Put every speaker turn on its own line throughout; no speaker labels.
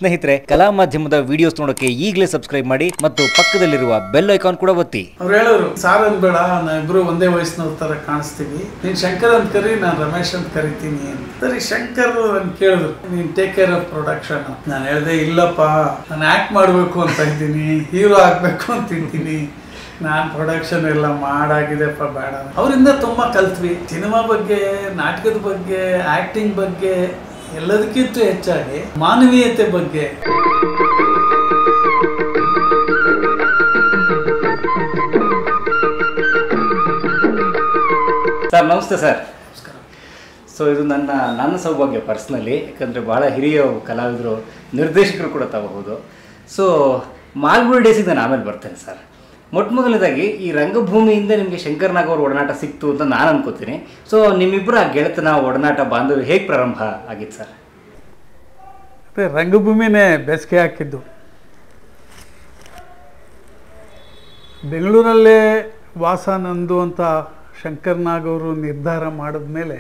ಸ್ನೇಹಿತರೆ ಕಲಾ ಮಾಧ್ಯಮದ ವಿಡಿಯೋಸ್ ನೋಡೋಕೆ ಈಗಲೇ ಸಬ್ಸ್ಕ್ರೈಬ್ ಮಾಡಿ ಮತ್ತು ಪಕ್ಕದಲ್ಲಿರುವ ಬೆಲ್ ಐಕಾನ್ ಕೂಡ ಒತ್ತಿ
ಅವ್ರು ಹೇಳೋರು ಸಾರ್ ಅನ್ಬೇಡ ನಾವಿಬ್ರು ಒಂದೇ ವಯಸ್ಸಿನವ್ರ ಥರ ಕಾಣಿಸ್ತೀವಿ ನೀನು ಶಂಕರ್ ಅಂತ ಕರಿ ನಾನು ರಮೇಶ್ ಅಂತ ಕರಿತೀನಿ ಅಂತ ಸರಿ ಶಂಕರ್ ಅಂತ ಕೇಳಿದ್ರು ನೀನು ಟೇಕ್ ಕೇರ್ ಆಫ್ ಪ್ರೊಡಕ್ಷನ್ ನಾನು ಹೇಳಿದೆ ಇಲ್ಲಪ್ಪ ನಾನು ಆ್ಯಕ್ಟ್ ಮಾಡಬೇಕು ಅಂತ ಇದ್ದೀನಿ ಹೀರೋ ಆಗಬೇಕು ಅಂತ ಇದ್ದೀನಿ ನಾನು ಪ್ರೊಡಕ್ಷನ್ ಎಲ್ಲ ಮಾಡಾಗಿದೆಪ್ಪ ಬೇಡ ಅವರಿಂದ ತುಂಬ ಕಲ್ತ್ವಿ ಸಿನಿಮಾ ಬಗ್ಗೆ ನಾಟಕದ ಬಗ್ಗೆ ಆ್ಯಕ್ಟಿಂಗ್ ಬಗ್ಗೆ ಎಲ್ಲದಕ್ಕಿಂತ ಹೆಚ್ಚಾಗಿ ಮಾನವೀಯತೆ ಬಗ್ಗೆ
ಸರ್ ನಮಸ್ತೆ ಸರ್
ನಮಸ್ಕಾರ
ಸೊ ಇದು ನನ್ನ ನನ್ನ ಸೌಭಾಗ್ಯ ಪರ್ಸ್ನಲಿ ಯಾಕಂದರೆ ಬಹಳ ಹಿರಿಯ ಕಲಾವಿದರು ನಿರ್ದೇಶಕರು ಕೂಡ ತಗೋಬೋದು ಸೊ ಮಾಲ್ಗುಡಿ ಡೇಸಿಗೆ ನಾನು ಆಮೇಲೆ ಬರ್ತೇನೆ ಸರ್ ಮೊಟ್ಟ ಮೊದಲನೇದಾಗಿ ಈ ರಂಗಭೂಮಿಯಿಂದ ನಿಮಗೆ ಶಂಕರ್ ನಾಗ್ ಅವ್ರ ಒಡನಾಟ ಸಿಕ್ತು ಅಂತ ನಾನು ಅನ್ಕೋತೀನಿ ಸೊ ನಿಮ್ಮಿಬ್ಬರ ಗೆಳೆತನ ಒಡನಾಟ ಬಾಂಧವ್ಯ ಹೇಗೆ ಪ್ರಾರಂಭ ಆಗಿತ್ತು ಸರ್
ಅದೇ ರಂಗಭೂಮಿನೇ ಬೇಸಿಗೆ ಹಾಕಿದ್ದು ಬೆಂಗಳೂರಲ್ಲೇ ವಾಸ ನಂದು ಅಂತ ಶಂಕರ್ ನಾಗ್ ಅವರು ನಿರ್ಧಾರ ಮಾಡಿದ್ಮೇಲೆ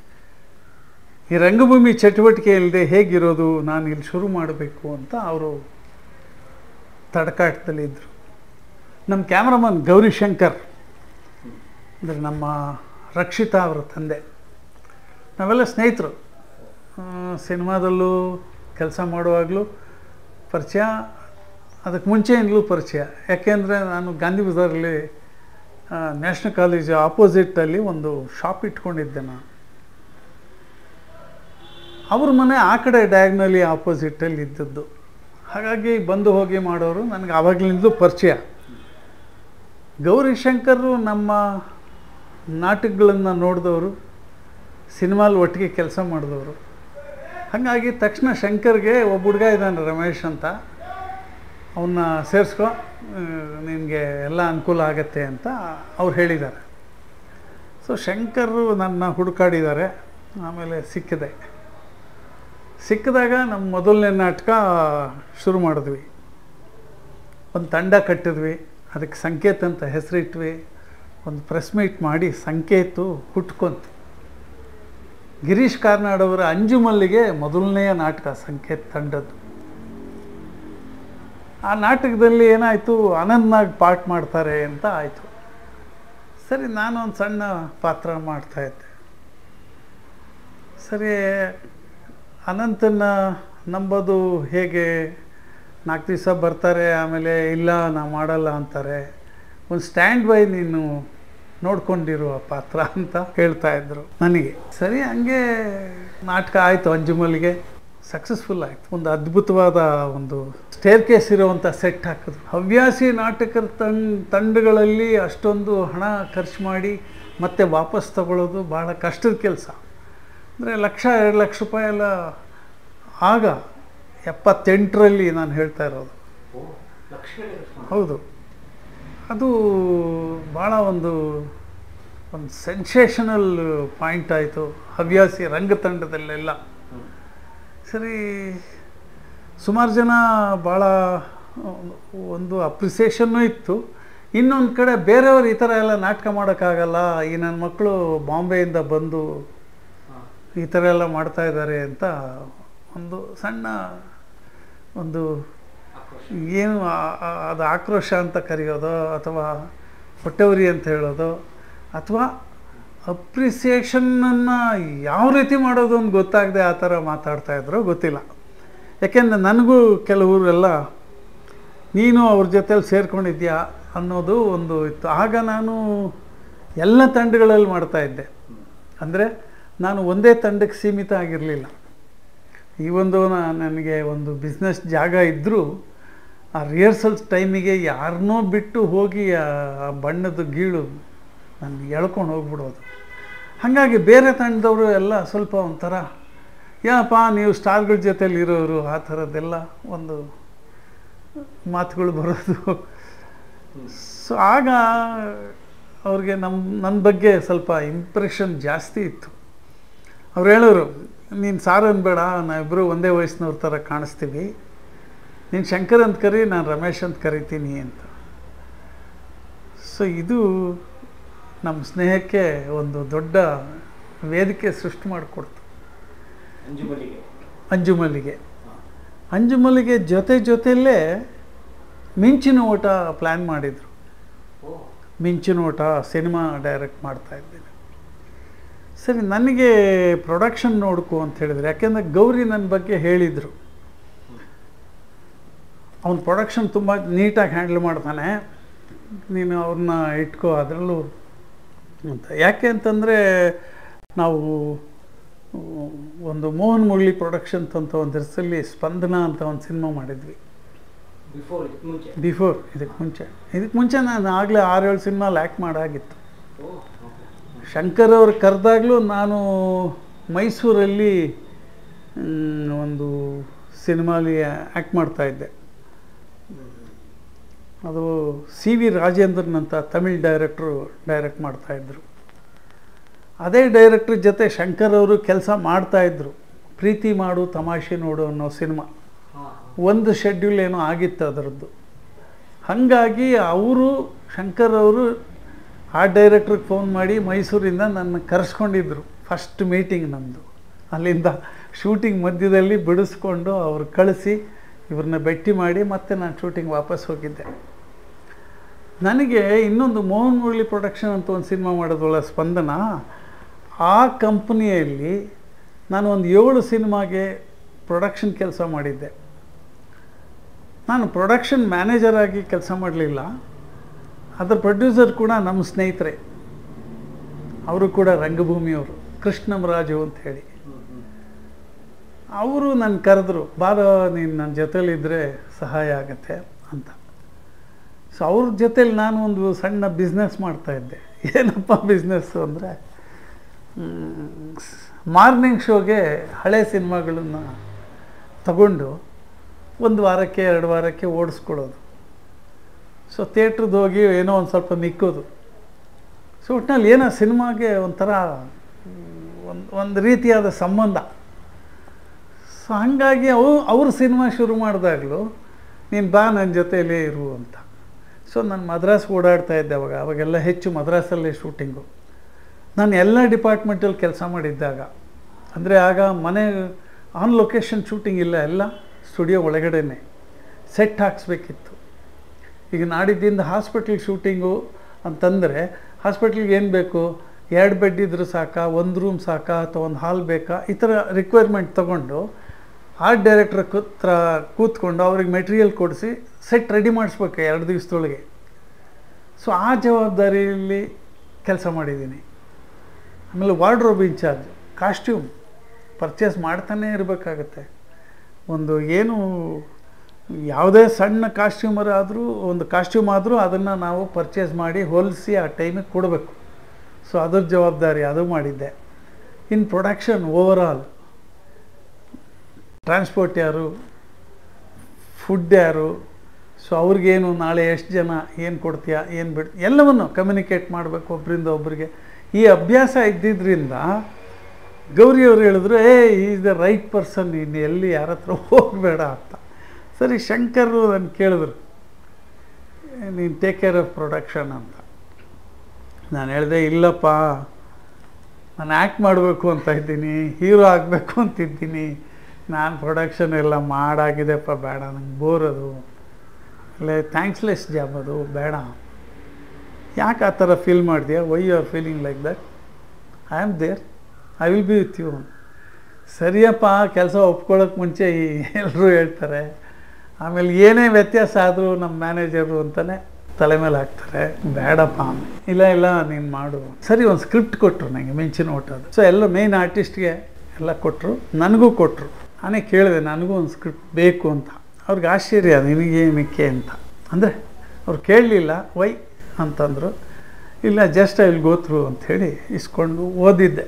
ಈ ರಂಗಭೂಮಿ ಚಟುವಟಿಕೆ ಇಲ್ಲದೆ ಹೇಗಿರೋದು ನಾನು ಇಲ್ಲಿ ಶುರು ಮಾಡಬೇಕು ಅಂತ ಅವರು ತಡಕಾಟದಲ್ಲಿದ್ದರು ನಮ್ಮ ಕ್ಯಾಮ್ರಾಮನ್ ಗೌರಿಶಂಕರ್ ಅಂದರೆ ನಮ್ಮ ರಕ್ಷಿತಾ ಅವರ ತಂದೆ ನಾವೆಲ್ಲ ಸ್ನೇಹಿತರು ಆ, ಸಿನಿಮಾದಲ್ಲೂ ಕೆಲಸ ಮಾಡುವಾಗಲೂ ಪರಿಚಯ ಅದಕ್ಕೆ ಮುಂಚೆಯಿಂದಲೂ ಪರಿಚಯ ಯಾಕೆಂದರೆ ನಾನು ಗಾಂಧಿ ಬಜಾರಲ್ಲಿ ನ್ಯಾಷನಲ್ ಕಾಲೇಜ್ ಆಪೋಸಿಟಲ್ಲಿ ಒಂದು ಶಾಪ್ ಇಟ್ಕೊಂಡಿದ್ದೆ ನಾನು ಅವ್ರ ಮನೆ ಆ ಕಡೆ ಡಯಾಗ್ನಲಿ ಆಪೋಸಿಟಲ್ಲಿ ಇದ್ದದ್ದು ಹಾಗಾಗಿ ಬಂದು ಹೋಗಿ ಮಾಡೋರು ನನಗೆ ಆವಾಗಲಿಂದಲೂ ಪರಿಚಯ ಗೌರಿಶಂಕರು ನಮ್ಮ ನಾಟಕಗಳನ್ನು ನೋಡಿದವರು ಸಿನಿಮಾಲ್ ಒಟ್ಟಿಗೆ ಕೆಲಸ ಮಾಡಿದವರು ಹಾಗಾಗಿ ತಕ್ಷಣ ಶಂಕರ್ಗೆ ಒಬ್ಬ ಹುಡುಗ ಇದ್ದಾನೆ ರಮೇಶ್ ಅಂತ ಅವನ್ನ ಸೇರಿಸ್ಕೊ ನಿನಗೆ ಎಲ್ಲ ಅನುಕೂಲ ಆಗತ್ತೆ ಅಂತ ಅವ್ರು ಹೇಳಿದ್ದಾರೆ ಸೊ ಶಂಕರು ನನ್ನ ಹುಡುಕಾಡಿದ್ದಾರೆ ಆಮೇಲೆ ಸಿಕ್ಕಿದೆ ಸಿಕ್ಕಿದಾಗ ನಮ್ಮ ಮೊದಲನೇ ನಾಟಕ ಶುರು ಮಾಡಿದ್ವಿ ಒಂದು ತಂಡ ಕಟ್ಟಿದ್ವಿ ಅದಕ್ಕೆ ಸಂಕೇತ್ ಅಂತ ಹೆಸರಿಟ್ವಿ ಒಂದು ಪ್ರೆಸ್ ಮೀಟ್ ಮಾಡಿ ಸಂಕೇತು ಹುಟ್ಕೊಂತು ಗಿರೀಶ್ ಕಾರ್ನಾಡ್ ಅವರ ಅಂಜು ಮಲ್ಲಿಗೆ ಮೊದಲನೆಯ ನಾಟಕ ಸಂಕೇತ್ ತಂಡದ್ದು ಆ ನಾಟಕದಲ್ಲಿ ಏನಾಯಿತು ಆನಂದ್ನಾಗ್ ಪಾಠ ಮಾಡ್ತಾರೆ ಅಂತ ಆಯಿತು ಸರಿ ನಾನು ಒಂದು ಸಣ್ಣ ಪಾತ್ರ ಮಾಡ್ತಾಯಿದ್ದೆ ಸರಿ ಅನಂತನ ನಂಬೋದು ಹೇಗೆ ನಾಲ್ಕು ದಿವಸ ಬರ್ತಾರೆ ಆಮೇಲೆ ಇಲ್ಲ ನಾ ಮಾಡಲ್ಲ ಅಂತಾರೆ ಒಂದು ಸ್ಟ್ಯಾಂಡ್ ಬೈ ನೀನು ನೋಡ್ಕೊಂಡಿರುವ ಪಾತ್ರ ಅಂತ ಹೇಳ್ತಾ ಇದ್ರು ನನಗೆ ಸರಿ ಹಂಗೆ ನಾಟಕ ಆಯಿತು ಅಂಜುಮಲ್ಲಿಗೆ ಸಕ್ಸಸ್ಫುಲ್ ಆಯಿತು ಒಂದು ಅದ್ಭುತವಾದ ಒಂದು ಸ್ಟೇರ್ ಕೇಸ್ ಇರುವಂಥ ಸೆಟ್ ಹಾಕಿದ್ರು ಹವ್ಯಾಸಿ ನಾಟಕದ ತಂಡ ತಂಡಗಳಲ್ಲಿ ಅಷ್ಟೊಂದು ಹಣ ಖರ್ಚು ಮಾಡಿ ಮತ್ತೆ ವಾಪಸ್ ತಗೊಳ್ಳೋದು ಭಾಳ ಕಷ್ಟದ ಕೆಲಸ ಅಂದರೆ ಲಕ್ಷ ಎರಡು ಲಕ್ಷ ರೂಪಾಯಿ ಎಲ್ಲ ಆಗ ಎಪ್ಪತ್ತೆಂಟರಲ್ಲಿ ನಾನು ಹೇಳ್ತಾ ಇರೋದು ಹೌದು ಅದು ಭಾಳ ಒಂದು ಒಂದು ಸೆನ್ಸೇಷನಲ್ ಪಾಯಿಂಟ್ ಆಯಿತು ಹವ್ಯಾಸಿ ರಂಗತಂಡದಲ್ಲೆಲ್ಲ ಸರಿ ಸುಮಾರು ಜನ ಭಾಳ ಒಂದು ಅಪ್ರಿಸಿಯೇಷನ್ನೂ ಇತ್ತು ಇನ್ನೊಂದು ಕಡೆ ಬೇರೆಯವರು ಈ ಥರ ಎಲ್ಲ ನಾಟಕ ಮಾಡೋಕ್ಕಾಗಲ್ಲ ಈ ನನ್ನ ಮಕ್ಕಳು ಬಾಂಬೆಯಿಂದ ಬಂದು ಈ ಥರ ಎಲ್ಲ ಮಾಡ್ತಾ ಇದ್ದಾರೆ ಅಂತ ಒಂದು ಸಣ್ಣ ಒಂದು ಏನು ಆ- ಆ- ಅದು ಆಕ್ರೋಶ ಅಂತ ಕರೆಯೋದು ಅಥವಾ ಹೊಟ್ಟೆವರಿ ಅಂತ ಹೇಳೋದು ಅಥವಾ ಅಪ್ರಿಸಿಯೇಷನನ್ನು ಯಾವ ರೀತಿ ಮಾಡೋದು ಅಂತ ಗೊತ್ತಾಗದೆ ಆ ಥರ ಮಾತಾಡ್ತಾ ಇದ್ರು ಗೊತ್ತಿಲ್ಲ ಯಾಕೆಂದರೆ ನನಗೂ ಕೆಲವರೆಲ್ಲ ನೀನು ಅವ್ರ ಜೊತೆಲಿ ಸೇರ್ಕೊಂಡಿದ್ಯಾ ಅನ್ನೋದು ಒಂದು ಇತ್ತು ಆಗ ನಾನು ಎಲ್ಲ ತಂಡಗಳಲ್ಲಿ ಮಾಡ್ತಾಯಿದ್ದೆ ಅಂದರೆ ನಾನು ಒಂದೇ ತಂಡಕ್ಕೆ ಸೀಮಿತ ಆಗಿರಲಿಲ್ಲ ಈ ಒಂದು ನಾ- ನನಗೆ ಒಂದು ಬಿಸ್ನೆಸ್ ಜಾಗ ಇದ್ದರೂ ಆ ರಿಹರ್ಸಲ್ಸ್ ಟೈಮಿಗೆ ಯಾರನ್ನೋ ಬಿಟ್ಟು ಹೋಗಿ ಆ ಆ ಬಣ್ಣದ ಗೀಳು ನಾನು ಎಳ್ಕೊಂಡು ಹೋಗ್ಬಿಡೋದು ಹಾಗಾಗಿ ಬೇರೆ ತಂಡದವರು ಎಲ್ಲ ಸ್ವಲ್ಪ ಒಂಥರ ಏನಪ್ಪ ನೀವು ಸ್ಟಾರ್ಗಳ ಜೊತೆಲಿ ಇರೋರು ಆ ಥರದ್ದೆಲ್ಲ ಒಂದು ಮಾತುಗಳು ಬರೋದು ಸೊ ಆಗ ಅವ್ರಿಗೆ ನಮ್ಮ ನನ್ನ ಬಗ್ಗೆ ಸ್ವಲ್ಪ ಇಂಪ್ರೆಷನ್ ಜಾಸ್ತಿ ಇತ್ತು ಅವ್ರು ಹೇಳೋರು ನೀನು ಸಾರ್ ಅನ್ಬೇಡ ನಾವಿಬ್ಬರು ಒಂದೇ ವಯಸ್ಸಿನವ್ರ ಥರ ಕಾಣಿಸ್ತೀವಿ ನೀನು ಶಂಕರ್ ಅಂತ ಕರಿ ನಾನು ರಮೇಶ್ ಅಂತ ಕರಿತೀನಿ ಅಂತ ಸೊ ಇದು ನಮ್ಮ ಸ್ನೇಹಕ್ಕೆ ಒಂದು ದೊಡ್ಡ ವೇದಿಕೆ ಸೃಷ್ಟಿ ಮಾಡಿಕೊಡ್ತು ಅಂಜು ಮಲ್ಲಿಗೆ ಅಂಜುಮಲ್ಲಿಗೆ ಜೊತೆ ಜೊತೆಯಲ್ಲೇ ಮಿಂಚಿನ ಓಟ ಪ್ಲ್ಯಾನ್ ಮಾಡಿದರು ಮಿಂಚಿನ ಓಟ ಸಿನಿಮಾ ಡೈರೆಕ್ಟ್ ಮಾಡ್ತಾ ಇದ್ದೀನಿ ಸರಿ ನನಗೆ ಪ್ರೊಡಕ್ಷನ್ ನೋಡ್ಕೊ ಅಂತ ಹೇಳಿದ್ರು ಯಾಕೆಂದರೆ ಗೌರಿ ನನ್ನ ಬಗ್ಗೆ ಹೇಳಿದರು ಅವನ ಪ್ರೊಡಕ್ಷನ್ ತುಂಬ ನೀಟಾಗಿ ಹ್ಯಾಂಡಲ್ ಮಾಡ್ತಾನೆ ನೀನು ಅವ್ರನ್ನ ಇಟ್ಕೋ ಅದರಲ್ಲೂ ಅಂತ ಯಾಕೆ ಅಂತಂದರೆ ನಾವು ಒಂದು ಮೋಹನ್ ಮುರಳಿ ಪ್ರೊಡಕ್ಷನ್ಸ್ ಅಂತ ಒಂದು ಹೆಸರಲ್ಲಿ ಸ್ಪಂದನ ಅಂತ ಒಂದು ಸಿನಿಮಾ ಮಾಡಿದ್ವಿ
ಬಿಫೋರ್ ಇದಕ್ಕೆ ಮುಂಚೆ
ಬಿಫೋರ್ ಇದಕ್ಕೆ ಮುಂಚೆ ಇದಕ್ಕೆ ಮುಂಚೆ ನಾನು ಆಗಲೇ ಆರೇಳು ಸಿನಿಮಾಲಿ ಆ್ಯಕ್ಟ್ ಮಾಡಾಗಿತ್ತು ಶಂಕರ್ ಅವ್ರು ಕರೆದಾಗಲೂ ನಾನು ಮೈಸೂರಲ್ಲಿ ಮ್, ಒಂದು ಸಿನಿಮಾಲಿ ಆ್ಯಕ್ಟ್ ಮಾಡ್ತಾಯಿದ್ದೆ ಅದು ಸಿ ವಿ ರಾಜೇಂದ್ರನ್ ಅಂತ ತಮಿಳ್ ಡೈರೆಕ್ಟ್ರು ಡೈರೆಕ್ಟ್ ಮಾಡ್ತಾಯಿದ್ರು ಅದೇ ಡೈರೆಕ್ಟ್ರ್ ಜೊತೆ ಶಂಕರ್ ಅವರು ಕೆಲಸ ಮಾಡ್ತಾಯಿದ್ರು ಪ್ರೀತಿ ಮಾಡು ತಮಾಷೆ ನೋಡು ಅನ್ನೋ ಸಿನಿಮಾ ಒಂದು ಶೆಡ್ಯೂಲ್ ಏನೋ ಆಗಿತ್ತು ಅದರದ್ದು ಹಾಗಾಗಿ ಅವರು ಶಂಕರ್ ಅವರು ಆ ಡೈರೆಕ್ಟ್ರಿಗೆ ಫೋನ್ ಮಾಡಿ ಮೈಸೂರಿಂದ ನನ್ನ ಕರೆಸ್ಕೊಂಡಿದ್ರು ಫಸ್ಟ್ ಮೀಟಿಂಗ್ ನಮ್ಮದು ಅಲ್ಲಿಂದ ಶೂಟಿಂಗ್ ಮಧ್ಯದಲ್ಲಿ ಬಿಡಿಸ್ಕೊಂಡು ಅವ್ರು ಕಳಿಸಿ ಇವ್ರನ್ನ ಭೇಟಿ ಮಾಡಿ ಮತ್ತೆ ನಾನು ಶೂಟಿಂಗ್ ವಾಪಸ್ ಹೋಗಿದ್ದೆ ನನಗೆ ಇನ್ನೊಂದು ಮೋಹನ್ ಮುರಳಿ ಪ್ರೊಡಕ್ಷನ್ ಅಂತ ಒಂದು ಸಿನಿಮಾ ಮಾಡೋದಲ್ಲ ಸ್ಪಂದನ ಆ ಕಂಪ್ನಿಯಲ್ಲಿ ನಾನು ಒಂದು ಏಳು ಸಿನಿಮಾಗೆ ಪ್ರೊಡಕ್ಷನ್ ಕೆಲಸ ಮಾಡಿದ್ದೆ ನಾನು ಪ್ರೊಡಕ್ಷನ್ ಮ್ಯಾನೇಜರ್ ಆಗಿ ಕೆಲಸ ಮಾಡಲಿಲ್ಲ ಅದರ ಪ್ರೊಡ್ಯೂಸರ್ ಕೂಡ ನಮ್ಮ ಸ್ನೇಹಿತರೆ ಅವರು ಕೂಡ ರಂಗಭೂಮಿಯವರು ಕೃಷ್ಣಮರಾಜು ಅಂತ ಹೇಳಿ ಅವರು ನನ್ನ ಕರೆದ್ರು ಬಾರ ನೀನು ನನ್ನ ಜೊತೇಲಿದ್ದರೆ ಸಹಾಯ ಆಗತ್ತೆ ಅಂತ ಸೊ ಅವ್ರ ಜೊತೇಲಿ ನಾನು ಒಂದು ಸಣ್ಣ ಬಿಸ್ನೆಸ್ ಮಾಡ್ತಾಯಿದ್ದೆ ಏನಪ್ಪ ಬಿಸ್ನೆಸ್ಸು ಅಂದರೆ ಮಾರ್ನಿಂಗ್ ಶೋಗೆ ಹಳೆ ಸಿನಿಮಾಗಳನ್ನು ತಗೊಂಡು ಒಂದು ವಾರಕ್ಕೆ ಎರಡು ವಾರಕ್ಕೆ ಓಡಿಸ್ಕೊಳ್ಳೋದು ಸೊ ಥಿಯೇಟ್ರದ್ದು ಹೋಗಿ ಏನೋ ಒಂದು ಸ್ವಲ್ಪ ಮಿಕ್ಕೋದು ಸೊ ಒಟ್ಟಿನಲ್ಲಿ ಏನೋ ಸಿನಿಮಾಗೆ ಒಂಥರ ಒಂದು ಒಂದು ರೀತಿಯಾದ ಸಂಬಂಧ ಸೊ ಹಾಗಾಗಿ ಅವು ಅವ್ರ ಸಿನಿಮಾ ಶುರು ಮಾಡಿದಾಗಲೂ ನೀನು ಬಾ ನನ್ನ ಜೊತೆಯಲ್ಲೇ ಇರು ಅಂತ ಸೊ ನಾನು ಮದ್ರಾಸ್ ಓಡಾಡ್ತಾ ಇದ್ದೆ ಅವಾಗ ಅವಾಗೆಲ್ಲ ಹೆಚ್ಚು ಮದ್ರಾಸಲ್ಲೇ ಶೂಟಿಂಗು ನಾನು ಎಲ್ಲ ಡಿಪಾರ್ಟ್ಮೆಂಟಲ್ಲಿ ಕೆಲಸ ಮಾಡಿದ್ದಾಗ ಅಂದರೆ ಆಗ ಮನೆ ಆನ್ ಲೊಕೇಶನ್ ಶೂಟಿಂಗ್ ಇಲ್ಲ ಎಲ್ಲ ಸ್ಟುಡಿಯೋ ಒಳಗಡೆನೆ ಸೆಟ್ ಹಾಕ್ಸ್ಬೇಕಿತ್ತು ಈಗ ನಾಡಿದ್ದಿಂದ ಹಾಸ್ಪಿಟ್ಲ್ ಶೂಟಿಂಗು ಅಂತಂದರೆ ಹಾಸ್ಪಿಟ್ಲಿಗೆ ಏನು ಬೇಕು ಎರಡು ಬೆಡ್ ಇದ್ರೆ ಸಾಕಾ ಒಂದು ರೂಮ್ ಸಾಕಾ ಅಥವಾ ಒಂದು ಹಾಲ್ ಬೇಕಾ ಈ ಥರ ರಿಕ್ವೈರ್ಮೆಂಟ್ ತೊಗೊಂಡು ಆರ್ಟ್ ಡೈರೆಕ್ಟ್ರ್ ಹತ್ರ ಕೂತ್ಕೊಂಡು ಅವ್ರಿಗೆ ಮೆಟೀರಿಯಲ್ ಕೊಡಿಸಿ ಸೆಟ್ ರೆಡಿ ಮಾಡಿಸ್ಬೇಕು ಎರಡು ದಿವಸದೊಳಗೆ ಸೊ ಆ ಜವಾಬ್ದಾರಿಯಲ್ಲಿ ಕೆಲಸ ಮಾಡಿದ್ದೀನಿ ಆಮೇಲೆ ವಾರ್ಡ್ರೋಬ್ ಇನ್ಚಾರ್ಜ್ ಕಾಸ್ಟ್ಯೂಮ್ ಪರ್ಚೇಸ್ ಮಾಡ್ತಾನೇ ಇರಬೇಕಾಗತ್ತೆ ಒಂದು ಏನು ಯಾವುದೇ ಸಣ್ಣ ಕಾಸ್ಟ್ಯೂಮರ್ ಆದರೂ ಒಂದು ಕಾಸ್ಟ್ಯೂಮ್ ಆದರೂ ಅದನ್ನು ನಾವು ಪರ್ಚೇಸ್ ಮಾಡಿ ಹೊಲಿಸಿ ಆ ಟೈಮಿಗೆ ಕೊಡಬೇಕು ಸೊ ಅದ್ರ ಜವಾಬ್ದಾರಿ ಅದು ಮಾಡಿದ್ದೆ in production over all transport ಯಾರು ಫುಡ್ ಯಾರು ಸೊ ಅವ್ರಿಗೇನು ನಾಳೆ ಎಷ್ಟು ಜನ ಏನು ಕೊಡ್ತೀಯಾ ಏನು ಬಿಡ್ ಎಲ್ಲವನ್ನು ಕಮ್ಯುನಿಕೇಟ್ ಮಾಡಬೇಕು ಒಬ್ಬರಿಂದ ಒಬ್ಬರಿಗೆ ಈ ಅಭ್ಯಾಸ ಇದ್ದಿದ್ದರಿಂದ ಗೌರಿಯವರು ಹೇಳಿದ್ರು ಏ ಈಸ್ ದ ರೈಟ್ ಪರ್ಸನ್ ಇನ್ನು ಎಲ್ಲಿ ಯಾರ ಹತ್ರ ಹೋಗಬೇಡ ಅಂತ ಸರಿ ಶಂಕರು ನಾನು ಕೇಳಿದ್ರು ನೀನು ಟೇಕ್ ಕೇರ್ ಆಫ್ ಪ್ರೊಡಕ್ಷನ್ ಅಂತ ನಾನು ಹೇಳಿದೆ ಇಲ್ಲಪ್ಪ ನಾನು ಆ್ಯಕ್ಟ್ ಮಾಡಬೇಕು ಅಂತ ಇದ್ದೀನಿ ಹೀರೋ ಆಗಬೇಕು ಅಂತಿದ್ದೀನಿ ನಾನು ಪ್ರೊಡಕ್ಷನ್ ಎಲ್ಲ ಮಾಡಾಗಿದೆಪ್ಪ ಬೇಡ ನಂಗೆ ಬೋರ್ ಅದು ಅಲ್ಲೇ ಥ್ಯಾಂಕ್ಸ್ಲೆಸ್ ಜಾಬ್ ಅದು ಬೇಡ ಯಾಕೆ ಆ ಥರ ಫೀಲ್ ಮಾಡಿದ್ಯಾ why you are feeling like that I am there I will be with you ಸರಿಯಪ್ಪ ಕೆಲಸ ಒಪ್ಕೊಳ್ಳೋಕೆ ಮುಂಚೆ ಎಲ್ಲರೂ ಹೇಳ್ತಾರೆ ಆಮೇಲೆ ಏನೇ ವ್ಯತ್ಯಾಸ ಆದರೂ ನಮ್ಮ ಮ್ಯಾನೇಜರು ಅಂತಲೇ ತಲೆ ಮೇಲೆ ಹಾಕ್ತಾರೆ ಬೇಡಪ್ಪ ಇಲ್ಲ ಇಲ್ಲ ನೀನು ಮಾಡು ಸರಿ ಒಂದು ಸ್ಕ್ರಿಪ್ಟ್ ಕೊಟ್ಟರು ನನಗೆ ಮಿಂಚಿನ ಓಟೋದು ಸೊ ಎಲ್ಲ ಮೇನ್ ಆರ್ಟಿಸ್ಟ್ಗೆ ಎಲ್ಲ ಕೊಟ್ಟರು ನನಗೂ ಕೊಟ್ಟರು ನಾನೇ ಕೇಳಿದೆ ನನಗೂ ಒಂದು ಸ್ಕ್ರಿಪ್ಟ್ ಬೇಕು ಅಂತ ಅವ್ರಿಗೆ ಆಶ್ಚರ್ಯ ನಿನಗೇನಕ್ಕೆ ಅಂತ ಅಂದರೆ ಅವ್ರು ಕೇಳಲಿಲ್ಲ ವೈ ಅಂತಂದರು ಇಲ್ಲ ಜಸ್ಟ್ ಐ ವಿಲ್ ಗೋತ್ರು ಅಂಥೇಳಿ ಇಸ್ಕೊಂಡು ಓದಿದ್ದೆ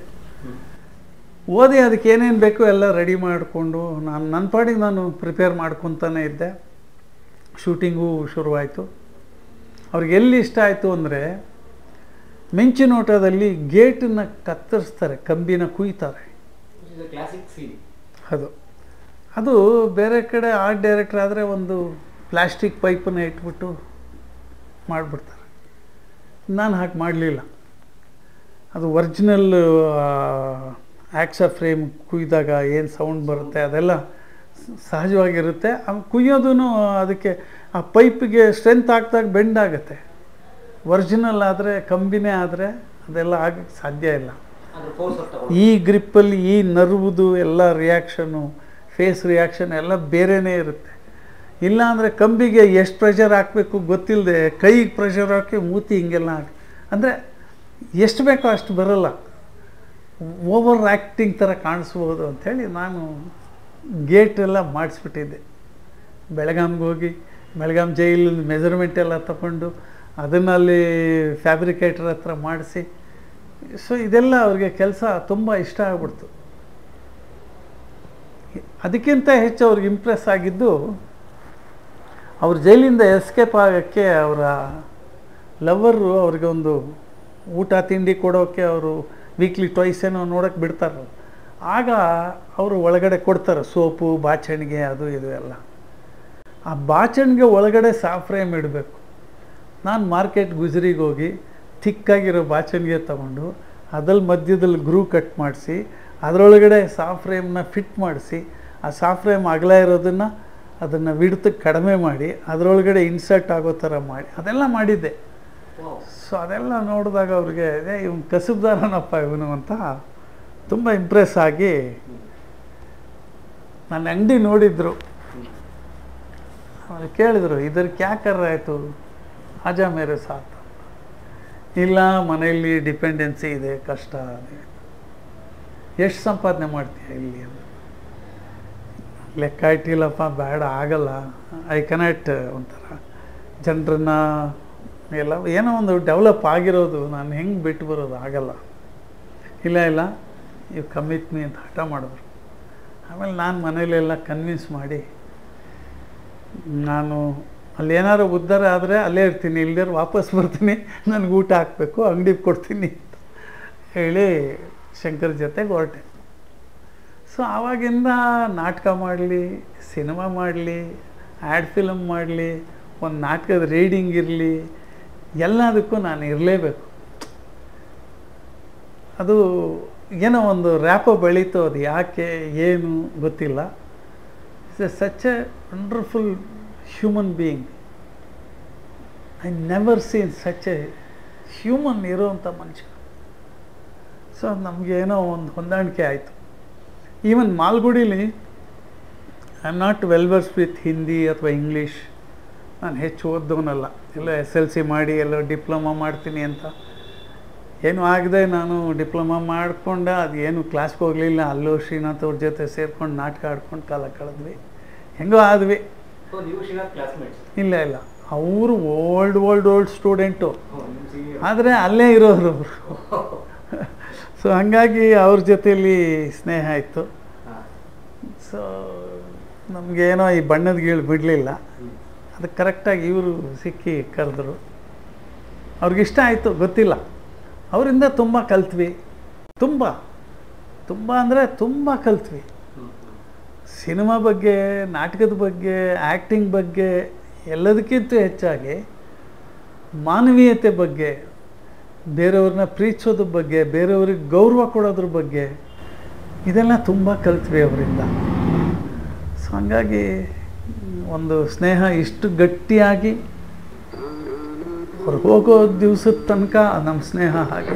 ಓದಿ ಅದಕ್ಕೆ ಏನೇನು ಬೇಕು ಎಲ್ಲ ರೆಡಿ ಮಾಡಿಕೊಂಡು ನಾನು ನನ್ನ ಪಾಡಿಗೆ ನಾನು ಪ್ರಿಪೇರ್ ಮಾಡ್ಕೊತಾನೆ ಇದ್ದೆ ಶೂಟಿಂಗು ಶುರುವಾಯಿತು ಅವ್ರಿಗೆ ಎಲ್ಲಿ ಇಷ್ಟ ಆಯಿತು ಅಂದರೆ ಮಿಂಚಿನೋಟದಲ್ಲಿ ಗೇಟನ್ನು ಕತ್ತರಿಸ್ತಾರೆ ಕಂಬಿನ ಕುಯ್ತಾರೆ
ಕ್ಲಾಸಿಕ್ ಸೀನ್
ಅದು ಅದು ಬೇರೆ ಕಡೆ ಆರ್ಟ್ ಡೈರೆಕ್ಟರ್ ಆದರೆ ಒಂದು ಪ್ಲಾಸ್ಟಿಕ್ ಪೈಪನ್ನ ಇಟ್ಬಿಟ್ಟು ಮಾಡಿಬಿಡ್ತಾರೆ ನಾನು ಹಾಗೆ ಮಾಡಲಿಲ್ಲ ಅದು ಒರಿಜಿನಲ್ ಆ್ಯಕ್ಸ ಫ್ರೇಮ್ ಕುಯ್ದಾಗ ಏನು ಸೌಂಡ್ ಬರುತ್ತೆ ಅದೆಲ್ಲ ಸಹಜವಾಗಿರುತ್ತೆ ಆಮೇಲೆ ಕುಯ್ಯೋದು ಅದಕ್ಕೆ ಆ ಪೈಪಿಗೆ ಸ್ಟ್ರೆಂತ್ ಆಗ್ದಾಗ ಬೆಂಡ್ ಆಗುತ್ತೆ ಒರಿಜಿನಲ್ ಆದರೆ ಕಂಬಿನೇ ಆದರೆ ಅದೆಲ್ಲ ಆಗಕ್ಕೆ ಸಾಧ್ಯ ಇಲ್ಲ ಈ ಗ್ರಿಪ್ಪಲ್ಲಿ ಈ ನರ್ವ್ದು ಎಲ್ಲ ರಿಯಾಕ್ಷನು ಫೇಸ್ ರಿಯಾಕ್ಷನ್ ಎಲ್ಲ ಬೇರೆಯೇ ಇರುತ್ತೆ ಇಲ್ಲ ಅಂದರೆ ಕಂಬಿಗೆ ಎಷ್ಟು ಪ್ರೆಷರ್ ಹಾಕಬೇಕು ಗೊತ್ತಿಲ್ಲದೆ ಕೈಗೆ ಪ್ರೆಷರ್ ಹಾಕಿ ಮೂತಿ ಹಿಂಗೆಲ್ಲ ಹಾಕಿ ಅಂದರೆ ಎಷ್ಟು ಬೇಕೋ ಅಷ್ಟು ಬರೋಲ್ಲ ಓವರ್ ಆ್ಯಕ್ಟಿಂಗ್ ಥರ ಕಾಣಿಸ್ಬೋದು ಅಂಥೇಳಿ ನಾನು ಗೇಟ್ ಎಲ್ಲ ಮಾಡಿಸ್ಬಿಟ್ಟಿದ್ದೆ ಬೆಳಗಾಮ್ಗೆ ಹೋಗಿ ಬೆಳಗಾಂ ಜೈಲು ಮೆಜರ್ಮೆಂಟ್ ಎಲ್ಲ ತಗೊಂಡು ಅದನ್ನು ಅಲ್ಲಿ ಫ್ಯಾಬ್ರಿಕೇಟರ್ ಹತ್ರ ಮಾಡಿಸಿ ಸೊ ಇದೆಲ್ಲ ಅವ್ರಿಗೆ ಕೆಲಸ ತುಂಬ ಇಷ್ಟ ಆಗ್ಬಿಡ್ತು ಅದಕ್ಕಿಂತ ಹೆಚ್ಚು ಅವ್ರಿಗೆ ಇಂಪ್ರೆಸ್ ಆಗಿದ್ದು ಅವ್ರ ಜೈಲಿಂದ ಎಸ್ಕೇಪ್ ಆಗೋಕ್ಕೆ ಅವರ ಲವರು ಅವ್ರಿಗೆ ಒಂದು ಊಟ ತಿಂಡಿ ಕೊಡೋಕ್ಕೆ ಅವರು ವೀಕ್ಲಿ ಟ್ವೈಸ್ ಏನೋ ನೋಡೋಕ್ಕೆ ಬಿಡ್ತಾರೆ ಆಗ ಅವರು ಒಳಗಡೆ ಕೊಡ್ತಾರೆ ಸೋಪು ಬಾಚಣಿಗೆ ಅದು ಇದು ಎಲ್ಲ ಆ ಬಾಚಣಿಗೆ ಒಳಗಡೆ ಸಾಫ್ರೇಮ್ ಇಡಬೇಕು ನಾನು ಮಾರ್ಕೆಟ್ ಗುಜರಿಗೆ ಹೋಗಿ ಥಿಕ್ಕಾಗಿರೋ ಬಾಚಣಿಗೆ ತಗೊಂಡು ಅದ್ರಲ್ಲಿ ಮಧ್ಯದಲ್ಲಿ ಗ್ರೂ ಕಟ್ ಮಾಡಿಸಿ ಅದರೊಳಗಡೆ ಸಾಫ್ರೇಮ್ನ ಫಿಟ್ ಮಾಡಿಸಿ ಆ ಸಾಫ್ರೇಮ್ ಅಗಲ ಇರೋದನ್ನು ಅದನ್ನು ವಿಡ್ತಕ್ಕೆ ಕಡಿಮೆ ಮಾಡಿ ಅದರೊಳಗಡೆ ಇನ್ಸರ್ಟ್ ಆಗೋ ಥರ ಮಾಡಿ ಅದೆಲ್ಲ ಮಾಡಿದ್ದೆ ಸೊ ಅದೆಲ್ಲ ನೋಡಿದಾಗ ಅವ್ರಿಗೆ ಏ ಇವನು ಕಸುಬ್ದಾರನಪ್ಪ ಇವನು ಅಂತ ತುಂಬ ಇಂಪ್ರೆಸ್ ಆಗಿ ನನ್ನ ಅಂಗಡಿ ನೋಡಿದ್ರು ಆಮೇಲೆ ಕೇಳಿದ್ರು ಇದಕ್ಕೆ ಯಾಕರ ಆಯಿತು ಆಜಾ ಮೇರೆ ಸಾತ್ ಇಲ್ಲ ಮನೆಯಲ್ಲಿ ಡಿಪೆಂಡೆನ್ಸಿ ಇದೆ ಕಷ್ಟ ಎಷ್ಟು ಸಂಪಾದನೆ ಮಾಡ್ತೀಯ ಇಲ್ಲಿ ಅಂತ ಲೆಕ್ಕ ಇಟ್ಟಿಲ್ಲಪ್ಪ ಬೇಡ ಆಗಲ್ಲ ಐ ಕೆನಾಟ್ ಒಂಥರ ಜನರನ್ನ ಎಲ್ಲ ಏನೋ ಒಂದು ಡೆವಲಪ್ ಆಗಿರೋದು ನಾನು ಹೆಂಗೆ ಬಿಟ್ಟು ಬರೋದು ಆಗಲ್ಲ ಇಲ್ಲ ಇಲ್ಲ ಇವು ಕಮ್ಮಿತ್ನಿ ಅಂತ ಹಠ ಮಾಡಿದ್ರು ಆಮೇಲೆ ನಾನು ಮನೇಲೆಲ್ಲ ಕನ್ವಿನ್ಸ್ ಮಾಡಿ ನಾನು ಅಲ್ಲಿ ಏನಾದ್ರು ಉದ್ಧಾರ ಆದರೆ ಅಲ್ಲೇ ಇರ್ತೀನಿ ಇಲ್ದೇ ವಾಪಸ್ ಬರ್ತೀನಿ ನನಗೆ ಊಟ ಹಾಕಬೇಕು ಅಂಗಡಿ ಕೊಡ್ತೀನಿ ಅಂತ ಹೇಳಿ ಶಂಕರ್ ಜೊತೆಗೆ ಹೊರಟೆ ಸೊ ಆವಾಗಿಂದ ನಾಟಕ ಮಾಡಲಿ ಸಿನಿಮಾ ಮಾಡಲಿ ಆ್ಯಡ್ ಫಿಲಮ್ ಮಾಡಲಿ ಒಂದು ನಾಟಕದ ರೀಡಿಂಗ್ ಇರಲಿ ಎಲ್ಲದಕ್ಕೂ ನಾನು ಇರಲೇಬೇಕು ಅದು ಏನೋ ಒಂದು ರ್ಯಾಪ ಬೆಳೀತು ಅದು ಯಾಕೆ ಏನು ಗೊತ್ತಿಲ್ಲ it's a such a wonderful human being I never seen such a human ಇರೋವಂಥ ಮನುಷ್ಯ ಸೊ ನಮಗೇನೋ ಒಂದು ಹೊಂದಾಣಿಕೆ ಆಯಿತು ಈವನ್ ಮಾಲ್ಗುಡಿಲಿ I am not well versed with Hindi ಅಥವಾ ಇಂಗ್ಲೀಷ್ ನಾನು ಹೆಚ್ಚು ಓದ್ದವನಲ್ಲ ಎಲ್ಲ ಎಸ್ ಎಲ್ ಸಿ ಮಾಡಿ ಎಲ್ಲ ಡಿಪ್ಲೊಮಾ ಮಾಡ್ತೀನಿ ಅಂತ ಏನು ಆಗದೆ ನಾನು ಡಿಪ್ಲೊಮಾ ಮಾಡಿಕೊಂಡೆ ಅದು ಏನು ಕ್ಲಾಸ್ಗೆ ಹೋಗಲಿಲ್ಲ ಅಲ್ಲೂ ಶ್ರೀನಾಥ್ ಅವ್ರ ಜೊತೆ ಸೇರ್ಕೊಂಡು ನಾಟಕ ಆಡ್ಕೊಂಡು ಕಾಲ ಕಳೆದ್ವಿ ಹೆಂಗೋ ಆದ್ವಿ ಇಲ್ಲ ಇಲ್ಲ ಅವರು ಓಲ್ಡ್ ಓಲ್ಡ್ ಓಲ್ಡ್ ಸ್ಟೂಡೆಂಟು ಆದರೆ ಅಲ್ಲೇ ಇರೋರು ಅವರು ಸೊ ಹಾಗಾಗಿ ಅವ್ರ ಜೊತೆಯಲ್ಲಿ ಸ್ನೇಹ ಇತ್ತು ಸೊ ನಮಗೇನೋ ಈ ಬಣ್ಣದ ಗೀಳು ಬಿಡಲಿಲ್ಲ ಅದಕ್ಕೆ ಕರೆಕ್ಟಾಗಿ ಇವರು ಸಿಕ್ಕಿ ಕರೆದ್ರು ಅವ್ರಿಗಿಷ್ಟ ಆಯಿತು ಗೊತ್ತಿಲ್ಲ ಅವರಿಂದ ತುಂಬ ಕಲ್ತ್ವಿ ತುಂಬ ತುಂಬ ಅಂದರೆ ತುಂಬ ಕಲ್ತ್ವಿ ಸಿನಿಮಾ ಬಗ್ಗೆ ನಾಟಕದ ಬಗ್ಗೆ ಆ್ಯಕ್ಟಿಂಗ್ ಬಗ್ಗೆ ಎಲ್ಲದಕ್ಕಿಂತ ಹೆಚ್ಚಾಗಿ ಮಾನವೀಯತೆ ಬಗ್ಗೆ ಬೇರೆಯವ್ರನ್ನ ಪ್ರೀತಿಸೋದ್ರ ಬಗ್ಗೆ ಬೇರೆಯವ್ರಿಗೆ ಗೌರವ ಕೊಡೋದ್ರ ಬಗ್ಗೆ ಇದೆಲ್ಲ ತುಂಬ ಕಲ್ತ್ವಿ ಅವರಿಂದ ಸೊ ಹಂಗಾಗಿ ಒಂದು ಸ್ನೇಹ ಇಷ್ಟು ಗಟ್ಟಿಯಾಗಿ ಅವ್ರು ಹೋಗೋ ದಿವಸದ ತನಕ ನಮ್ಮ ಸ್ನೇಹ ಹಾಗೆ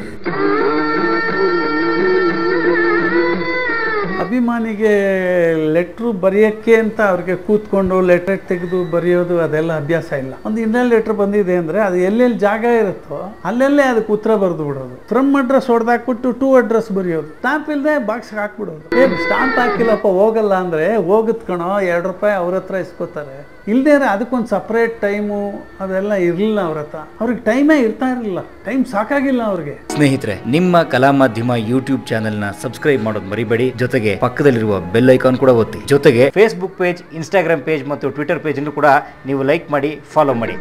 ಅಭಿಮಾನಿಗೆ ಲೆಟ್ರು ಬರೆಯೋಕ್ಕೆ ಅಂತ ಅವ್ರಿಗೆ ಕೂತ್ಕೊಂಡು ಲೆಟರ್ ತೆಗೆದು ಬರೆಯೋದು ಅದೆಲ್ಲ ಅಭ್ಯಾಸ ಇಲ್ಲ ಒಂದು ಇನ್ನೆಲ್ಲ ಲೆಟ್ರ್ ಬಂದಿದೆ ಅಂದರೆ ಅದು ಎಲ್ಲೆಲ್ಲಿ ಜಾಗ ಇರುತ್ತೋ ಅಲ್ಲೆಲ್ಲೇ ಅದಕ್ಕೆ ಉತ್ತರ ಬರೆದು ಬಿಡೋದು ಫ್ರಮ್ ಅಡ್ರೆಸ್ ಹೊಡೆದಾಕ್ಬಿಟ್ಟು ಟೂ ಅಡ್ರೆಸ್ ಬರೆಯೋದು ಸ್ಟಾಂಪ್ ಇಲ್ಲದೆ ಬಾಕ್ಸ್ಗೆ ಹಾಕ್ಬಿಡೋದು ಏ ಸ್ಟಾಂಪ್ ಹಾಕಿಲ್ಲಪ್ಪ ಹೋಗಲ್ಲ ಅಂದರೆ ಹೋಗುತ್ ಕಣೋ ಎರಡು ರೂಪಾಯಿ ಅವ್ರ ಹತ್ರ ಇಸ್ಕೋತಾರೆ ಇಲ್ಲದೇ ಅದಕ್ಕೊಂದು ಸಪ್ರೇಟ್ ಟೈಮು ಅದೆಲ್ಲ ಇರಲಿಲ್ಲ ಅವ್ರ ಹತ್ರ ಅವ್ರಿಗೆ ಟೈಮೇ ಇರ್ತಾ ಇರಲಿಲ್ಲ ಟೈಮ್ ಸಾಕಾಗಿಲ್ಲ ಅವ್ರಿಗೆ
ಸ್ನೇಹಿತರೆ ನಿಮ್ಮ ಕಲಾ ಮಾಧ್ಯಮ ಯೂಟ್ಯೂಬ್ ಚಾನೆಲ್ ನ ಸಬ್ಸ್ಕ್ರೈಬ್ ಮಾಡೋದು ಮರಿಬೇಡಿ ಜೊತೆಗೆ ಪಕ್ಕದಲ್ಲಿರುವ ಬೆಲ್ ಐಕಾನ್ ಕೂಡ ಒತ್ತಿ ಜೊತೆಗೆ ಫೇಸ್ಬುಕ್ ಪೇಜ್ ಇನ್ಸ್ಟಾಗ್ರಾಮ್ ಪೇಜ್ ಮತ್ತು ಟ್ವಿಟರ್ ಪೇಜ್ ಅನ್ನು ಕೂಡ ನೀವು ಲೈಕ್ ಮಾಡಿ ಫಾಲೋ ಮಾಡಿ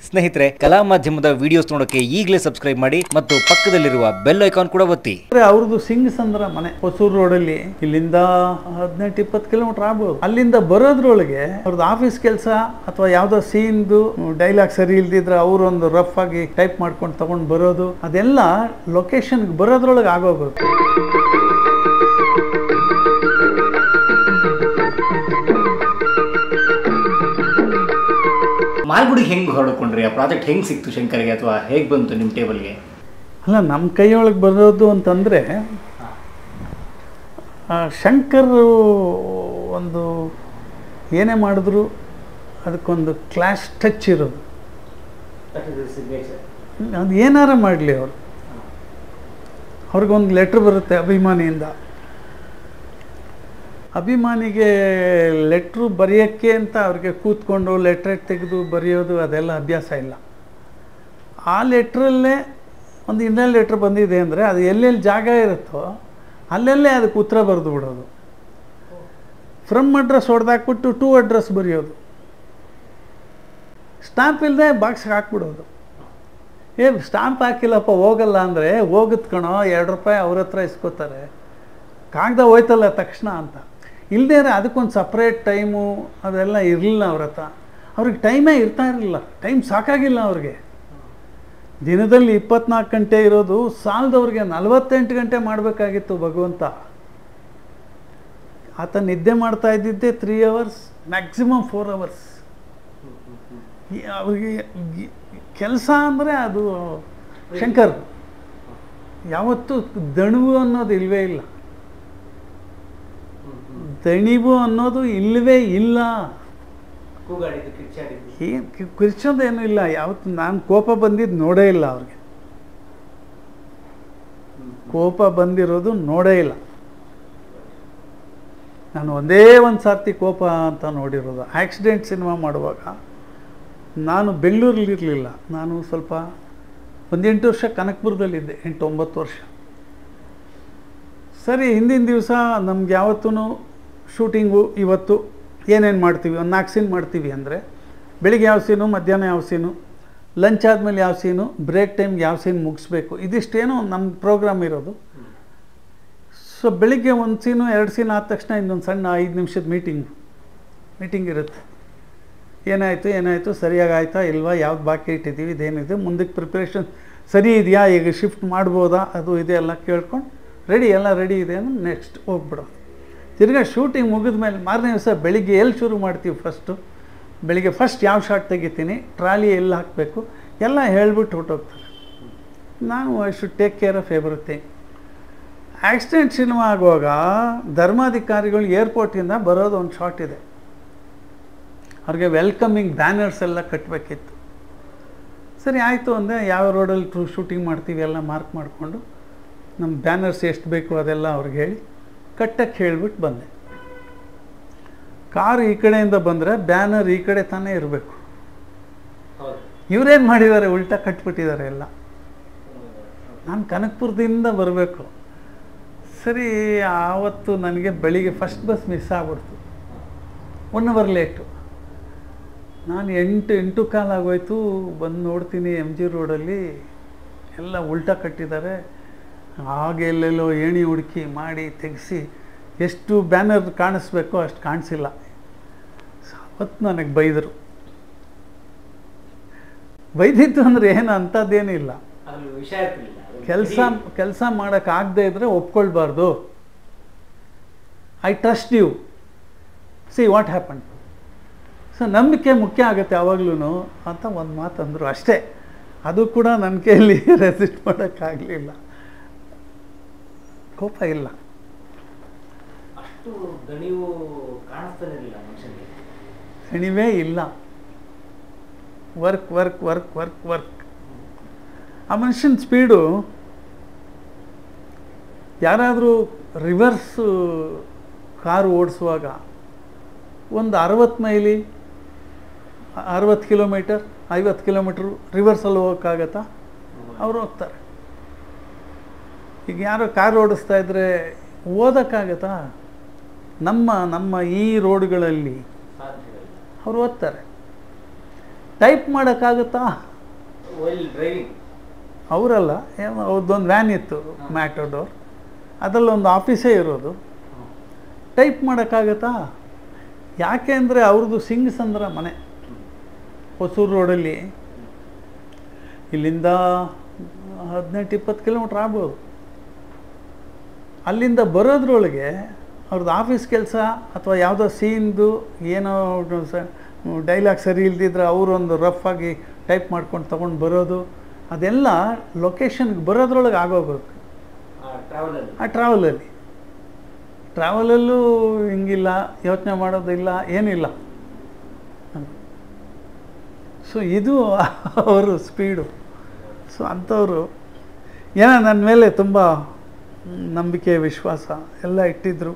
ಸ್ನೇಹಿತರೆ ಕಲಾ ಮಾಧ್ಯಮದ ವಿಡಿಯೋಸ್ ನೋಡೋಕೆ ಈಗಲೇ ಸಬ್ಸ್ಕ್ರೈಬ್ ಮಾಡಿ ಮತ್ತು ಪಕ್ಕದಲ್ಲಿರುವ ಬೆಲ್ ಐಕಾನ್ ಕೂಡ ಒತ್ತಿ
ಅಂದ್ರೆ ಅವ್ರದ್ದು ಸಿಂಗಸಂದ್ರ ಮನೆ ಹೊಸೂರು ರೋಡಲ್ಲಿ ಇಲ್ಲಿಂದ ಹದಿನೆಂಟು ಇಪ್ಪತ್ತು ಕಿಲೋಮೀಟರ್ ಆಗ್ಬೋದು ಅಲ್ಲಿಂದ ಬರೋದ್ರೊಳಗೆ ಅವ್ರದ್ದು ಆಫೀಸ್ ಕೆಲಸ ಅಥವಾ ಯಾವ್ದೋ ಸೀನ್ದು ಡೈಲಾಗ್ ಸರಿ ಇಲ್ದಿದ್ರೆ ಅವರು ಒಂದು ರಫ್ ಆಗಿ ಟೈಪ್ ಮಾಡ್ಕೊಂಡು ತಗೊಂಡು ಬರೋದು ಅದೆಲ್ಲ ಲೊಕೇಶನ್ಗೆ ಬರೋದ್ರೊಳಗೆ ಆಗೋಗೋದು
ಮಾಲ್ಗುಡಿಗೆ ಹೆಂಗ್ ಹೊಡ್ಕೊಂಡ್ರಿ ಆ ಪ್ರಾಜೆಕ್ಟ್ ಹೆಂಗ್ ಸಿಕ್ತು ಶಂಕರ್ಗೆ ಅಥವಾ ಹೇಗ್ ಬಂತು ನಿಮ್ಮ ಟೇಬಲ್ಗೆ
ಅಲ್ಲ ನಮ್ಮ ಕೈಯೊಳಗೆ ಬರೋದು ಅಂತಂದರೆ ಶಂಕರ್ ಒಂದು ಏನೇ ಮಾಡಿದ್ರು ಅದಕ್ಕೊಂದು ಕ್ಲಾಶ್ ಟಚ್ ಇರೋದು ಅದು ಏನಾರ ಮಾಡಲಿ ಅವರು ಅವ್ರಿಗೊಂದು ಲೆಟ್ರ್ ಬರುತ್ತೆ ಅಭಿಮಾನಿಯಿಂದ ಅಭಿಮಾನಿಗೆ ಲೆಟ್ರು ಬರೆಯೋಕ್ಕೆ ಅಂತ ಅವ್ರಿಗೆ ಕೂತ್ಕೊಂಡು ಲೆಟ್ರ್ ತೆಗೆದು ಬರೆಯೋದು ಅದೆಲ್ಲ ಅಭ್ಯಾಸ ಇಲ್ಲ ಆ ಲೆಟ್ರಲ್ಲೇ ಒಂದು ಇನ್ನೊಂದು ಲೆಟ್ರ್ ಬಂದಿದೆ ಅಂದರೆ ಅದು ಎಲ್ಲೆಲ್ಲಿ ಜಾಗ ಇರುತ್ತೋ ಅಲ್ಲೆಲ್ಲೇ ಅದಕ್ಕೆ ಉತ್ತರ ಬರೆದು ಬಿಡೋದು ಫ್ರಮ್ ಅಡ್ರೆಸ್ ಹೊಡೆದಾಕ್ಬಿಟ್ಟು ಟು ಅಡ್ರೆಸ್ ಬರೆಯೋದು ಸ್ಟಾಂಪ್ ಇಲ್ಲದೆ ಬಾಕ್ಸ್ಗೆ ಹಾಕ್ಬಿಡೋದು ಏ ಸ್ಟಾಂಪ್ ಹಾಕಿಲ್ಲಪ್ಪ ಹೋಗಲ್ಲ ಅಂದರೆ ಹೋಗುತ್ತೆ ಕಣೋ ಎರಡು ರೂಪಾಯಿ ಅವ್ರ ಹತ್ರ ಇಸ್ಕೋತಾರೆ ಕಾಗದ ಹೋಯ್ತಲ್ಲ ತಕ್ಷಣ ಅಂತ ಇಲ್ಲದೇ ಅದಕ್ಕೊಂದು ಸಪ್ರೇಟ್ ಟೈಮು ಅದೆಲ್ಲ ಇರಲಿಲ್ಲ ಅವ್ರ ಹತ್ರ ಅವ್ರಿಗೆ ಟೈಮೇ ಇರ್ತಾ ಇರಲಿಲ್ಲ ಟೈಮ್ ಸಾಕಾಗಿಲ್ಲ ಅವ್ರಿಗೆ ದಿನದಲ್ಲಿ ಇಪ್ಪತ್ನಾಲ್ಕು ಗಂಟೆ ಇರೋದು ಸಾಲದವ್ರಿಗೆ ನಲವತ್ತೆಂಟು ಗಂಟೆ ಮಾಡಬೇಕಾಗಿತ್ತು ಭಗವಂತ ಆತ ನಿದ್ದೆ ಮಾಡ್ತಾ ಇದ್ದಿದ್ದೆ three hours maximum four hours ಅವ್ರಿಗೆ ಕೆಲಸ ಅಂದರೆ ಅದು ಶಂಕರ್ ಯಾವತ್ತೂ ದಣಿವು ಅನ್ನೋದು ಇಲ್ವೇ ಇಲ್ಲ ದಣಿವು ಅನ್ನೋದು ಇಲ್ಲವೇ ಇಲ್ಲ ಏನು ಕಿರ್ಚೋದೇನು ಇಲ್ಲ ಯಾವತ್ತು ನಾನು ಕೋಪ ಬಂದಿದ್ದು ನೋಡೇ ಇಲ್ಲ ಅವ್ರಿಗೆ ಕೋಪ ಬಂದಿರೋದು ನೋಡೇ ಇಲ್ಲ ನಾನು ಒಂದೇ ಒಂದು ಸರ್ತಿ ಕೋಪ ಅಂತ ನೋಡಿರೋದು ಆಕ್ಸಿಡೆಂಟ್ ಸಿನಿಮಾ ಮಾಡುವಾಗ ನಾನು ಬೆಂಗಳೂರಲ್ಲಿರಲಿಲ್ಲ ನಾನು ಸ್ವಲ್ಪ ಒಂದು ಎಂಟು ವರ್ಷ ಕನಕಪುರದಲ್ಲಿದ್ದೆ ಎಂಟು ಒಂಬತ್ತು ವರ್ಷ ಸರಿ ಹಿಂದಿನ ದಿವಸ ನಮ್ಗೆ ಯಾವತ್ತೂ ಶೂಟಿಂಗು ಇವತ್ತು ಏನೇನು ಮಾಡ್ತೀವಿ ಒಂದು ನಾಲ್ಕು ಸೀನ್ ಮಾಡ್ತೀವಿ ಅಂದರೆ ಬೆಳಿಗ್ಗೆ ಯಾವ ಸೀನು ಮಧ್ಯಾಹ್ನ ಯಾವ ಸೀನು ಲಂಚ್ ಆದಮೇಲೆ ಯಾವ ಸೀನು ಬ್ರೇಕ್ ಟೈಮ್ಗೆ ಯಾವ ಸೀನ್ ಮುಗಿಸ್ಬೇಕು ಇದಿಷ್ಟೇನೋ ನಮ್ಮ ಪ್ರೋಗ್ರಾಮ್ ಇರೋದು ಸೊ ಬೆಳಿಗ್ಗೆ ಒಂದು ಸೀನು ಎರಡು ಸೀನ್ ಆದ ತಕ್ಷಣ ಇನ್ನೊಂದು ಸಣ್ಣ ಐದು ನಿಮಿಷದ ಮೀಟಿಂಗ್ ಮೀಟಿಂಗ್ ಇರುತ್ತೆ ಏನಾಯಿತು ಏನಾಯಿತು ಸರಿಯಾಗಿ ಆಯ್ತಾ ಇಲ್ವಾ ಯಾವ್ದು ಬಾಕಿ ಇಟ್ಟಿದ್ದೀವಿ ಇದೇನಿದೆ ಮುಂದಕ್ಕೆ ಪ್ರಿಪ್ರೇಷನ್ ಸರಿ ಇದೆಯಾ ಈಗ ಶಿಫ್ಟ್ ಮಾಡ್ಬೋದಾ ಅದು ಇದೆ ಎಲ್ಲ ಕೇಳ್ಕೊಂಡು ರೆಡಿ ಎಲ್ಲ ರೆಡಿ ಇದೆ ಅಂದ್ರೆ ನೆಕ್ಸ್ಟ್ ಹೋಗ್ಬಿಡೋದು ತಿರ್ಗಾ ಶೂಟಿಂಗ್ ಮುಗಿದ ಮೇಲೆ ಮಾರನೇ ದಿವಸ ಬೆಳಿಗ್ಗೆ ಎಲ್ಲಿ ಶುರು ಮಾಡ್ತೀವಿ ಫಸ್ಟು ಬೆಳಿಗ್ಗೆ ಫಸ್ಟ್ ಯಾವ ಶಾಟ್ ತೆಗಿತೀನಿ ಟ್ರಾಲಿ ಎಲ್ಲಿ ಹಾಕಬೇಕು ಎಲ್ಲ ಹೇಳ್ಬಿಟ್ಟು ಹೊರಟೋಗ್ತಾರೆ ನಾನು I should take care of everything accident cinema ಆಗುವಾಗ ಧರ್ಮಾಧಿಕಾರಿಗಳು ಏರ್ಪೋರ್ಟಿಂದ ಬರೋದು ಒಂದು ಶಾಟ್ ಇದೆ ಅವ್ರಿಗೆ ವೆಲ್ಕಮಿಂಗ್ ಬ್ಯಾನರ್ಸ್ ಎಲ್ಲ ಕಟ್ಟಬೇಕಿತ್ತು ಸರಿ ಆಯಿತು ಅಂದರೆ ಯಾವ ರೋಡಲ್ಲಿ ಟ್ರೂ ಶೂಟಿಂಗ್ ಮಾಡ್ತೀವಿ ಎಲ್ಲ ಮಾರ್ಕ್ ಮಾಡಿಕೊಂಡು ನಮ್ಮ ಬ್ಯಾನರ್ಸ್ ಎಷ್ಟು ಬೇಕು ಅದೆಲ್ಲ ಅವ್ರಿಗೆ ಹೇಳಿ ಕಟ್ಟಕ್ಕೆ ಹೇಳಿಬಿಟ್ಟು ಬಂದೆ ಕಾರು ಈ ಕಡೆಯಿಂದ ಬಂದರೆ ಬ್ಯಾನರ್ ಈ ಕಡೆ ತಾನೇ ಇರಬೇಕು ಇವರೇನು ಮಾಡಿದ್ದಾರೆ ಉಲ್ಟಾ ಕಟ್ಬಿಟ್ಟಿದ್ದಾರೆ ಎಲ್ಲ ನಾನು ಕನಕಪುರದಿಂದ ಬರಬೇಕು ಸರಿ ಆವತ್ತು ನನಗೆ ಬೆಳಿಗ್ಗೆ ಫಸ್ಟ್ ಬಸ್ ಮಿಸ್ ಆಗ್ಬಿಡ್ತು ಒನ್ ಅವರ್ ಲೇಟು ನಾನು ಎಂಟು ಎಂಟು ಕಾಲು ಆಗೋಯ್ತು ಬಂದು ನೋಡ್ತೀನಿ ಎಮ್ ಜಿ ರೋಡಲ್ಲಿ ಎಲ್ಲ ಉಲ್ಟಾ ಕಟ್ಟಿದ್ದಾರೆ ಹಾಗೆ ಎಲ್ಲೆಲ್ಲೋ ಏಣಿ ಹುಡುಕಿ ಮಾಡಿ ತೆಗೆಸಿ ಎಷ್ಟು ಬ್ಯಾನರ್ ಕಾಣಿಸ್ಬೇಕೋ ಅಷ್ಟು ಕಾಣಿಸಿಲ್ಲ ಅವತ್ತು ನನಗೆ ಬೈದರು ಬೈದಿತ್ತು ಅಂದರೆ ಏನು ಅಂಥದ್ದೇನಿಲ್ಲ ಕೆಲಸ ಕೆಲಸ ಮಾಡೋಕ್ಕಾಗದೇ ಇದ್ದರೆ ಒಪ್ಕೊಳ್ಬಾರ್ದು I trust you see what happen so ನಂಬಿಕೆ ಮುಖ್ಯ ಆಗುತ್ತೆ ಯಾವಾಗ್ಲೂ ಅಂತ ಒಂದು ಮಾತು ಅಂದರು ಅಷ್ಟೇ ಅದು ಕೂಡ ನನ್ನ ಕೈಯಲ್ಲಿ ರೆಸಿಸ್ಟ್ ಮಾಡೋಕ್ಕಾಗಲಿಲ್ಲ ಕೋಪ ಇಲ್ಲ
ಅಷ್ಟು ದಣಿವು ಕಾಣಿಸ್ತಾನೆ ಇರಲಿಲ್ಲ ಮನುಷ್ಯನಿಗೆ
ಕಣಿವೇ ಇಲ್ಲ work work work work work ಆ ಮನುಷ್ಯನ ಸ್ಪೀಡು ಯಾರಾದರೂ ರಿವರ್ಸ್ ಕಾರು ಓಡಿಸುವಾಗ ಒಂದು ಅರವತ್ತು ಮೈಲಿ ಅರವತ್ತು ಕಿಲೋಮೀಟರ್ ಐವತ್ತು ಕಿಲೋಮೀಟ್ರು ರಿವರ್ಸಲ್ಲಿ ಹೋಗೋಕ್ಕಾಗತ್ತಾ ಅವರು ಹೋಗ್ತಾರೆ ಈಗ ಯಾರೋ ಕಾರ್ ಓಡಿಸ್ತಾ ಇದ್ದರೆ ಓದೋಕ್ಕಾಗತ್ತಾ ನಮ್ಮ ನಮ್ಮ ಈ ರೋಡ್ಗಳಲ್ಲಿ ಅವ್ರು ಓದ್ತಾರೆ ಟೈಪ್ ಮಾಡೋಕ್ಕಾಗುತ್ತಾ
ವೈಲ್ ಡ್ರೈವಿಂಗ್
ಅವರಲ್ಲ ಏನೋ ಅವ್ರದ್ದೊಂದು ವ್ಯಾನ್ ಇತ್ತು ಮ್ಯಾಟೋಡೋರ್ ಅದರಲ್ಲಿ ಒಂದು ಆಫೀಸೇ ಇರೋದು ಟೈಪ್ ಮಾಡೋಕ್ಕಾಗತ್ತಾ ಯಾಕೆ ಅಂದರೆ ಅವ್ರದ್ದು ಸಿಂಗಸಂದ್ರ ಮನೆ ಹೊಸೂರು ರೋಡಲ್ಲಿ ಇಲ್ಲಿಂದ ಹದಿನೆಂಟು ಇಪ್ಪತ್ತು ಕಿಲೋಮೀಟ್ರ್ ಆಗ್ಬೋದು ಅಲ್ಲಿಂದ ಬರೋದ್ರೊಳಗೆ ಅವ್ರದ್ದು ಆಫೀಸ್ ಕೆಲಸ ಅಥವಾ ಯಾವುದೋ ಸೀನ್ದು ಏನೋ ಡೈಲಾಗ್ ಸರಿ ಇಲ್ದಿದ್ರೆ ಅವರೊಂದು ರಫ್ ಆಗಿ ಟೈಪ್ ಮಾಡ್ಕೊಂಡು ತೊಗೊಂಡು ಬರೋದು ಅದೆಲ್ಲ ಲೊಕೇಶನ್ಗೆ ಬರೋದ್ರೊಳಗೆ ಆಗೋಗ್ಬೇಕು
ಟ್ರಾವೆಲಲ್ಲಿ
ಆ ಟ್ರಾವೆಲಲ್ಲಿ ಟ್ರಾವೆಲಲ್ಲೂ ಹಿಂಗಿಲ್ಲ ಯೋಚನೆ ಮಾಡೋದಿಲ್ಲ ಏನಿಲ್ಲ ಸೊ ಇದು ಅವರು ಸ್ಪೀಡು ಸೊ ಅಂಥವರು ಏನೋ ನನ್ನ ಮೇಲೆ ತುಂಬ ನಂಬಿಕೆ ವಿಶ್ವಾಸ ಎಲ್ಲ ಇಟ್ಟಿದ್ರು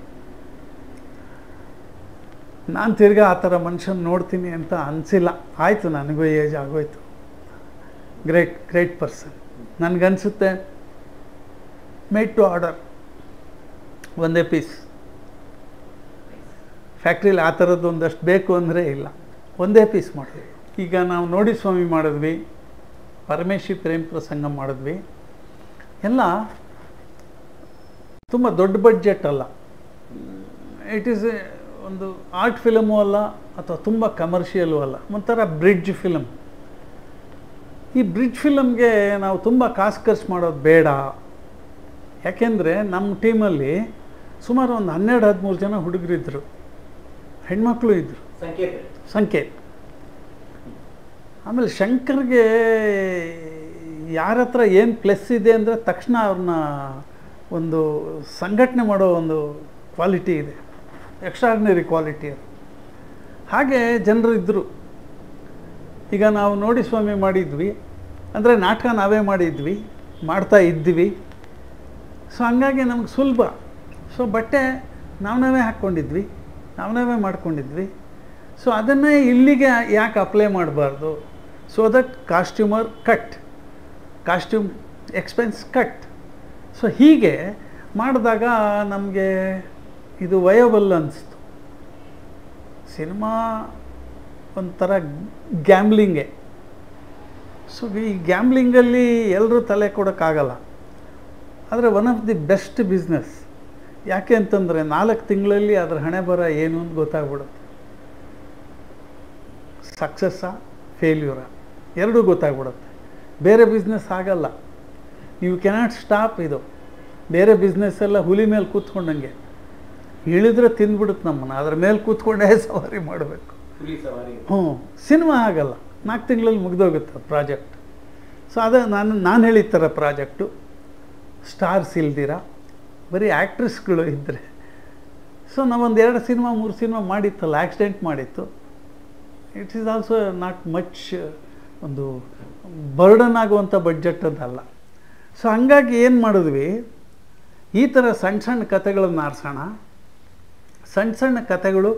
ನಾನು ತಿರ್ಗಾ ಆ ಥರ ಮನುಷ್ಯನ ನೋಡ್ತೀನಿ ಅಂತ ಅನಿಸಿಲ್ಲ ಆಯಿತು ನನಗೂ ಏಜ್ ಆಗೋಯ್ತು ಗ್ರೇಟ್ ಗ್ರೇಟ್ ಪರ್ಸನ್ ನನಗನ್ಸುತ್ತೆ ಮೇಡ್ ಟು ಆರ್ಡರ್ ಒಂದೇ ಪೀಸ್ ಫ್ಯಾಕ್ಟ್ರಿಲಿ ಆ ಥರದ್ದು ಒಂದಷ್ಟು ಬೇಕು ಅಂದರೆ ಇಲ್ಲ ಒಂದೇ ಪೀಸ್ ಮಾಡಿದ್ವಿ ಈಗ ನಾವು ನೋಡಿ ಸ್ವಾಮಿ ಮಾಡಿದ್ವಿ ಪರಮೇಶಿ ಪ್ರೇಮ್ ಪ್ರಸಂಗ ಮಾಡಿದ್ವಿ ಎಲ್ಲ ತುಂಬ ದೊಡ್ಡ ಬಡ್ಜೆಟ್ ಅಲ್ಲ ಇಟ್ ಈಸ್ ಒಂದು ಆರ್ಟ್ ಫಿಲಮು ಅಲ್ಲ ಅಥವಾ ತುಂಬ ಕಮರ್ಷಿಯಲು ಅಲ್ಲ ಒಂಥರ ಬ್ರಿಡ್ಜ್ ಫಿಲಮ್ ಈ ಬ್ರಿಡ್ಜ್ ಫಿಲಮ್ಗೆ ನಾವು ತುಂಬ ಕಾಸು ಖರ್ಚು ಮಾಡೋದು ಬೇಡ ಯಾಕೆಂದರೆ ನಮ್ಮ ಟೀಮಲ್ಲಿ ಸುಮಾರು ಒಂದು ಹನ್ನೆರಡು ಹದಿಮೂರು ಜನ ಹುಡುಗರಿದ್ದರು ಹೆಣ್ಮಕ್ಳು ಇದ್ದರು
ಸಂಕೇತ
ಸಂಕೇತ್ ಆಮೇಲೆ ಶಂಕರ್ಗೆ ಯಾರ ಹತ್ರ ಏನು ಪ್ಲಸ್ ಇದೆ ಅಂದರೆ ತಕ್ಷಣ ಅವ್ರನ್ನ ಒಂದು ಸಂಘಟನೆ ಮಾಡೋ ಒಂದು ಕ್ವಾಲಿಟಿ ಇದೆ ಎಕ್ಸ್ಟ್ರಾರ್ಡಿನರಿ ಕ್ವಾಲಿಟಿ ಅದು ಹಾಗೆ ಜನರು ಇದ್ದರು ಈಗ ನಾವು ನೋಡಿ ಸ್ವಾಮಿ ಮಾಡಿದ್ವಿ ಅಂದರೆ ನಾಟಕ ನಾವೇ ಮಾಡಿದ್ವಿ ಮಾಡ್ತಾ ಇದ್ವಿ ಸೊ ಹಂಗಾಗಿ ನಮ್ಗೆ ಸುಲಭ ಸೊ ಬಟ್ಟೆ ನಾವು ನಾವೇ ಹಾಕ್ಕೊಂಡಿದ್ವಿ ನಾವು ನಾವೇ ಮಾಡ್ಕೊಂಡಿದ್ವಿ ಸೊ ಅದನ್ನೇ ಇಲ್ಲಿಗೆ ಯಾಕೆ ಅಪ್ಲೈ ಮಾಡಬಾರ್ದು so that costumer cut costume expense cut so ಹೀಗೆ ಮಾಡಿದಾಗ ನಮಗೆ ಇದು ವಯಬಲ್ ಅನಿಸ್ತು ಸಿನಿಮಾ ಒಂಥರ ಗ್ಯಾಮ್ಲಿಂಗೆ ಸೊ ಈ ಗ್ಯಾಮ್ಲಿಂಗಲ್ಲಿ ಎಲ್ಲರೂ ತಲೆ ಕೊಡೋಕ್ಕಾಗಲ್ಲ ಆದರೆ one of the best business ಯಾಕೆ ಅಂತಂದರೆ ನಾಲ್ಕು ತಿಂಗಳಲ್ಲಿ ಅದರ ಹಣೆ ಬರ ಏನು ಅಂತ ಗೊತ್ತಾಗ್ಬಿಡುತ್ತೆ ಸಕ್ಸಸ್ಸಾ ಫೇಲ್ಯೂರಾ ಎರಡೂ ಗೊತ್ತಾಗ್ಬಿಡುತ್ತೆ ಬೇರೆ ಬಿಸ್ನೆಸ್ ಆಗಲ್ಲ ನೀವು ಕೆನಾಟ್ ಸ್ಟಾಪ್ ಇದು ಬೇರೆ ಬಿಸ್ನೆಸ್ ಎಲ್ಲ ಹುಲಿ ಮೇಲೆ ಕೂತ್ಕೊಂಡಂಗೆ ಇಳಿದ್ರೆ ತಿಂದ್ಬಿಡುತ್ತೆ ನಮ್ಮನ್ನು ಅದ್ರ ಮೇಲೆ ಕೂತ್ಕೊಂಡೇ ಸವಾರಿ ಮಾಡಬೇಕು
ಹುಲಿ ಸವಾರಿ
ಹ್ಞೂ ಸಿನಿಮಾ ಆಗಲ್ಲ ನಾಲ್ಕು ತಿಂಗಳಲ್ಲಿ ಮುಗ್ದೋಗುತ್ತೆ ಪ್ರಾಜೆಕ್ಟ್ ಸೊ ಅದೇ ನಾನು ನಾನು ಹೇಳಿದ ಥರ ಪ್ರಾಜೆಕ್ಟು ಸ್ಟಾರ್ಸ್ ಇಲ್ದಿರ ಬರೀ ಆ್ಯಕ್ಟ್ರೆಸ್ಗಳು ಇದ್ದರೆ ಸೊ ನಾವೊಂದು ಎರಡು ಸಿನಿಮಾ ಮೂರು ಸಿನಿಮಾ ಮಾಡಿತ್ತಲ್ಲ ಆಕ್ಸಿಡೆಂಟ್ ಮಾಡಿತ್ತು it is also not much ಒಂದು ಬರ್ಡನ್ ಆಗುವಂಥ ಬಡ್ಜೆಟ್ ಅದಲ್ಲ ಸೊ ಹಂಗಾಗಿ ಏನು ಮಾಡಿದ್ವಿ ಈ ಥರ ಸಣ್ಣ ಸಣ್ಣ ಕತೆಗಳನ್ನು ಆರಿಸೋಣ ಸಣ್ಣ ಸಣ್ಣ ಕತೆಗಳು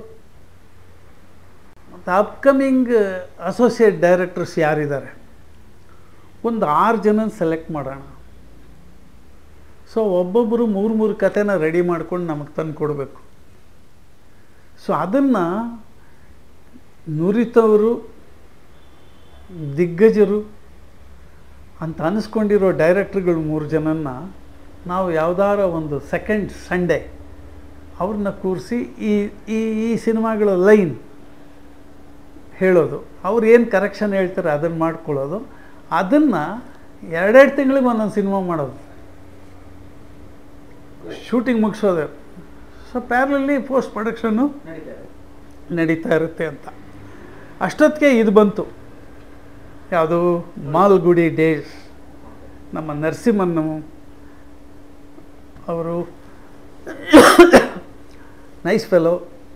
ಮತ್ತು ಅಪ್ಕಮಿಂಗ್ ಅಸೋಸಿಯೇಟ್ ಡೈರೆಕ್ಟರ್ಸ್ ಯಾರಿದ್ದಾರೆ ಒಂದು ಆರು ಜನ ಸೆಲೆಕ್ಟ್ ಮಾಡೋಣ ಸೊ ಒಬ್ಬೊಬ್ಬರು ಮೂರು ಮೂರು ಕತೆನ ರೆಡಿ ಮಾಡ್ಕೊಂಡು ನಮಗೆ ತಂದು ಕೊಡಬೇಕು ಸೊ ಅದನ್ನು ನುರಿತವರು ದಿಗ್ಗಜರು ಅಂತ ಅನಿಸ್ಕೊಂಡಿರೋ ಡೈರೆಕ್ಟ್ರುಗಳು ಮೂರು ಜನನ್ನ ನಾವು ಯಾವುದಾರ ಒಂದು ಸೆಕೆಂಡ್ ಸಂಡೇ ಅವ್ರನ್ನ ಕೂರಿಸಿ ಈ ಈ ಈ ಸಿನಿಮಾಗಳ ಲೈನ್ ಹೇಳೋದು ಅವ್ರು ಏನು ಕರೆಕ್ಷನ್ ಹೇಳ್ತಾರೆ ಅದನ್ನು ಮಾಡ್ಕೊಳ್ಳೋದು ಅದನ್ನು ಎರಡೆರಡು ತಿಂಗಳಿಗೆ ಒಂದೊಂದು ಸಿನಿಮಾ ಮಾಡೋದು ಶೂಟಿಂಗ್ ಮುಗಿಸೋದು ಸೊ ಪ್ಯಾರಲಲ್ಲಿ ಪೋಸ್ಟ್ ಪ್ರೊಡಕ್ಷನ್ನು
ನಡೀತಾರೆ
ನಡೀತಾ ಇರುತ್ತೆ ಅಂತ ಅಷ್ಟೊತ್ತಿಗೆ ಇದು ಬಂತು ಯಾವುದು ಮಾಲ್ಗುಡಿ ಡೇಸ್ ನಮ್ಮ ನರಸಿಂಹನ್ನು ಅವರು ನೈಸ್ ಫೆಲೋ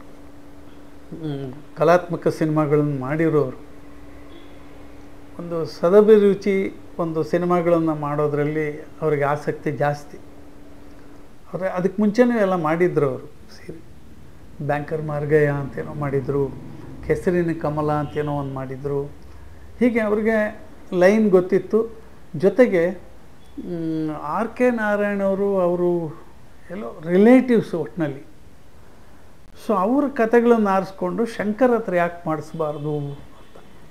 ಕಲಾತ್ಮಕ ಸಿನಿಮಾಗಳನ್ನು ಮಾಡಿರೋರು ಒಂದು ಸದಭಿರುಚಿ ಒಂದು ಸಿನಿಮಾಗಳನ್ನು ಮಾಡೋದರಲ್ಲಿ ಅವ್ರಿಗೆ ಆಸಕ್ತಿ ಜಾಸ್ತಿ ಅವ್ರೆ ಅದಕ್ಕೆ ಮುಂಚೆನೂ ಎಲ್ಲ ಮಾಡಿದ್ರು ಅವರು ಸೀರೆ ಬ್ಯಾಂಕರ್ ಮಾರ್ಗಯ್ಯ ಅಂತೇನೋ ಮಾಡಿದರು ಕೆಸರಿನ ಕಮಲ ಅಂತೇನೋ ಒಂದು ಮಾಡಿದರು ಹೀಗೆ ಅವ್ರಿಗೆ ಲೈನ್ ಗೊತ್ತಿತ್ತು ಜೊತೆಗೆ ಆರ್ ಕೆ ನಾರಾಯಣವರು ಅವರು ಎಲ್ಲೋ ರಿಲೇಟಿವ್ಸ್ ಒಟ್ಟಿನಲ್ಲಿ ಸೊ ಅವ್ರ ಕತೆಗಳನ್ನು ಆರಿಸ್ಕೊಂಡು ಶಂಕರ್ ಹತ್ರ ಯಾಕೆ ಮಾಡಿಸ್ಬಾರ್ದು ಅಂತ